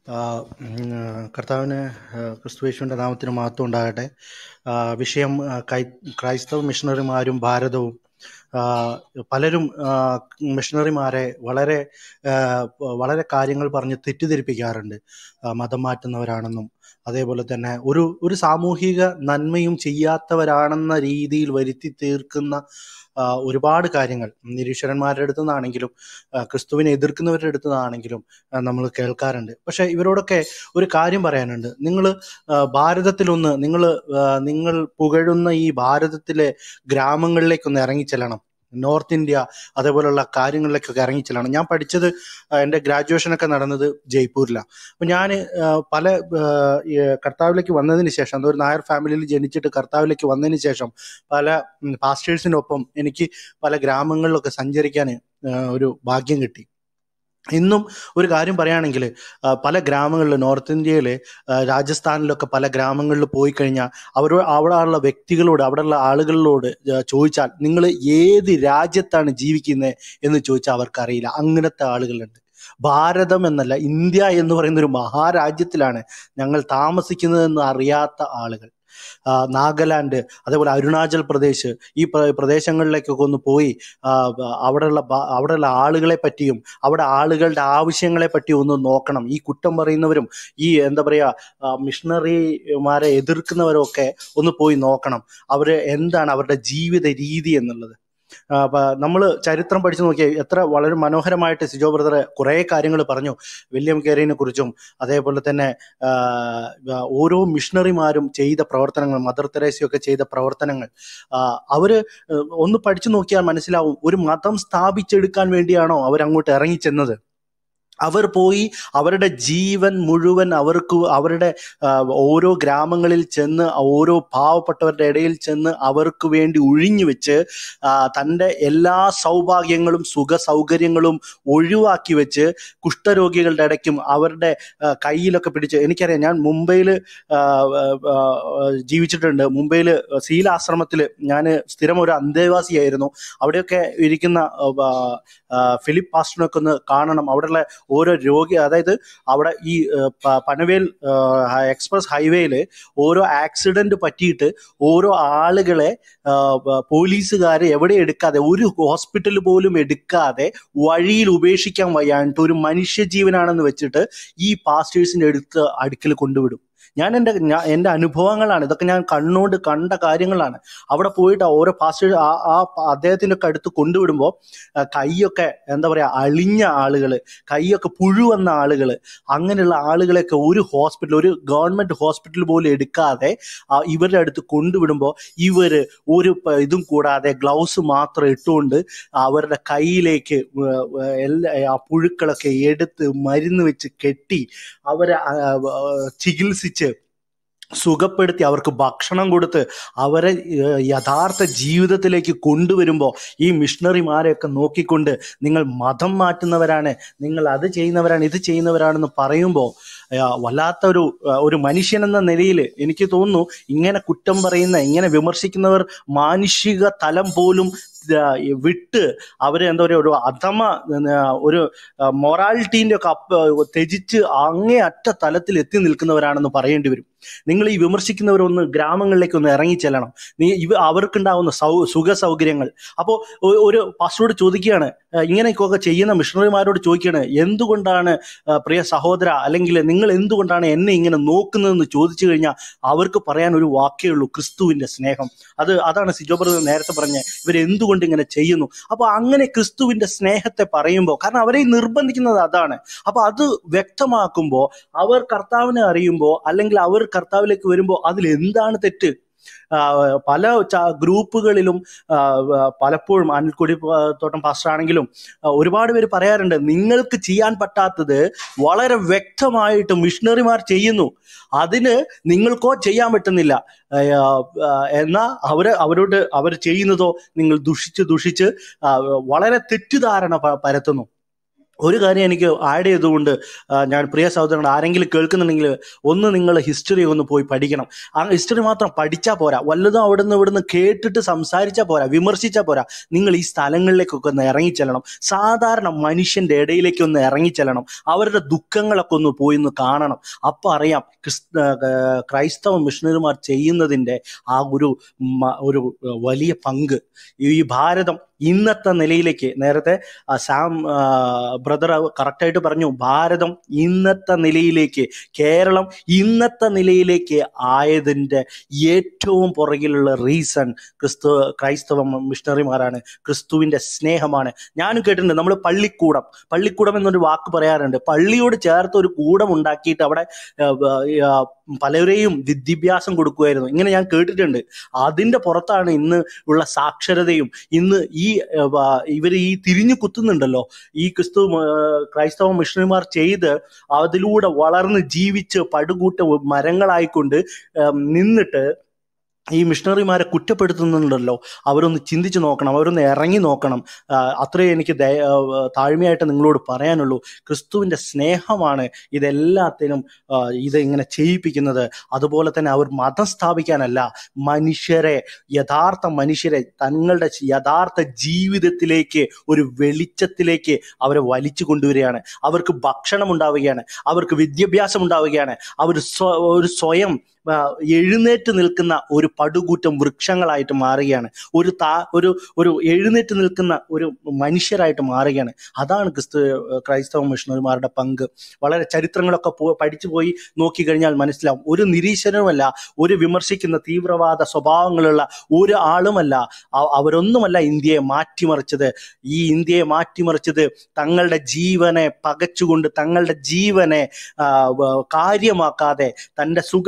കർത്താവിന് ആ, ക്രിസ്തുയേശുവിൻ്റെ നാമത്തിന് മഹത്വം ഉണ്ടാകട്ടെ ആ, വിഷയം ആ, കൈ- ക്രൈസ്തവ മിഷണറിമാരും ഭാരതവും ആ, പലരും ആ, മിഷണറിമാരെ വളരെ ആ, വളരെ കാര്യങ്ങൾ പറഞ്ഞ് തെറ്റിദ്ധരിപ്പിക്കാറുണ്ട് ആ, മതം മാറ്റുന്നവരാണെന്നും അതേപോലെ തന്നെ ഒരു ഒരു സാമൂഹിക നന്മയും ചെയ്യാത്തവരാണെന്ന രീതിയിൽ വരുത്തി തീർക്കുന്ന ആ, ഒരുപാട് കാര്യങ്ങൾ നിരീശ്വരന്മാരുടെ അടുത്തു നിന്നാണെങ്കിലും ആ, ക്രിസ്തുവിനെ എതിർക്കുന്നവരുടെ അടുത്തു നിന്നാണെങ്കിലും നമ്മൾ കേൾക്കാറുണ്ട് പക്ഷെ ഇവരോടൊക്കെ ഒരു കാര്യം പറയാനുണ്ട് നിങ്ങൾ ഭാരതത്തിലൊന്ന് നിങ്ങൾ നിങ്ങൾ പുകഴുന്ന ഈ ഭാരതത്തിലെ ഗ്രാമങ്ങളിലേക്കൊന്ന് ഇറങ്ങിച്ചെല്ലണം നോർത്ത് ഇന്ത്യ അതേപോലുള്ള കാര്യങ്ങളിലേക്കൊക്കെ ഇറങ്ങിച്ചെല്ലണം ഞാൻ പഠിച്ചത് ആ, എൻ്റെ ഗ്രാജുവേഷനൊക്കെ നടന്നത് ജയ്പൂരിലാണ് അപ്പം ഞാൻ പല ആ, ഈ കർത്താവിലേക്ക് വന്നതിന് ശേഷം അതൊരു നായർ ഫാമിലിയിൽ ജനിച്ചിട്ട് കർത്താവിലേക്ക് വന്നതിന് ശേഷം പല പാസ്റ്റേഴ്സിനൊപ്പം എനിക്ക് പല ഗ്രാമങ്ങളിലൊക്കെ സഞ്ചരിക്കാൻ ആ, ഒരു ഭാഗ്യം കിട്ടി ഇന്നും ഒരു കാര്യം പറയുകയാണെങ്കിൽ ആ, പല ഗ്രാമങ്ങളിൽ നോർത്ത് ഇന്ത്യയിലെ ആ, രാജസ്ഥാനിലൊക്കെ പല ഗ്രാമങ്ങളിൽ പോയി കഴിഞ്ഞാൽ അവരോ അവിടെയുള്ള വ്യക്തികളോട് അവിടെയുള്ള ആളുകളോട് ആ, ചോദിച്ചാൽ നിങ്ങൾ ഏത് രാജ്യത്താണ് ജീവിക്കുന്നത് എന്ന് ചോദിച്ചാൽ അവർക്കറിയില്ല അങ്ങനത്തെ ആളുകളുണ്ട് ഭാരതം എന്നല്ല ഇന്ത്യ എന്ന് പറയുന്ന ഒരു മഹാരാജ്യത്തിലാണ് ഞങ്ങൾ താമസിക്കുന്നതെന്ന് അറിയാത്ത ആളുകൾ ആ, നാഗാലാൻഡ് അതേപോലെ അരുണാചൽ പ്രദേശ് ഈ പ്ര- പ്രദേശങ്ങളിലേക്കൊക്കെ ഒന്ന് പോയി ആ, ബ- അവിടെയുള്ള ബ- അവിടെയുള്ള ആളുകളെ പറ്റിയും അവിടെ ആളുകളുടെ ആവശ്യങ്ങളെ പറ്റിയും ഒന്ന് നോക്കണം ഈ കുറ്റം പറയുന്നവരും ഈ എന്താ പറയുക ആ, മിഷണറിമാരെ എതിർക്കുന്നവരും ഒക്കെ ഒന്ന് പോയി നോക്കണം അവർ എന്താണ് അവരുടെ ജീവിത രീതി എന്നുള്ളത് നമ്മൾ ചരിത്രം പഠിച്ചു നോക്കിയാൽ എത്ര വളരെ മനോഹരമായിട്ട് സിജോ ബ്രദർ കുറേ കാര്യങ്ങൾ പറഞ്ഞു വില്യം കേറിനെ കുറിച്ചും അതേപോലെ തന്നെ ആ, ആ, ഓരോ മിഷണറിമാരും ചെയ്ത പ്രവർത്തനങ്ങൾ മദർ തെരേസയൊക്കെ ചെയ്ത പ്രവർത്തനങ്ങൾ ആ, അവര് ഏഹ്, ഒന്ന് പഠിച്ചു നോക്കിയാൽ മനസ്സിലാവും ഒരു മതം സ്ഥാപിച്ചെടുക്കാൻ വേണ്ടിയാണോ അവർ അങ്ങോട്ട് ഇറങ്ങിച്ചെന്നത് അവർ പോയി അവരുടെ ജീവൻ മുഴുവൻ അവർക്ക് അവരുടെ ആ, ഓരോ ഗ്രാമങ്ങളിൽ ചെന്ന് ഓരോ പാവപ്പെട്ടവരുടെ ഇടയിൽ ചെന്ന് അവർക്ക് വേണ്ടി ഒഴിഞ്ഞു വെച്ച് ആ, തൻ്റെ എല്ലാ സൗഭാഗ്യങ്ങളും സുഖ സൗകര്യങ്ങളും ഒഴിവാക്കി വെച്ച് കുഷ്ഠരോഗികളുടെ ഇടയ്ക്കും അവരുടെ ആ, കയ്യിലൊക്കെ പിടിച്ച് എനിക്കറിയാം ഞാൻ മുംബൈയിൽ ജീവിച്ചിട്ടുണ്ട് മുംബൈയിൽ സീലാശ്രമത്തിൽ ഞാൻ സ്ഥിരം ഒരു അന്തേവാസിയായിരുന്നു അവിടെയൊക്കെ ഇരിക്കുന്ന ആ, ആ, ഫിലിപ്പ് പാസ്റ്ററിനൊക്കെ ഒന്ന് കാണണം അവിടെയുള്ള ഓരോ രോഗി അതായത് അവിടെ ഈ ആ, പ- പനവേൽ എക്സ്പ്രസ് ഹൈവേയിൽ ഓരോ ആക്സിഡന്റ് പറ്റിയിട്ട് ഓരോ ആളുകളെ ആ, ബ- പോലീസുകാർ എവിടെ എടുക്കാതെ ഒരു ഹോസ്പിറ്റൽ പോലും എടുക്കാതെ വഴിയിൽ ഉപേക്ഷിക്കാൻ വയ്യാണ്ട് ഒരു മനുഷ്യജീവനാണെന്ന് വെച്ചിട്ട് ഈ പാസ്റ്റേഴ്സിന്റെ അടുത്ത് അടുക്കൽ കൊണ്ടുവിടും ഞാൻ എൻ്റെ ഞാൻ എൻ്റെ അനുഭവങ്ങളാണ് ഇതൊക്കെ ഞാൻ കണ്ണുകൊണ്ട് കണ്ട കാര്യങ്ങളാണ് അവിടെ പോയിട്ട് ഓരോ പാസ്റ്റേഴ്സ് ആ ആ അദ്ദേഹത്തിൻ്റെ ഒക്കെ അടുത്ത് കൊണ്ടുവിടുമ്പോൾ ആ, കൈയൊക്കെ എന്താ പറയുക അളിഞ്ഞ ആളുകൾ കൈയൊക്കെ പുഴു വന്ന ആളുകൾ അങ്ങനെയുള്ള ആളുകളെയൊക്കെ ഒരു ഹോസ്പിറ്റൽ ഒരു ഗവൺമെന്റ് ഹോസ്പിറ്റൽ പോലും എടുക്കാതെ ആ, ഇവരുടെ അടുത്ത് കൊണ്ടുവിടുമ്പോൾ ഇവര് ഒരു പ- ഇതും കൂടാതെ ഗ്ലൗസ് മാത്രം ഇട്ടുകൊണ്ട് അവരുടെ കയ്യിലേക്ക് വ- വ- എല്ലാ ആ പുഴുക്കളൊക്കെ എടുത്ത് മരുന്ന് വെച്ച് കെട്ടി അവരെ ആ, ആ, ചികിത്സിച്ച് സുഖപ്പെടുത്തി അവർക്ക് ഭക്ഷണം കൊടുത്ത് അവരെ ഏഹ്, യഥാർത്ഥ ജീവിതത്തിലേക്ക് കൊണ്ടുവരുമ്പോൾ ഈ മിഷണറിമാരെയൊക്കെ നോക്കിക്കൊണ്ട് നിങ്ങൾ മതം മാറ്റുന്നവരാണ് നിങ്ങൾ അത് ചെയ്യുന്നവരാണ് ഇത് ചെയ്യുന്നവരാണെന്ന് പറയുമ്പോൾ വല്ലാത്ത ഒരു ആ, ഒരു മനുഷ്യൻ എന്ന നിലയിൽ എനിക്ക് തോന്നുന്നു ഇങ്ങനെ കുറ്റം പറയുന്ന ഇങ്ങനെ വിമർശിക്കുന്നവർ മാനുഷിക തലം പോലും ആ, വിട്ട് അവര് എന്താ പറയുക ഒരു അധമ ആ, ഒരു മൊറാലിറ്റീൻ്റെ ഒക്കെ അപ്പ ത്യജിച്ച് അങ്ങേ അറ്റ തലത്തിൽ എത്തി നിൽക്കുന്നവരാണെന്ന് പറയേണ്ടി വരും നിങ്ങൾ ഈ വിമർശിക്കുന്നവരൊന്ന് ഗ്രാമങ്ങളിലേക്ക് ഒന്ന് ഇറങ്ങിച്ചെല്ലണം നീ ഇവ അവർക്കുണ്ടാവുന്ന സൗ സുഖ സൗകര്യങ്ങൾ അപ്പോൾ ഒരു പാസ്റ്ററോട് ചോദിക്കുകയാണ് ആ, ഇങ്ങനെയൊക്കെ ചെയ്യുന്ന മിഷണറിമാരോട് ചോദിക്കുകയാണ് എന്തുകൊണ്ടാണ് ആ, പ്രിയ സഹോദര അല്ലെങ്കിൽ നിങ്ങൾ എന്തുകൊണ്ടാണ് എന്നെ ഇങ്ങനെ നോക്കുന്നതെന്ന് ചോദിച്ചു കഴിഞ്ഞാൽ അവർക്ക് പറയാൻ ഒരു വാക്കേ ഉള്ളൂ ക്രിസ്തുവിന്റെ സ്നേഹം അത് അതാണ് സിജോ ബ്രദർ നേരത്തെ പറഞ്ഞ ഇവർ എന്തുകൊണ്ട് ഇങ്ങനെ ചെയ്യുന്നു അപ്പൊ അങ്ങനെ ക്രിസ്തുവിന്റെ സ്നേഹത്തെ പറയുമ്പോൾ കാരണം അവരെ നിർബന്ധിക്കുന്നത് അതാണ് അപ്പൊ അത് വ്യക്തമാക്കുമ്പോൾ അവർ കർത്താവിനെ അറിയുമ്പോൾ അല്ലെങ്കിൽ അവർ കർത്താവിലേക്ക് വരുമ്പോൾ അതിൽ എന്താണ് തെറ്റ് ആ, പല ച- ഗ്രൂപ്പുകളിലും ആ, ആ, പലപ്പോഴും അനിൽക്കൊടി ആ, തോട്ടം പാസ്റ്റർ ആണെങ്കിലും ആ, ഒരുപാട് പേര് പറയാറുണ്ട് നിങ്ങൾക്ക് ചെയ്യാൻ പറ്റാത്തത് വളരെ വ്യക്തമായിട്ട് മിഷണറിമാർ ചെയ്യുന്നു അതിന് നിങ്ങൾക്കോ ചെയ്യാൻ പറ്റുന്നില്ല ആ, ആ, എന്നാ അവര് അവരോട് അവർ ചെയ്യുന്നതോ നിങ്ങൾ ദുഷിച്ച് ദുഷിച്ച് ആ, വളരെ തെറ്റിദ്ധാരണ പ- പരത്തുന്നു ഒരു കാര്യം എനിക്ക് ആഡ് ചെയ്തുകൊണ്ട് ആ, ഞാൻ പ്രിയ സഹോദരങ്ങൾ ആരെങ്കിലും കേൾക്കുന്നുണ്ടെങ്കിൽ ഒന്ന് നിങ്ങൾ ഹിസ്റ്ററി ഒന്ന് പോയി പഠിക്കണം ആ ഹിസ്റ്ററി മാത്രം പഠിച്ചാൽ പോരാ വല്ലതും അവിടുന്ന് ഇവിടുന്ന് കേട്ടിട്ട് സംസാരിച്ചാൽ പോരാ വിമർശിച്ചാൽ പോരാ നിങ്ങൾ ഈ സ്ഥലങ്ങളിലേക്കൊക്കെ ഒന്ന് ഇറങ്ങിച്ചെല്ലണം സാധാരണ മനുഷ്യന്റെ ഇടയിലേക്ക് ഒന്ന് ഇറങ്ങിച്ചെല്ലണം അവരുടെ ദുഃഖങ്ങളൊക്കെ ഒന്ന് പോയി ഒന്ന് കാണണം അപ്പം അറിയാം ക്രിസ് ആ, ക്രൈസ്തവ മിഷണറിമാർ ചെയ്യുന്നതിൻ്റെ ആ ഒരു മ- ഒരു വലിയ പങ്ക് ഈ ഭാരതം ഇന്നത്തെ നിലയിലേക്ക് നേരത്തെ ആ, സാം ബ്രദർ കറക്റ്റായിട്ട് പറഞ്ഞു ഭാരതം ഇന്നത്തെ നിലയിലേക്ക് കേരളം ഇന്നത്തെ നിലയിലേക്ക് ആയതിൻ്റെ ഏറ്റവും പുറകിലുള്ള റീസൺ ക്രിസ്തു ക്രൈസ്തവ മിഷണറിമാരാണ് ക്രിസ്തുവിൻ്റെ സ്നേഹമാണ് ഞാനും കേട്ടിട്ടുണ്ട് നമ്മൾ പള്ളിക്കൂടം പള്ളിക്കൂടം എന്നൊരു വാക്ക് പറയാറുണ്ട് പള്ളിയോട് ചേർത്ത് ഒരു കൂടം ഉണ്ടാക്കിയിട്ട് അവിടെ ആ, ആ, പലരെയും വിദ്യാഭ്യാസം കൊടുക്കുമായിരുന്നു ഇങ്ങനെ ഞാൻ കേട്ടിട്ടുണ്ട് അതിൻ്റെ പുറത്താണ് ഇന്ന് ഉള്ള സാക്ഷരതയും ഇന്ന് ഈ ഇവർ ഈ തിരിഞ്ഞു കുത്തുന്നുണ്ടല്ലോ ഈ ക്രിസ്തു ആ, ക്രൈസ്തവ മിഷണറിമാർ ചെയ്ത് അതിലൂടെ വളർന്ന് ജീവിച്ച് പടുകൂട്ട മരങ്ങളായിക്കൊണ്ട് ആ, നിന്നിട്ട് ഈ മിഷണറിമാരെ കുറ്റപ്പെടുത്തുന്നുണ്ടല്ലോ അവരൊന്ന് ചിന്തിച്ച് നോക്കണം അവരൊന്ന് ഇറങ്ങി നോക്കണം ആ, അത്രേ എനിക്ക് ദയ ആ, താഴ്മയായിട്ട് നിങ്ങളോട് പറയാനുള്ളൂ ക്രിസ്തുവിൻ്റെ സ്നേഹമാണ് ഇതെല്ലാത്തിനും ആ, ഇത് ഇങ്ങനെ ചെയ്യിപ്പിക്കുന്നത് അതുപോലെ തന്നെ അവർ മതം സ്ഥാപിക്കാനല്ല മനുഷ്യരെ യഥാർത്ഥ മനുഷ്യരെ തങ്ങളുടെ യഥാർത്ഥ ജീവിതത്തിലേക്ക് ഒരു വെളിച്ചത്തിലേക്ക് അവരെ വലിച്ചു കൊണ്ടുവരികയാണ് അവർക്ക് ഭക്ഷണം ഉണ്ടാവുകയാണ് അവർക്ക് വിദ്യാഭ്യാസം ഉണ്ടാവുകയാണ് അവർ സ്വ- ഒരു സ്വയം ആ, എഴുന്നേറ്റ് നിൽക്കുന്ന ഒരു പടുകൂറ്റം വൃക്ഷങ്ങളായിട്ട് മാറുകയാണ് ഒരു താ ഒരു ഒരു എഴുന്നേറ്റ് നിൽക്കുന്ന ഒരു മനുഷ്യരായിട്ട് മാറുകയാണ് അതാണ് ക്രിസ്തു ക്രൈസ്തവ മിഷണറിമാരുടെ പങ്ക് വളരെ ചരിത്രങ്ങളൊക്കെ പോ പഠിച്ചു പോയി നോക്കിക്കഴിഞ്ഞാൽ മനസ്സിലാവും ഒരു നിരീശ്വരനുമല്ല ഒരു വിമർശിക്കുന്ന തീവ്രവാദ സ്വഭാവങ്ങളുള്ള ഒരു ആളുമല്ല അ- അവരൊന്നുമല്ല ഇന്ത്യയെ മാറ്റിമറിച്ചത് ഈ ഇന്ത്യയെ മാറ്റിമറിച്ചത് തങ്ങളുടെ ജീവനെ പകച്ചുകൊണ്ട് തങ്ങളുടെ ജീവനെ ആ, വ- കാര്യമാക്കാതെ തൻ്റെ സുഖ സൗകര്യങ്ങൾ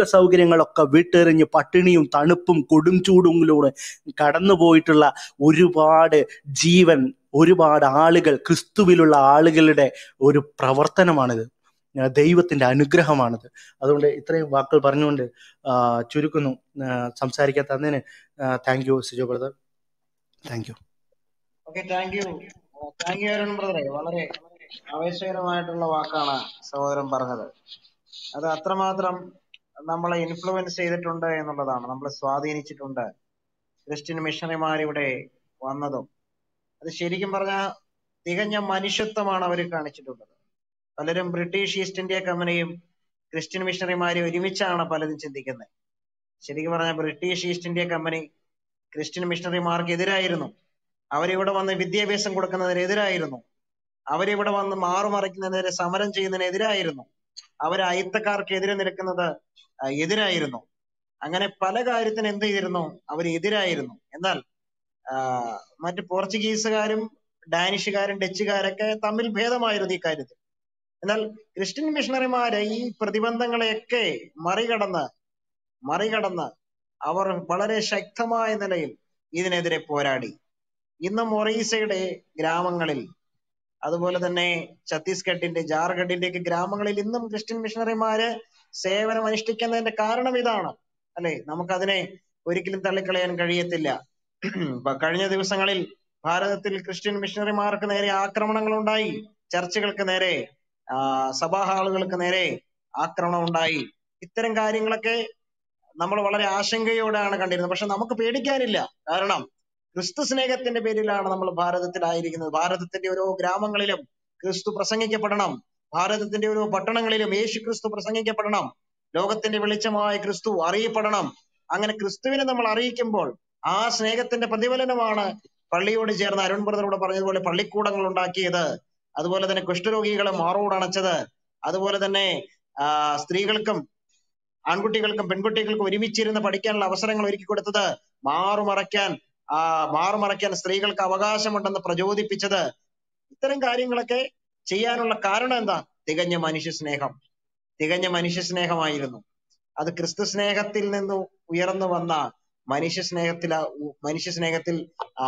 ആഗ്രഹങ്ങളൊക്കെ വിട്ടെറിഞ്ഞ് പട്ടിണിയും തണുപ്പും കൊടും ചൂടുകളിലൂടെ കടന്നു പോയിട്ടുള്ള ഒരുപാട് ജീവൻ ഒരുപാട് ആളുകൾ ക്രിസ്തുവിലുള്ള ആളുകളുടെ ഒരു പ്രവർത്തനമാണിത് ആ, ദൈവത്തിന്റെ അനുഗ്രഹമാണിത് അതുകൊണ്ട് ഇത്രയും വാക്കുകൾ പറഞ്ഞുകൊണ്ട് ആ, ചുരുക്കുന്നു ആ, സംസാരിക്കാൻ തന്നതിന് thank you Sijo brother thank you okay thank you thank you Arun ബ്രദറെ വളരെ ആവേശകരമായിട്ടുള്ള വാക്കാണ് സഹോദരൻ പറഞ്ഞത് അത് അത്രമാത്രം നമ്മളെ ഇൻഫ്ലുവൻസ് ചെയ്തിട്ടുണ്ട് എന്നുള്ളതാണ് നമ്മളെ സ്വാധീനിച്ചിട്ടുണ്ട് ക്രിസ്ത്യൻ മിഷണറിമാർ ഇവിടെ വന്നതും അത് ശരിക്കും പറഞ്ഞാൽ തികഞ്ഞ മനുഷ്യത്വമാണ് അവർ കാണിച്ചിട്ടുള്ളത് പലരും ബ്രിട്ടീഷ് ഈസ്റ്റ് ഇന്ത്യ കമ്പനിയും ക്രിസ്ത്യൻ മിഷണറിമാരും ഒരുമിച്ചാണ് പലരും ചിന്തിക്കുന്നത് ശരിക്കും പറഞ്ഞാൽ British East India company Christian മിഷണറിമാർക്ക് എതിരായിരുന്നു അവരിവിടെ വന്ന് വിദ്യാഭ്യാസം കൊടുക്കുന്നതിനെതിരായിരുന്നു അവരിവിടെ വന്ന് മാറുമറയ്ക്കുന്നതിനെതിരെ സമരം ചെയ്യുന്നതിനെതിരായിരുന്നു അവർ അയിത്തക്കാർക്ക് നിൽക്കുന്നത് ആ, എതിരായിരുന്നു അങ്ങനെ പല കാര്യത്തിന് എന്ത് ചെയ്തിരുന്നു അവർ എതിരായിരുന്നു എന്നാൽ ആ, മറ്റ് പോർച്ചുഗീസുകാരും ഡാനിഷുകാരും ഡച്ചുകാരൊക്കെ തമ്മിൽ ഭേദമായിരുന്നു ഈ കാര്യത്തിൽ എന്നാൽ ക്രിസ്ത്യൻ മിഷണറിമാര് ഈ പ്രതിബന്ധങ്ങളെയൊക്കെ മറികടന്ന് മറികടന്ന് അവർ വളരെ ശക്തമായ നിലയിൽ ഇതിനെതിരെ പോരാടി ഇന്ന് മൊറീസയുടെ ഗ്രാമങ്ങളിൽ അതുപോലെ തന്നെ ഛത്തീസ്ഗഡിന്റെ ജാർഖണ്ഡിന്റെ ഒക്കെ ഗ്രാമങ്ങളിൽ ഇന്നും ക്രിസ്ത്യൻ മിഷണറിമാര് സേവനം അനുഷ്ഠിക്കുന്നതിന്റെ കാരണം ഇതാണ് അല്ലെ നമുക്കതിനെ ഒരിക്കലും തള്ളിക്കളയാൻ കഴിയത്തില്ല ഇപ്പൊ കഴിഞ്ഞ ദിവസങ്ങളിൽ ഭാരതത്തിൽ ക്രിസ്ത്യൻ മിഷണറിമാർക്ക് നേരെ ആക്രമണങ്ങൾ ഉണ്ടായി ചർച്ചുകൾക്ക് നേരെ ആ, സഭാ ഹാളുകൾക്ക് നേരെ ആക്രമണം ഉണ്ടായി ഇത്തരം കാര്യങ്ങളൊക്കെ നമ്മൾ വളരെ ആശങ്കയോടെയാണ് കണ്ടിരുന്നത് പക്ഷെ നമുക്ക് പേടിക്കാനില്ല കാരണം ക്രിസ്തു സ്നേഹത്തിന്റെ പേരിലാണ് നമ്മൾ ഭാരതത്തിലായിരിക്കുന്നത് ഭാരതത്തിന്റെ ഓരോ ഗ്രാമങ്ങളിലും ക്രിസ്തു പ്രസംഗിക്കപ്പെടണം ഭാരതത്തിന്റെ ഓരോ പട്ടണങ്ങളിലും യേശു ക്രിസ്തു പ്രസംഗിക്കപ്പെടണം ലോകത്തിന്റെ വെളിച്ചമായ ക്രിസ്തു അറിയപ്പെടണം അങ്ങനെ ക്രിസ്തുവിനെ നമ്മൾ അറിയിക്കുമ്പോൾ ആ സ്നേഹത്തിന്റെ പ്രതിഫലനമാണ് പള്ളിയോട് ചേർന്ന് അരുൺ ബ്രദറോട് പറഞ്ഞതുപോലെ പള്ളിക്കൂടങ്ങൾ ഉണ്ടാക്കിയത് അതുപോലെ തന്നെ കുഷ്ഠരോഗികളെ മാറോടണച്ചത് അതുപോലെ തന്നെ ആ, സ്ത്രീകൾക്കും ആൺകുട്ടികൾക്കും പെൺകുട്ടികൾക്കും ഒരുമിച്ചിരുന്ന് പഠിക്കാനുള്ള അവസരങ്ങൾ ഒരുക്കി കൊടുത്തത് മാറുമറയ്ക്കാൻ ആ മാറുമറയ്ക്കാൻ സ്ത്രീകൾക്ക് അവകാശമുണ്ടെന്ന് പ്രചോദിപ്പിച്ചത് ഇത്തരം കാര്യങ്ങളൊക്കെ ചെയ്യാനുള്ള കാരണം എന്താ തികഞ്ഞ മനുഷ്യ സ്നേഹം തികഞ്ഞ മനുഷ്യ സ്നേഹമായിരുന്നു അത് ക്രിസ്തു സ്നേഹത്തിൽ നിന്ന് ഉയർന്നു വന്ന മനുഷ്യ സ്നേഹത്തിൽ മനുഷ്യ സ്നേഹത്തിൽ ആ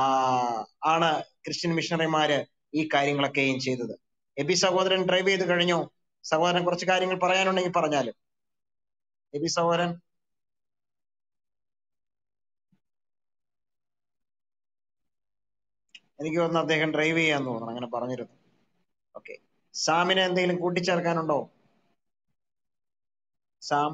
ആണ് ക്രിസ്ത്യൻ മിഷണറിമാര് ഈ കാര്യങ്ങളൊക്കെയും ചെയ്തത് എബി സഹോദരൻ ഡ്രൈവ് ചെയ്ത് കഴിഞ്ഞു സഹോദരൻ കുറച്ച് കാര്യങ്ങൾ പറയാനുണ്ടെങ്കിൽ പറഞ്ഞാലും എബി സഹോദരൻ എനിക്ക് തോന്നുന്നു അദ്ദേഹം ഡ്രൈവ് ചെയ്യാൻ തോന്നുന്നു അങ്ങനെ പറഞ്ഞിരുന്നു ഓക്കെ സാമിന് എന്തെങ്കിലും കൂട്ടിച്ചേർക്കാനുണ്ടോ സാം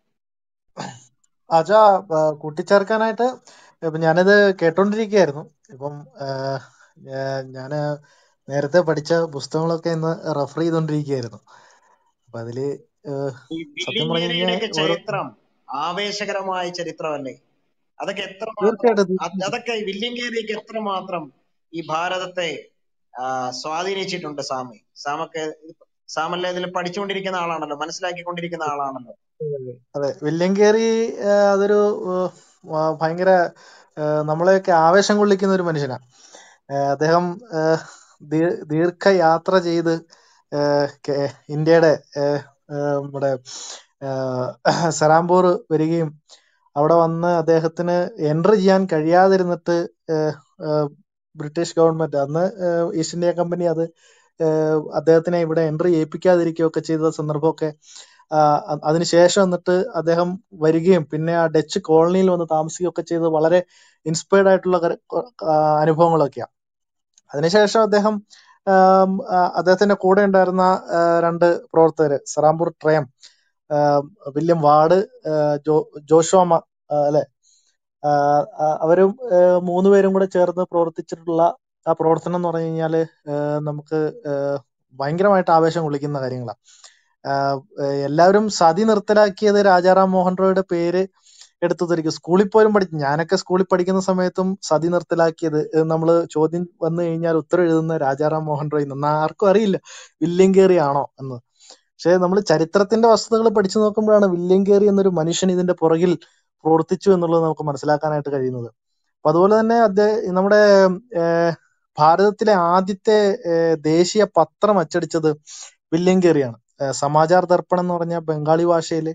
അജ കൂട്ടിച്ചേർക്കാനായിട്ട് ഇപ്പൊ ഞാനിത് കേട്ടോണ്ടിരിക്കുകയായിരുന്നു ഇപ്പം ആഹ്, ഞാ- ഞാന് നേരത്തെ പഠിച്ച പുസ്തകങ്ങളൊക്കെ ഇന്ന് റെഫർ ചെയ്തോണ്ടിരിക്കുകയായിരുന്നു അപ്പൊ അതില് ആഹ്, ഈ സത്യം പറഞ്ഞു വില്ലിങ്ങേരിയുടെ കഴിഞ്ഞാൽ ഒക്കെ ഓരോ ചരിത്രം ആവേശകരമായ ചരിത്രമല്ലേ അതൊക്കെ എത്രമാത്രം തീർച്ചയായിട്ടും അത് തീർച്ചയായിട്ടും അതൊക്കെ വില്ലിങ്ങേരിയൊക്കെ എത്രമാത്രം ഈ ഭാരതത്തെ ആ, സ്വാധീനിച്ചിട്ടുണ്ട് സാമി സാമൊക്കെ സാമല്ലേ ഇതിൽ പഠിച്ചുകൊണ്ടിരിക്കുന്ന ആളാണല്ലോ മനസ്സിലാക്കിക്കൊണ്ടിരിക്കുന്ന ആളാണല്ലോ അതെ വില്യം കേറി ആഹ്, അതൊരു ആഹ്, വ- ഭയങ്കര ആഹ്, നമ്മളെയൊക്കെ ആവേശം കൊള്ളിക്കുന്ന ഒരു മനുഷ്യനാണ് ആഹ്, അദ്ദേഹം ആഹ്, ദീ- ദീർഘയാത്ര ചെയ്ത് ആഹ്, കെ- ഇന്ത്യയുടെ ആഹ്, ആഹ്, നമ്മുടെ ആഹ്, സലാംപൂർ വരികയും അവിടെ വന്ന് അദ്ദേഹത്തിന് എൻട്രി ചെയ്യാൻ കഴിയാതിരുന്നിട്ട് ആഹ്, ആഹ്, ബ്രിട്ടീഷ് ഗവൺമെന്റ് അന്ന് ആഹ്, ഈസ്റ്റ് ഇന്ത്യ കമ്പനി അത് ആഹ്, അദ്ദേഹത്തിനെ ഇവിടെ എൻട്രി ചെയ്യിപ്പിക്കാതിരിക്കുകയൊക്കെ ചെയ്ത സന്ദർഭമൊക്കെ ആഹ് അ- അതിനുശേഷം എന്നിട്ട് അദ്ദേഹം വരികയും പിന്നെ ആ ഡച്ച് കോളനിയിൽ വന്ന് താമസിക്കുകയൊക്കെ ചെയ്തത് വളരെ ഇൻസ്പയർഡ് ആയിട്ടുള്ള കര- കൊ- ആഹ് അനുഭവങ്ങളൊക്കെയാണ് അതിനുശേഷം അദ്ദേഹം ആം, ആ, അദ്ദേഹത്തിന്റെ കൂടെ ഉണ്ടായിരുന്ന ആ, രണ്ട് പ്രവർത്തകര് Serampore trio um, William Ward ആ, ജോ ജോഷോമ ആ, അല്ലെ ആ, ആ, അവരും ആ, മൂന്നുപേരും കൂടെ ചേർന്ന് പ്രവർത്തിച്ചിട്ടുള്ള ആ പ്രവർത്തനം എന്ന് പറഞ്ഞു കഴിഞ്ഞാല് ആ, നമുക്ക് ആ, ഭയങ്കരമായിട്ട് ആവേശം കൊള്ളിക്കുന്ന കാര്യങ്ങളാണ് ആഹ് ഏഹ് എല്ലാവരും സതി നിർത്തലാക്കിയത് രാജാറാം മോഹൻ റോയുടെ പേര് എടുത്തു ധരിക്കും സ്കൂളിൽ പോലും പഠിച്ചു ഞാനൊക്കെ സ്കൂളിൽ പഠിക്കുന്ന സമയത്തും സതി നിർത്തലാക്കിയത് നമ്മൾ ചോദ്യം വന്നു കഴിഞ്ഞാൽ ഉത്തരം എഴുതുന്ന രാജാറാം മോഹൻ റോയ് എന്ന് ആർക്കും അറിയില്ല വില്യം കേറി ആണോ എന്ന് പക്ഷെ നമ്മൾ ചരിത്രത്തിന്റെ വസ്തുതകൾ പഠിച്ചു നോക്കുമ്പോഴാണ് വില്യം കേറി എന്നൊരു മനുഷ്യൻ ഇതിന്റെ പുറകിൽ പ്രവർത്തിച്ചു എന്നുള്ളത് നമുക്ക് മനസ്സിലാക്കാനായിട്ട് കഴിയുന്നത് അപ്പൊ അതുപോലെ തന്നെ അദ്ദേഹം നമ്മുടെ ഏഹ് ഭാരതത്തിലെ ആദ്യത്തെ ഏഹ് ദേശീയ പത്രം അച്ചടിച്ചത് വില്യം കേറിയാണ് ഏഹ് സമാചാർ ദർപ്പണം എന്ന് പറഞ്ഞ ബംഗാളി ഭാഷയിൽ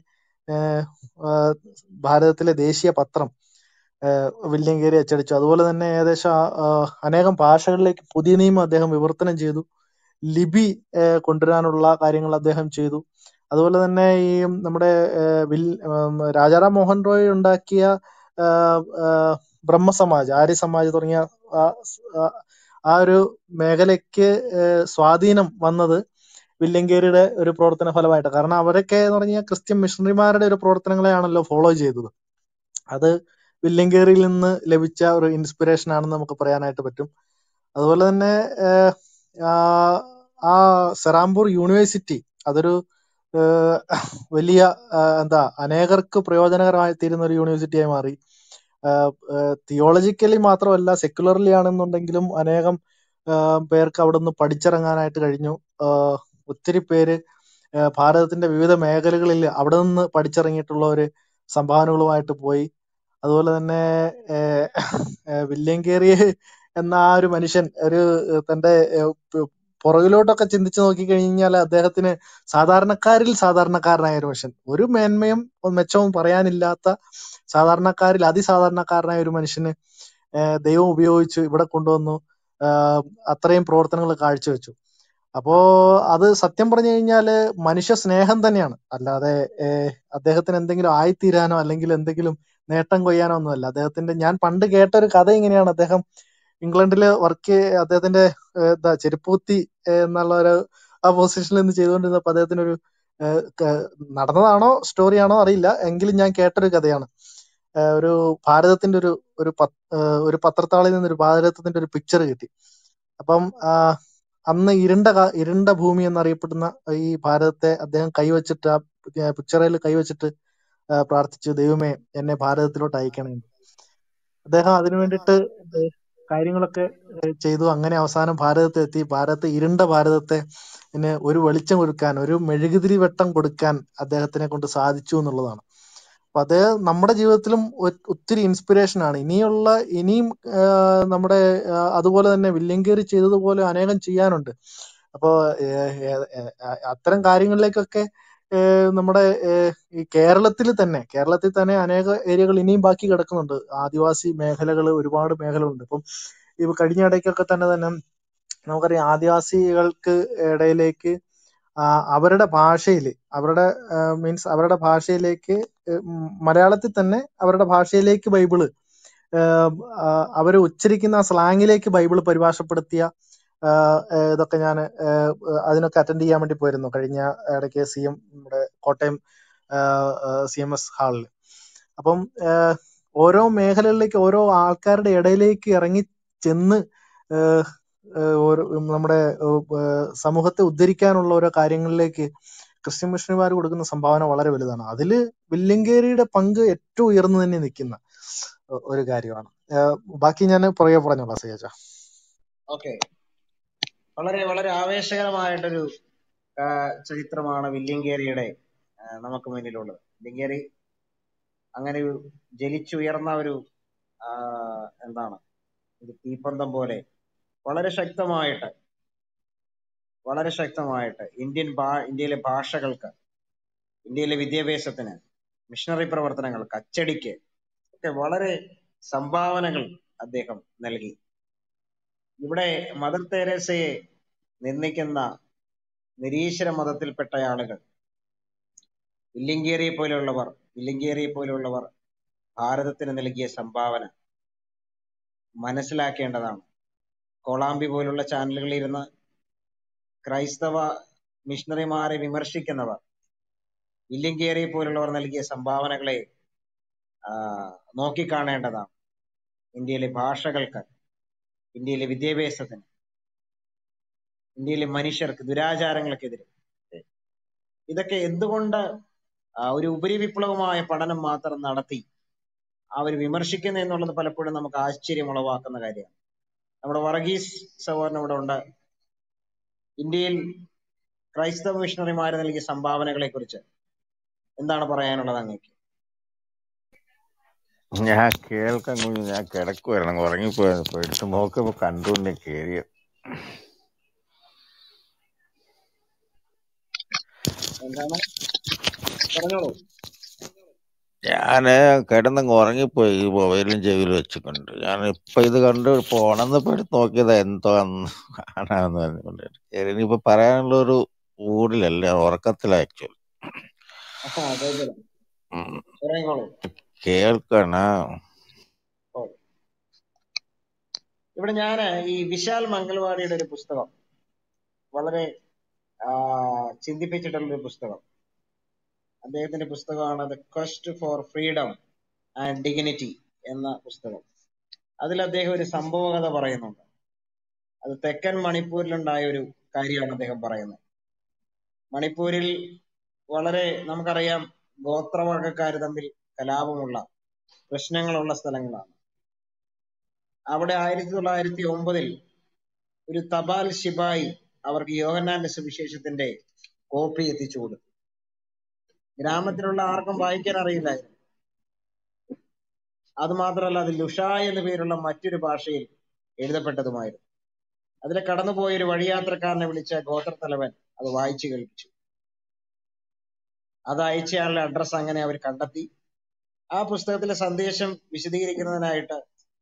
ഏഹ്, ആഹ്, ഭാരതത്തിലെ ദേശീയ പത്രം ഏഹ്, വില്യം കേരി അച്ചടിച്ചു അതുപോലെ തന്നെ ഏകദേശം ആ- ആ അനേകം ഭാഷകളിലേക്ക് പുതിയ നിയമം അദ്ദേഹം വിവർത്തനം ചെയ്തു ലിപി ഏഹ്, കൊണ്ടുവരാനുള്ള കാര്യങ്ങൾ അദ്ദേഹം ചെയ്തു അതുപോലെ തന്നെ ഈ നമ്മുടെ ഏഹ്, വിൽ ഉം, രാജാറാം മോഹൻ റോയ് ഉണ്ടാക്കിയ ആഹ്, ആഹ്, ബ്രഹ്മസമാജ് ആര്യ സമാജ് തുടങ്ങിയ ആ ആ- ആ ഒരു മേഖലയ്ക്ക് ഏഹ്, സ്വാധീനം വന്നത് വില്യം കേരിയുടെ ഒരു പ്രവർത്തന ഫലമായിട്ട് കാരണം അവരൊക്കെ എന്ന് പറഞ്ഞാൽ ക്രിസ്ത്യൻ മിഷണറിമാരുടെ ഒരു പ്രവർത്തനങ്ങളെയാണല്ലോ ഫോളോ ചെയ്തത് അത് വില്യം കേറിയിൽ നിന്ന് ലഭിച്ച ഒരു ഇൻസ്പിറേഷൻ ആണെന്ന് നമുക്ക് പറയാനായിട്ട് പറ്റും അതുപോലെ തന്നെ ഏഹ്, ആ ആ സെറാംപൂർ യൂണിവേഴ്സിറ്റി അതൊരു ഏഹ്, വലിയ ആ, എന്താ അനേകർക്ക് പ്രയോജനകരമായി തീരുന്ന ഒരു യൂണിവേഴ്സിറ്റിയായി മാറി തിയോളജിക്കലി മാത്രമല്ല സെക്കുലർലി ആണെന്നുണ്ടെങ്കിലും അനേകം ആ, പേർക്ക് അവിടെ നിന്ന് പഠിച്ചിറങ്ങാനായിട്ട് കഴിഞ്ഞു ആ, ഒത്തിരി പേര് ആ, ഭാരതത്തിന്റെ വിവിധ മേഖലകളിൽ അവിടെ നിന്ന് പഠിച്ചിറങ്ങിയിട്ടുള്ളവര് സംഭാവനകളുമായിട്ട് പോയി അതുപോലെ തന്നെ ഏഹ്, ഏഹ്, വില്യം കേറി എന്ന ആ ഒരു മനുഷ്യൻ ഒരു ഏഹ്, തന്റെ ഏഹ്, പ് പുറകിലോട്ടൊക്കെ ചിന്തിച്ചു നോക്കിക്കഴിഞ്ഞാൽ അദ്ദേഹത്തിന് സാധാരണക്കാരിൽ സാധാരണക്കാരനായ ഒരു മനുഷ്യൻ ഒരു മേന്മയും മെച്ചവും പറയാനില്ലാത്ത സാധാരണക്കാരിൽ അതിസാധാരണക്കാരനായ ഒരു മനുഷ്യന് ഏഹ്, ദൈവം ഉപയോഗിച്ചു ഇവിടെ കൊണ്ടുവന്നു ആഹ്, അത്രയും പ്രവർത്തനങ്ങൾ കാഴ്ചവെച്ചു അപ്പോ അത് സത്യം പറഞ്ഞു കഴിഞ്ഞാല് മനുഷ്യ സ്നേഹം തന്നെയാണ് അല്ലാതെ ഏഹ്, അദ്ദേഹത്തിന് എന്തെങ്കിലും ആയിത്തീരാനോ അല്ലെങ്കിൽ എന്തെങ്കിലും നേട്ടം കൊയ്യാനോ ഒന്നുമല്ല അദ്ദേഹത്തിന്റെ ഞാൻ പണ്ട് കേട്ട ഒരു കഥ ഇങ്ങനെയാണ് അദ്ദേഹം ഇംഗ്ലണ്ടില് വർക്ക് അദ്ദേഹത്തിന്റെ ഏഹ്, എന്താ ചെരുപ്പൂത്തി ഏഹ്, എന്നുള്ള ഒരു ആ പൊസിഷനിൽ നിന്ന് ചെയ്തുകൊണ്ടിരുന്നപ്പോ അദ്ദേഹത്തിന് ഒരു ഏഹ്, ക- നടന്നതാണോ സ്റ്റോറിയാണോ അറിയില്ല എങ്കിലും ഞാൻ കേട്ടൊരു കഥയാണ് ഏഹ്, ഒരു ഭാരതത്തിന്റെ ഒരു ഒരു പത്- ഏഹ്, ഒരു പത്രത്താളിൽ നിന്ന് ഒരു ഭാരതത്തിന്റെ ഒരു പിക്ചർ കിട്ടി അപ്പം ആ, അന്ന് ഇരുണ്ട കാ- ഇരുണ്ട ഭൂമി എന്നറിയപ്പെടുന്ന ഈ ഭാരതത്തെ അദ്ദേഹം കൈവച്ചിട്ട് ആ പിക്ചറിൽ കൈവച്ചിട്ട് ആ, പ്രാർത്ഥിച്ചു ദൈവമേ എന്നെ ഭാരതത്തിലോട്ട് അയക്കണേ അദ്ദേഹം അതിനു വേണ്ടിയിട്ട് ഏഹ് കാര്യങ്ങളൊക്കെ ഏഹ് ചെയ്തു അങ്ങനെ അവസാനം ഭാരതത്തിൽ എത്തി ഭാരതത്തെ ഇരുണ്ട ഭാരതത്തെ ന് ഒരു വെളിച്ചം കൊടുക്കാൻ ഒരു മെഴുകുതിരി വെട്ടം കൊടുക്കാൻ അദ്ദേഹത്തിനെ കൊണ്ട് സാധിച്ചു എന്നുള്ളതാണ് അപ്പൊ അത് നമ്മുടെ ജീവിതത്തിലും ഒ- ഒത്തിരി ഇൻസ്പിറേഷൻ ആണ് ഇനിയുള്ള ഇനിയും ആഹ് നമ്മുടെ ആഹ് അതുപോലെ തന്നെ വില്യങ്കേരി ചെയ്തതുപോലെ അനേകം ചെയ്യാനുണ്ട് അപ്പോ ഏഹ് ഏഹ് ഏഹ് അത്തരം കാര്യങ്ങളിലേക്കൊക്കെ ഏഹ് നമ്മുടെ ഏഹ് ഈ കേരളത്തിൽ തന്നെ കേരളത്തിൽ തന്നെ അനേക ഏരിയകൾ ഇനിയും ബാക്കി കിടക്കുന്നുണ്ട് ആദിവാസി മേഖലകൾ ഒരുപാട് മേഖലകളുണ്ട് ഇപ്പം ഈ കഴിഞ്ഞ ഇടയ്ക്കൊക്കെ തന്നെ തന്നെ നമുക്കറിയാം ആദിവാസികൾക്ക് ഇടയിലേക്ക് ആ, അവരുടെ ഭാഷയിൽ അവരുടെ മീൻസ് അവരുടെ ഭാഷയിലേക്ക് ഏഹ് ഉം മലയാളത്തിൽ തന്നെ അവരുടെ ഭാഷയിലേക്ക് ബൈബിള് അവർ ഉച്ചരിക്കുന്ന സ്ലാങ്ങിലേക്ക് ബൈബിൾ പരിഭാഷപ്പെടുത്തിയ ആഹ് ഏഹ് ഇതൊക്കെ ഞാൻ അതിനൊക്കെ അറ്റൻഡ് ചെയ്യാൻ വേണ്ടി പോയിരുന്നു കഴിഞ്ഞ ഇടയ്ക്ക് സി എം നമ്മുടെ കോട്ടയം സി എം എസ് ഹാളിൽ അപ്പം ഏഹ് ഓരോ മേഖലകളിലേക്ക് ഓരോ ആൾക്കാരുടെ ഇടയിലേക്ക് ഇറങ്ങി ചെന്ന് ഏഹ് ഏഹ് ഓരോ നമ്മുടെ ഏഹ് സമൂഹത്തെ ഉദ്ധരിക്കാനുള്ള ഓരോ കാര്യങ്ങളിലേക്ക് ക്രിസ്ത്യൻ മിഷണറിമാർ കൊടുക്കുന്ന സംഭാവന വളരെ വലുതാണ് അതില് വില്യങ്കേരിയുടെ പങ്ക് ഏറ്റവും ഉയർന്നു തന്നെ നിൽക്കുന്ന ഒ- ഒരു കാര്യമാണ് ഏഹ് ബാക്കി ഞാൻ പുറകെ പറഞ്ഞോളാം സയ്യച്ച ഓക്കെ വളരെ വളരെ ആവേശകരമായിട്ടൊരു ആ, ചരിത്രമാണ് വില്യങ്കേരിയുടെ ആ, നമുക്ക് മുന്നിലുള്ളത് വില്യങ്കേരി അങ്ങനെ ഒരു ജനിച്ചുയർന്ന ഒരു ആ, എന്താണ് ഒരു തീപ്പന്തം പോലെ വളരെ ശക്തമായിട്ട് വളരെ ശക്തമായിട്ട് ഇന്ത്യൻ ഭാ ഇന്ത്യയിലെ ഭാഷകൾക്ക് ഇന്ത്യയിലെ വിദ്യാഭ്യാസത്തിന് മിഷണറി പ്രവർത്തനങ്ങൾക്ക് അച്ചടിക്ക് ഒക്കെ വളരെ സംഭാവനകൾ അദ്ദേഹം നൽകി ഇവിടെ മദർ തെരേസയെ നിന്ദിക്കുന്ന നിരീശ്വര മതത്തിൽപ്പെട്ട ആളുകൾ വില്യങ്കേറിയെ പോലെയുള്ളവർ വില്യങ്കേറിയെ പോലെയുള്ളവർ ഭാരതത്തിന് നൽകിയ സംഭാവന മനസ്സിലാക്കേണ്ടതാണ് കോളാമ്പി പോലുള്ള ചാനലുകളിൽ ഇരുന്ന് ക്രൈസ്തവ മിഷണറിമാരെ വിമർശിക്കുന്നവർ വില്യങ്കേറിയെ പോലുള്ളവർ നൽകിയ സംഭാവനകളെ ആ, നോക്കിക്കാണേണ്ടതാണ് ഇന്ത്യയിലെ ഭാഷകൾക്ക് ഇന്ത്യയിലെ വിദ്യാഭ്യാസത്തിന് ഇന്ത്യയിലെ മനുഷ്യർക്ക് ദുരാചാരങ്ങൾക്കെതിരെ ഇതൊക്കെ എന്തുകൊണ്ട് ആ, ഒരു ഉപരിവിപ്ലവമായ പഠനം മാത്രം നടത്തി അവർ വിമർശിക്കുന്നു എന്നുള്ളത് പലപ്പോഴും നമുക്ക് ആശ്ചര്യം ഉളവാക്കുന്ന കാര്യമാണ് നമ്മുടെ വർഗീസ് സഹോദരൻ ഇവിടെ ഉണ്ട് ഇന്ത്യയിൽ ക്രൈസ്തവ മിഷണറിമാർ നൽകിയ സംഭാവനകളെ കുറിച്ച് എന്താണ് പറയാനുള്ളത് അങ്ങേക്ക് ഞാൻ കേൾക്കാൻ കുഞ്ഞു ഞാൻ കിടക്കുവായിരുന്നു ഉറങ്ങിപ്പോയത് ഇപ്പൊ എടുത്ത് നോക്കിയപ്പോ കണ്ടുകൊണ്ട് കേറിയത് എന്താണ് പറഞ്ഞോളൂ ഞാന് കിടന്നങ്ങ് ഉറങ്ങിപ്പോയി ഈ മൊബൈലും ചെവിയിൽ വെച്ചുകൊണ്ട് ഞാൻ ഇപ്പൊ ഇത് കണ്ട് ഇപ്പൊ ഉണർന്നപ്പോ എടുത്ത് നോക്കിയതാ എന്തോ കാണാന്ന് പറഞ്ഞുകൊണ്ട് ഇനിയിപ്പോ പറയാനുള്ള ഒരു മൂഡിലല്ല ഉറക്കത്തില ആക്ച്വലി ആ കുഴപ്പമില്ല ഇറങ്ങിക്കോളൂ കേൾക്കണ ഓ. ഇവിടെ ഞാന് ഈ വിശാൽ മംഗൾവാടിയുടെ ഒരു പുസ്തകം വളരെ ആ, ചിന്തിപ്പിച്ചിട്ടുള്ള ഒരു പുസ്തകം അദ്ദേഹത്തിന്റെ പുസ്തകമാണ് the quest for freedom and dignity എന്ന പുസ്തകം അതിൽ അദ്ദേഹം ഒരു സംഭവ കഥ പറയുന്നുണ്ട് അത് തെക്കൻ മണിപ്പൂരിലുണ്ടായ ഒരു കാര്യമാണ് അദ്ദേഹം പറയുന്നത് മണിപ്പൂരിൽ വളരെ നമുക്കറിയാം ഗോത്രവർഗക്കാർ തമ്മിൽ കലാപമുള്ള പ്രശ്നങ്ങളുള്ള സ്ഥലങ്ങളാണ് അവിടെ ആയിരത്തി തൊള്ളായിരത്തി ഒമ്പതിൽ ഒരു തപാൽ ശിപായി അവർക്ക് യോഹന്നാന്റെ സുവിശേഷത്തിന്റെ കോപ്പി എത്തിച്ചു കൊടുത്തു ഗ്രാമത്തിലുള്ള ആർക്കും വായിക്കാൻ അറിയില്ലായിരുന്നു അത് മാത്രമല്ല അത് ലുഷ എന്ന പേരുള്ള മറ്റൊരു ഭാഷയിൽ എഴുതപ്പെട്ടതുമായിരുന്നു അതിലെ കടന്നുപോയ ഒരു വഴിയാത്രക്കാരനെ വിളിച്ച ഗോത്രത്തലവൻ അത് വായിച്ചു കേൾപ്പിച്ചു അത് അയച്ചയാളുടെ അഡ്രസ് അങ്ങനെ അവർ കണ്ടെത്തി ആ പുസ്തകത്തിലെ സന്ദേശം വിശദീകരിക്കുന്നതിനായിട്ട്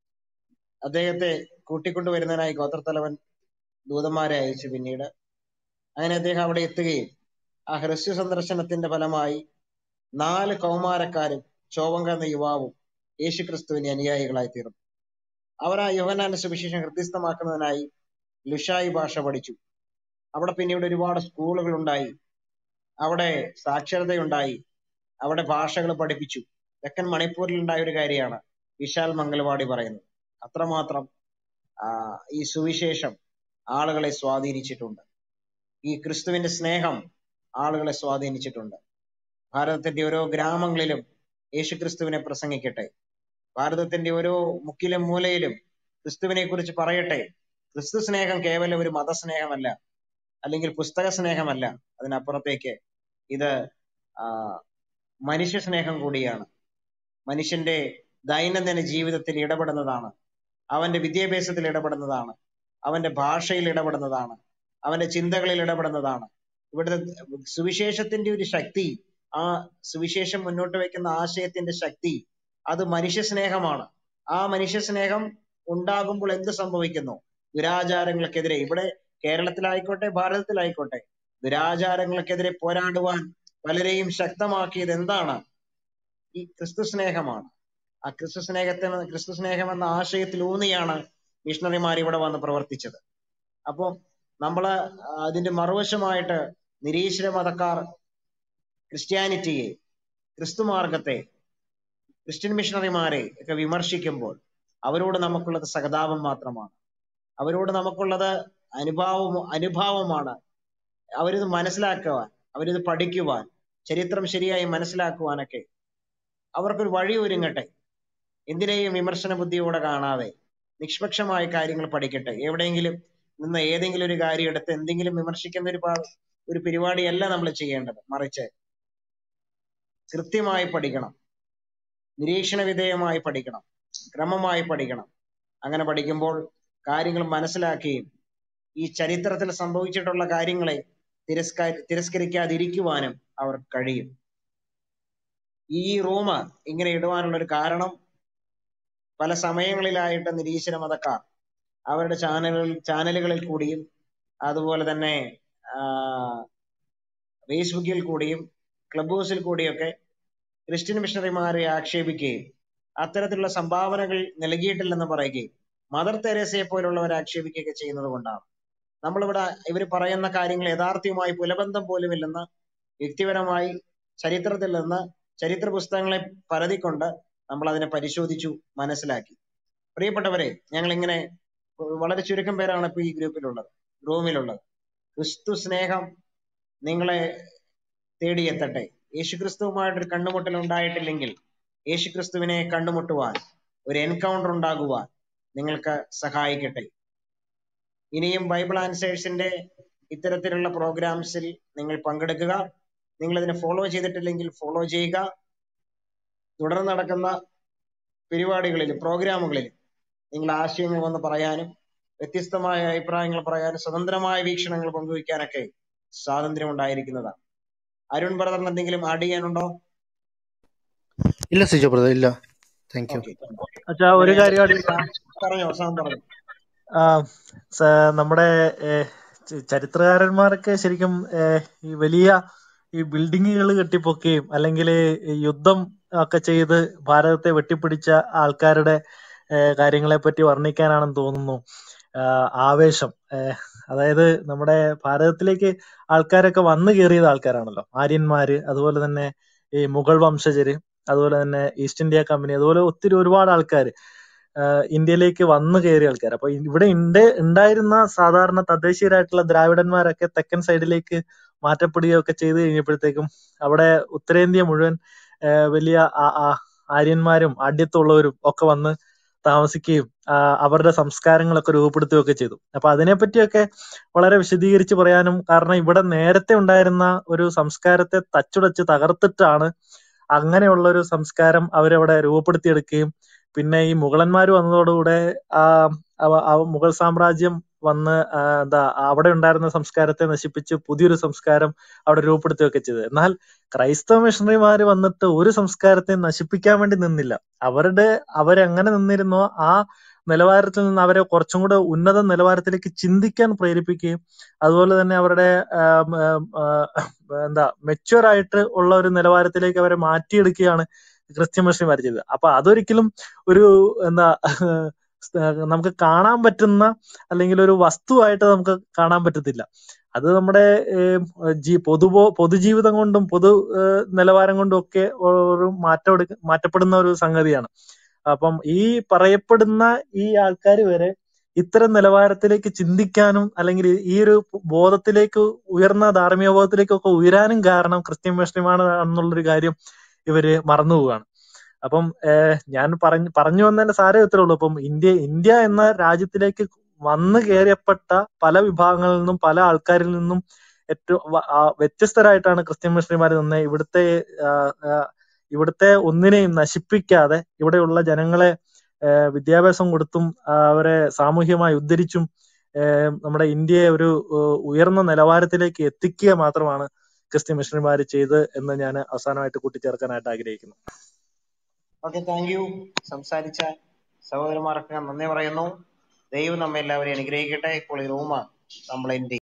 അദ്ദേഹത്തെ കൂട്ടിക്കൊണ്ടുവരുന്നതിനായി ഗോത്രത്തലവൻ ദൂതന്മാരെ അയച്ചു പിന്നീട് അങ്ങനെ അദ്ദേഹം അവിടെ എത്തുകയും ആ ഹ്രസ്വ സന്ദർശനത്തിന്റെ ഫലമായി നാല് കൗമാരക്കാരും ചോവങ്ക എന്ന യുവാവും യേശുക്രിസ്തുവിന്റെ അനുയായികളായി തീർന്നു അവർ ആ യോഹനാന്റെ സുവിശേഷം ഹൃദയസ്ഥമാക്കുന്നതിനായി ലുഷായി ഭാഷ പഠിച്ചു അവിടെ പിന്നീട് ഒരുപാട് സ്കൂളുകൾ ഉണ്ടായി അവിടെ സാക്ഷരതയുണ്ടായി അവിടെ ഭാഷകൾ പഠിപ്പിച്ചു തെക്കൻ മണിപ്പൂരിൽ ഉണ്ടായ ഒരു കാര്യമാണ് വിശാൽ മംഗൽവാടി പറയുന്നത് അത്രമാത്രം ആ, ഈ സുവിശേഷം ആളുകളെ സ്വാധീനിച്ചിട്ടുണ്ട് ഈ ക്രിസ്തുവിന്റെ സ്നേഹം ആളുകളെ സ്വാധീനിച്ചിട്ടുണ്ട് ഭാരതത്തിന്റെ ഓരോ ഗ്രാമങ്ങളിലും യേശുക്രിസ്തുവിനെ പ്രസംഗിക്കട്ടെ ഭാരതത്തിന്റെ ഓരോ മുക്കിലും മൂലയിലും ക്രിസ്തുവിനെ കുറിച്ച് പറയട്ടെ ക്രിസ്തു സ്നേഹം കേവലം ഒരു മതസ്നേഹമല്ല അല്ലെങ്കിൽ പുസ്തക സ്നേഹമല്ല അതിനപ്പുറത്തേക്ക് ഇത് ആ, മനുഷ്യ സ്നേഹം കൂടിയാണ് മനുഷ്യന്റെ ദൈനംദിന ജീവിതത്തിൽ ഇടപെടുന്നതാണ് അവന്റെ വിദ്യാഭ്യാസത്തിൽ ഇടപെടുന്നതാണ് അവന്റെ ഭാഷയിൽ ഇടപെടുന്നതാണ് അവന്റെ ചിന്തകളിൽ ഇടപെടുന്നതാണ് ഇവിടുത്തെ സുവിശേഷത്തിന്റെ ഒരു ശക്തി ആ സുവിശേഷം മുന്നോട്ട് വെക്കുന്ന ആശയത്തിന്റെ ശക്തി അത് മനുഷ്യ സ്നേഹമാണ് ആ മനുഷ്യ സ്നേഹം ഉണ്ടാകുമ്പോൾ എന്ത് സംഭവിക്കുന്നു ദുരാചാരങ്ങൾക്കെതിരെ ഇവിടെ കേരളത്തിലായിക്കോട്ടെ ഭാരതത്തിലായിക്കോട്ടെ ദുരാചാരങ്ങൾക്കെതിരെ പോരാടുവാൻ പലരെയും ശക്തമാക്കിയത് എന്താണ് ഈ ക്രിസ്തു സ്നേഹമാണ് ആ ക്രിസ്തു സ്നേഹത്തെ ക്രിസ്തു സ്നേഹം എന്ന ആശയത്തിൽ ഊന്നിയാണ് മിഷണറിമാർ ഇവിടെ വന്ന് പ്രവർത്തിച്ചത് അപ്പൊ നമ്മള് അതിന്റെ മറുവശമായിട്ട് നിരീശ്വര മതക്കാർ ക്രിസ്ത്യാനിറ്റിയെ ക്രിസ്തു മാർഗത്തെ ക്രിസ്ത്യൻ മിഷണറിമാരെ ഒക്കെ വിമർശിക്കുമ്പോൾ അവരോട് നമുക്കുള്ളത് സഹതാപം മാത്രമാണ് അവരോട് നമുക്കുള്ളത് അനുഭാവം അനുഭാവമാണ് അവരിത് മനസ്സിലാക്കുവാൻ അവരിത് പഠിക്കുവാൻ ചരിത്രം ശരിയായി മനസ്സിലാക്കുവാനൊക്കെ അവർക്കൊരു വഴി ഒരുങ്ങട്ടെ എന്തിനേയും വിമർശന ബുദ്ധിയോടെ കാണാതെ നിഷ്പക്ഷമായ കാര്യങ്ങൾ പഠിക്കട്ടെ എവിടെയെങ്കിലും നിന്ന് ഏതെങ്കിലും ഒരു കാര്യം എടുത്ത് എന്തെങ്കിലും വിമർശിക്കുന്ന ഒരു പാ- ഒരു പരിപാടിയല്ല നമ്മൾ ചെയ്യേണ്ടത് മറിച്ച് കൃത്യമായി പഠിക്കണം നിരീക്ഷണ വിധേയമായി പഠിക്കണം ക്രമമായി പഠിക്കണം അങ്ങനെ പഠിക്കുമ്പോൾ കാര്യങ്ങൾ മനസ്സിലാക്കുകയും ഈ ചരിത്രത്തിൽ സംഭവിച്ചിട്ടുള്ള കാര്യങ്ങളെ തിരസ്കാര തിരസ്കരിക്കാതിരിക്കുവാനും അവർക്ക് കഴിയും ഈ റൂം ഇങ്ങനെ ഇടുവാനുള്ള ഒരു കാരണം പല സമയങ്ങളിലായിട്ട് നിരീശ്വര മതക്കാർ അവരുടെ ചാനലുകളിൽ ചാനലുകളിൽ കൂടിയും അതുപോലെ തന്നെ ആ, ഫേസ്ബുക്കിൽ കൂടിയും ക്ലബ് ഹൗസിൽ കൂടിയൊക്കെ ക്രിസ്ത്യൻ മിഷണറിമാരെ ആക്ഷേപിക്കുകയും അത്തരത്തിലുള്ള സംഭാവനകൾ നൽകിയിട്ടില്ലെന്ന് പറയുകയും മദർ തെരേസയെ പോലുള്ളവരെ ആക്ഷേപിക്കുകയൊക്കെ ചെയ്യുന്നത് കൊണ്ടാണ് നമ്മളിവിടെ ഇവർ പറയുന്ന കാര്യങ്ങൾ യഥാർത്ഥ്യവുമായി പുലബന്ധം പോലുമില്ലെന്ന് വ്യക്തിപരമായി ചരിത്രത്തിൽ നിന്ന് ചരിത്ര പുസ്തകങ്ങളെ പരതിക്കൊണ്ട് നമ്മൾ അതിനെ പരിശോധിച്ചു മനസ്സിലാക്കി പ്രിയപ്പെട്ടവരെ ഞങ്ങൾ ഇങ്ങനെ വളരെ ചുരുക്കം പേരാണ് ഇപ്പൊ ഈ ഗ്രൂപ്പിലുള്ളത് റൂമിലുള്ളത് ക്രിസ്തു സ്നേഹം നിങ്ങളെ തേടിയെത്തട്ടെ യേശുക്രിസ്തുവുമായിട്ടൊരു കണ്ടുമുട്ടൽ ഉണ്ടായിട്ടില്ലെങ്കിൽ യേശുക്രിസ്തുവിനെ കണ്ടുമുട്ടുവാൻ ഒരു എൻകൗണ്ടർ ഉണ്ടാകുവാൻ നിങ്ങൾക്ക് സഹായിക്കട്ടെ ഇനിയും ബൈബിൾ ആൻസേഴ്സിന്റെ ഇത്തരത്തിലുള്ള പ്രോഗ്രാംസിൽ നിങ്ങൾ പങ്കെടുക്കുക നിങ്ങൾ ഇതിനെ ഫോളോ ചെയ്തിട്ടില്ലെങ്കിൽ ഫോളോ ചെയ്യുക തുടർന്ന് നടക്കുന്ന പരിപാടികളിൽ പ്രോഗ്രാമുകളിൽ നിങ്ങൾ ആശയങ്ങൾ വന്ന് പറയാനും വ്യത്യസ്തമായ അഭിപ്രായങ്ങൾ പറയാനും സ്വതന്ത്രമായ വീക്ഷണങ്ങൾ പങ്കുവയ്ക്കാനൊക്കെ സ്വാതന്ത്ര്യം ഉണ്ടായിരിക്കുന്നതാണ് അരുൺ ബ്രദറിന് എന്തെങ്കിലും ആഡ് ചെയ്യാനുണ്ടോ ഇല്ല സിജോ ബ്രദർ ഇല്ല താങ്ക് യു ഓക്കെ അച്ഛാ ഒരു അങ്ങനെയാണെങ്കിൽ കാര്യം കൂടി പറയാം. പറഞ്ഞോ സാം പറഞ്ഞു ആ, സ- നമ്മുടെ ഏഹ്, ച- ചരിത്രകാരന്മാരൊക്കെ ശരിക്കും ഏഹ്, ഈ വലിയ ഈ ബിൽഡിങ്ങുകൾ കെട്ടിപ്പൊക്കുകയും അല്ലെങ്കിൽ യുദ്ധം ഒക്കെ ചെയ്ത് ഭാരതത്തെ വെട്ടിപ്പിടിച്ച ആൾക്കാരുടെ ഏഹ്, കാര്യങ്ങളെ പറ്റി വർണ്ണിക്കാനാണെന്ന് തോന്നുന്നു ആഹ്, ആവേശം ഏഹ്, അതായത് നമ്മുടെ ഭാരതത്തിലേക്ക് ആൾക്കാരൊക്കെ വന്നു കയറിയത് ആൾക്കാരാണല്ലോ ആര്യന്മാര് അതുപോലെ തന്നെ ഈ മുഗൾ വംശജര് അതുപോലെ തന്നെ ഈസ്റ്റ് ഇന്ത്യ കമ്പനി അതുപോലെ ഒത്തിരി ഒരുപാട് ആൾക്കാര് ആഹ് ഇന്ത്യയിലേക്ക് വന്നു കയറിയ ആൾക്കാർ അപ്പൊ ഇവിടെ ഉണ്ട് ഉണ്ടായിരുന്ന സാധാരണ തദ്ദേശീയരായിട്ടുള്ള ദ്രാവിഡന്മാരൊക്കെ തെക്കൻ സൈഡിലേക്ക് മാറ്റപ്പെടുകയൊക്കെ ചെയ്തു കഴിഞ്ഞപ്പോഴത്തേക്കും അവിടെ ഉത്തരേന്ത്യ മുഴുവൻ ആഹ് വലിയ ആ- ആ- ആര്യന്മാരും ആഢ്യത്വമുള്ളവരും ഒക്കെ വന്ന് താമസിക്കുകയും ആഹ് അവരുടെ സംസ്കാരങ്ങളൊക്കെ രൂപപ്പെടുത്തുകയൊക്കെ ചെയ്തു അപ്പൊ അതിനെപ്പറ്റിയൊക്കെ വളരെ വിശദീകരിച്ച് പറയാനും കാരണം ഇവിടെ നേരത്തെ ഉണ്ടായിരുന്ന ഒരു സംസ്കാരത്തെ തച്ചുടച്ച് തകർത്തിട്ടാണ് അങ്ങനെയുള്ള ഒരു സംസ്കാരം അവരവിടെ രൂപപ്പെടുത്തിയെടുക്കുകയും പിന്നെ ഈ മുഗളന്മാർ വന്നതോടുകൂടെ ആ അവ- ആ മുഗൾ സാമ്രാജ്യം വന്ന് ആ, എന്താ അവിടെ ഉണ്ടായിരുന്ന സംസ്കാരത്തെ നശിപ്പിച്ച് പുതിയൊരു സംസ്കാരം അവിടെ രൂപപ്പെടുത്തുകയൊക്കെ ചെയ്തത് എന്നാൽ ക്രൈസ്തവ മിഷണറിമാർ വന്നിട്ട് ഒരു സംസ്കാരത്തെ നശിപ്പിക്കാൻ വേണ്ടി നിന്നില്ല അവരുടെ അവരെങ്ങനെ നിന്നിരുന്നോ ആ നിലവാരത്തിൽ നിന്ന് അവരെ കുറച്ചും കൂടെ ഉന്നത നിലവാരത്തിലേക്ക് ചിന്തിക്കാൻ പ്രേരിപ്പിക്കുകയും അതുപോലെ തന്നെ അവരുടെ ആം, ആം, ആ, എന്താ മെച്യൂർ ആയിട്ട് ഉള്ള ഒരു നിലവാരത്തിലേക്ക് അവരെ മാറ്റിയെടുക്കുകയാണ് ക്രിസ്ത്യൻ മിഷണറിമാർ ചെയ്തത് അപ്പൊ അതൊരിക്കലും ഒരു എന്താ നമുക്ക് കാണാൻ പറ്റുന്ന അല്ലെങ്കിൽ ഒരു വസ്തുവായിട്ട് നമുക്ക് കാണാൻ പറ്റത്തില്ല അത് നമ്മുടെ ഏം, ജീ പൊതുബോ പൊതുജീവിതം കൊണ്ടും പൊതു ഏഹ്, നിലവാരം കൊണ്ടും ഒക്കെ ഒരു മാറ്റം എടുക്ക മാറ്റപ്പെടുന്ന ഒരു സംഗതിയാണ് അപ്പം ഈ പറയപ്പെടുന്ന ഈ ആൾക്കാർ വരെ ഇത്തരം നിലവാരത്തിലേക്ക് ചിന്തിക്കാനും അല്ലെങ്കിൽ ഈ ഒരു ബോധത്തിലേക്ക് ഉയർന്ന ധാർമ്മിക ബോധത്തിലേക്കൊക്കെ ഉയരാനും കാരണം ക്രിസ്ത്യൻ മിഷണറിമാണ് എന്നുള്ളൊരു കാര്യം ഇവര് മറന്നു പോവുകയാണ് അപ്പം ഏഹ്, ഞാൻ പറഞ്ഞു പറഞ്ഞു വന്നതിന്റെ സാരം ഇത്രേ ഉള്ളൂ അപ്പം ഇന്ത്യ ഇന്ത്യ എന്ന രാജ്യത്തിലേക്ക് വന്നു കയറിയപ്പെട്ട പല വിഭാഗങ്ങളിൽ നിന്നും പല ആൾക്കാരിൽ നിന്നും ഏറ്റവും വ- ആ വ്യത്യസ്തരായിട്ടാണ് ക്രിസ്ത്യൻ മിഷണറിമാർ നിന്ന് ഇവിടുത്തെ ആ, ആ, ഇവിടുത്തെ ഒന്നിനെയും നശിപ്പിക്കാതെ ഇവിടെയുള്ള ജനങ്ങളെ ഏഹ്, വിദ്യാഭ്യാസം കൊടുത്തും ആ, അവരെ സാമൂഹ്യമായി ഉദ്ധരിച്ചും ഏഹ്, നമ്മുടെ ഇന്ത്യയെ ഒരു ഏഹ്, ഉയർന്ന നിലവാരത്തിലേക്ക് എത്തിക്കുക മാത്രമാണ് ക്രിസ്ത്യൻ മിഷണറിമാർ ചെയ്ത് എന്ന് ഞാൻ അവസാനമായിട്ട് കൂട്ടിച്ചേർക്കാനായിട്ട് ആഗ്രഹിക്കുന്നു ഓക്കെ താങ്ക് യു സംസാരിച്ച സഹോദരന്മാർക്ക് ഞാൻ നന്ദി പറയുന്നു ദൈവം നമ്മെ എല്ലാവരെയും അനുഗ്രഹിക്കട്ടെ ഇപ്പോൾ ഈ റൂം നമ്മൾ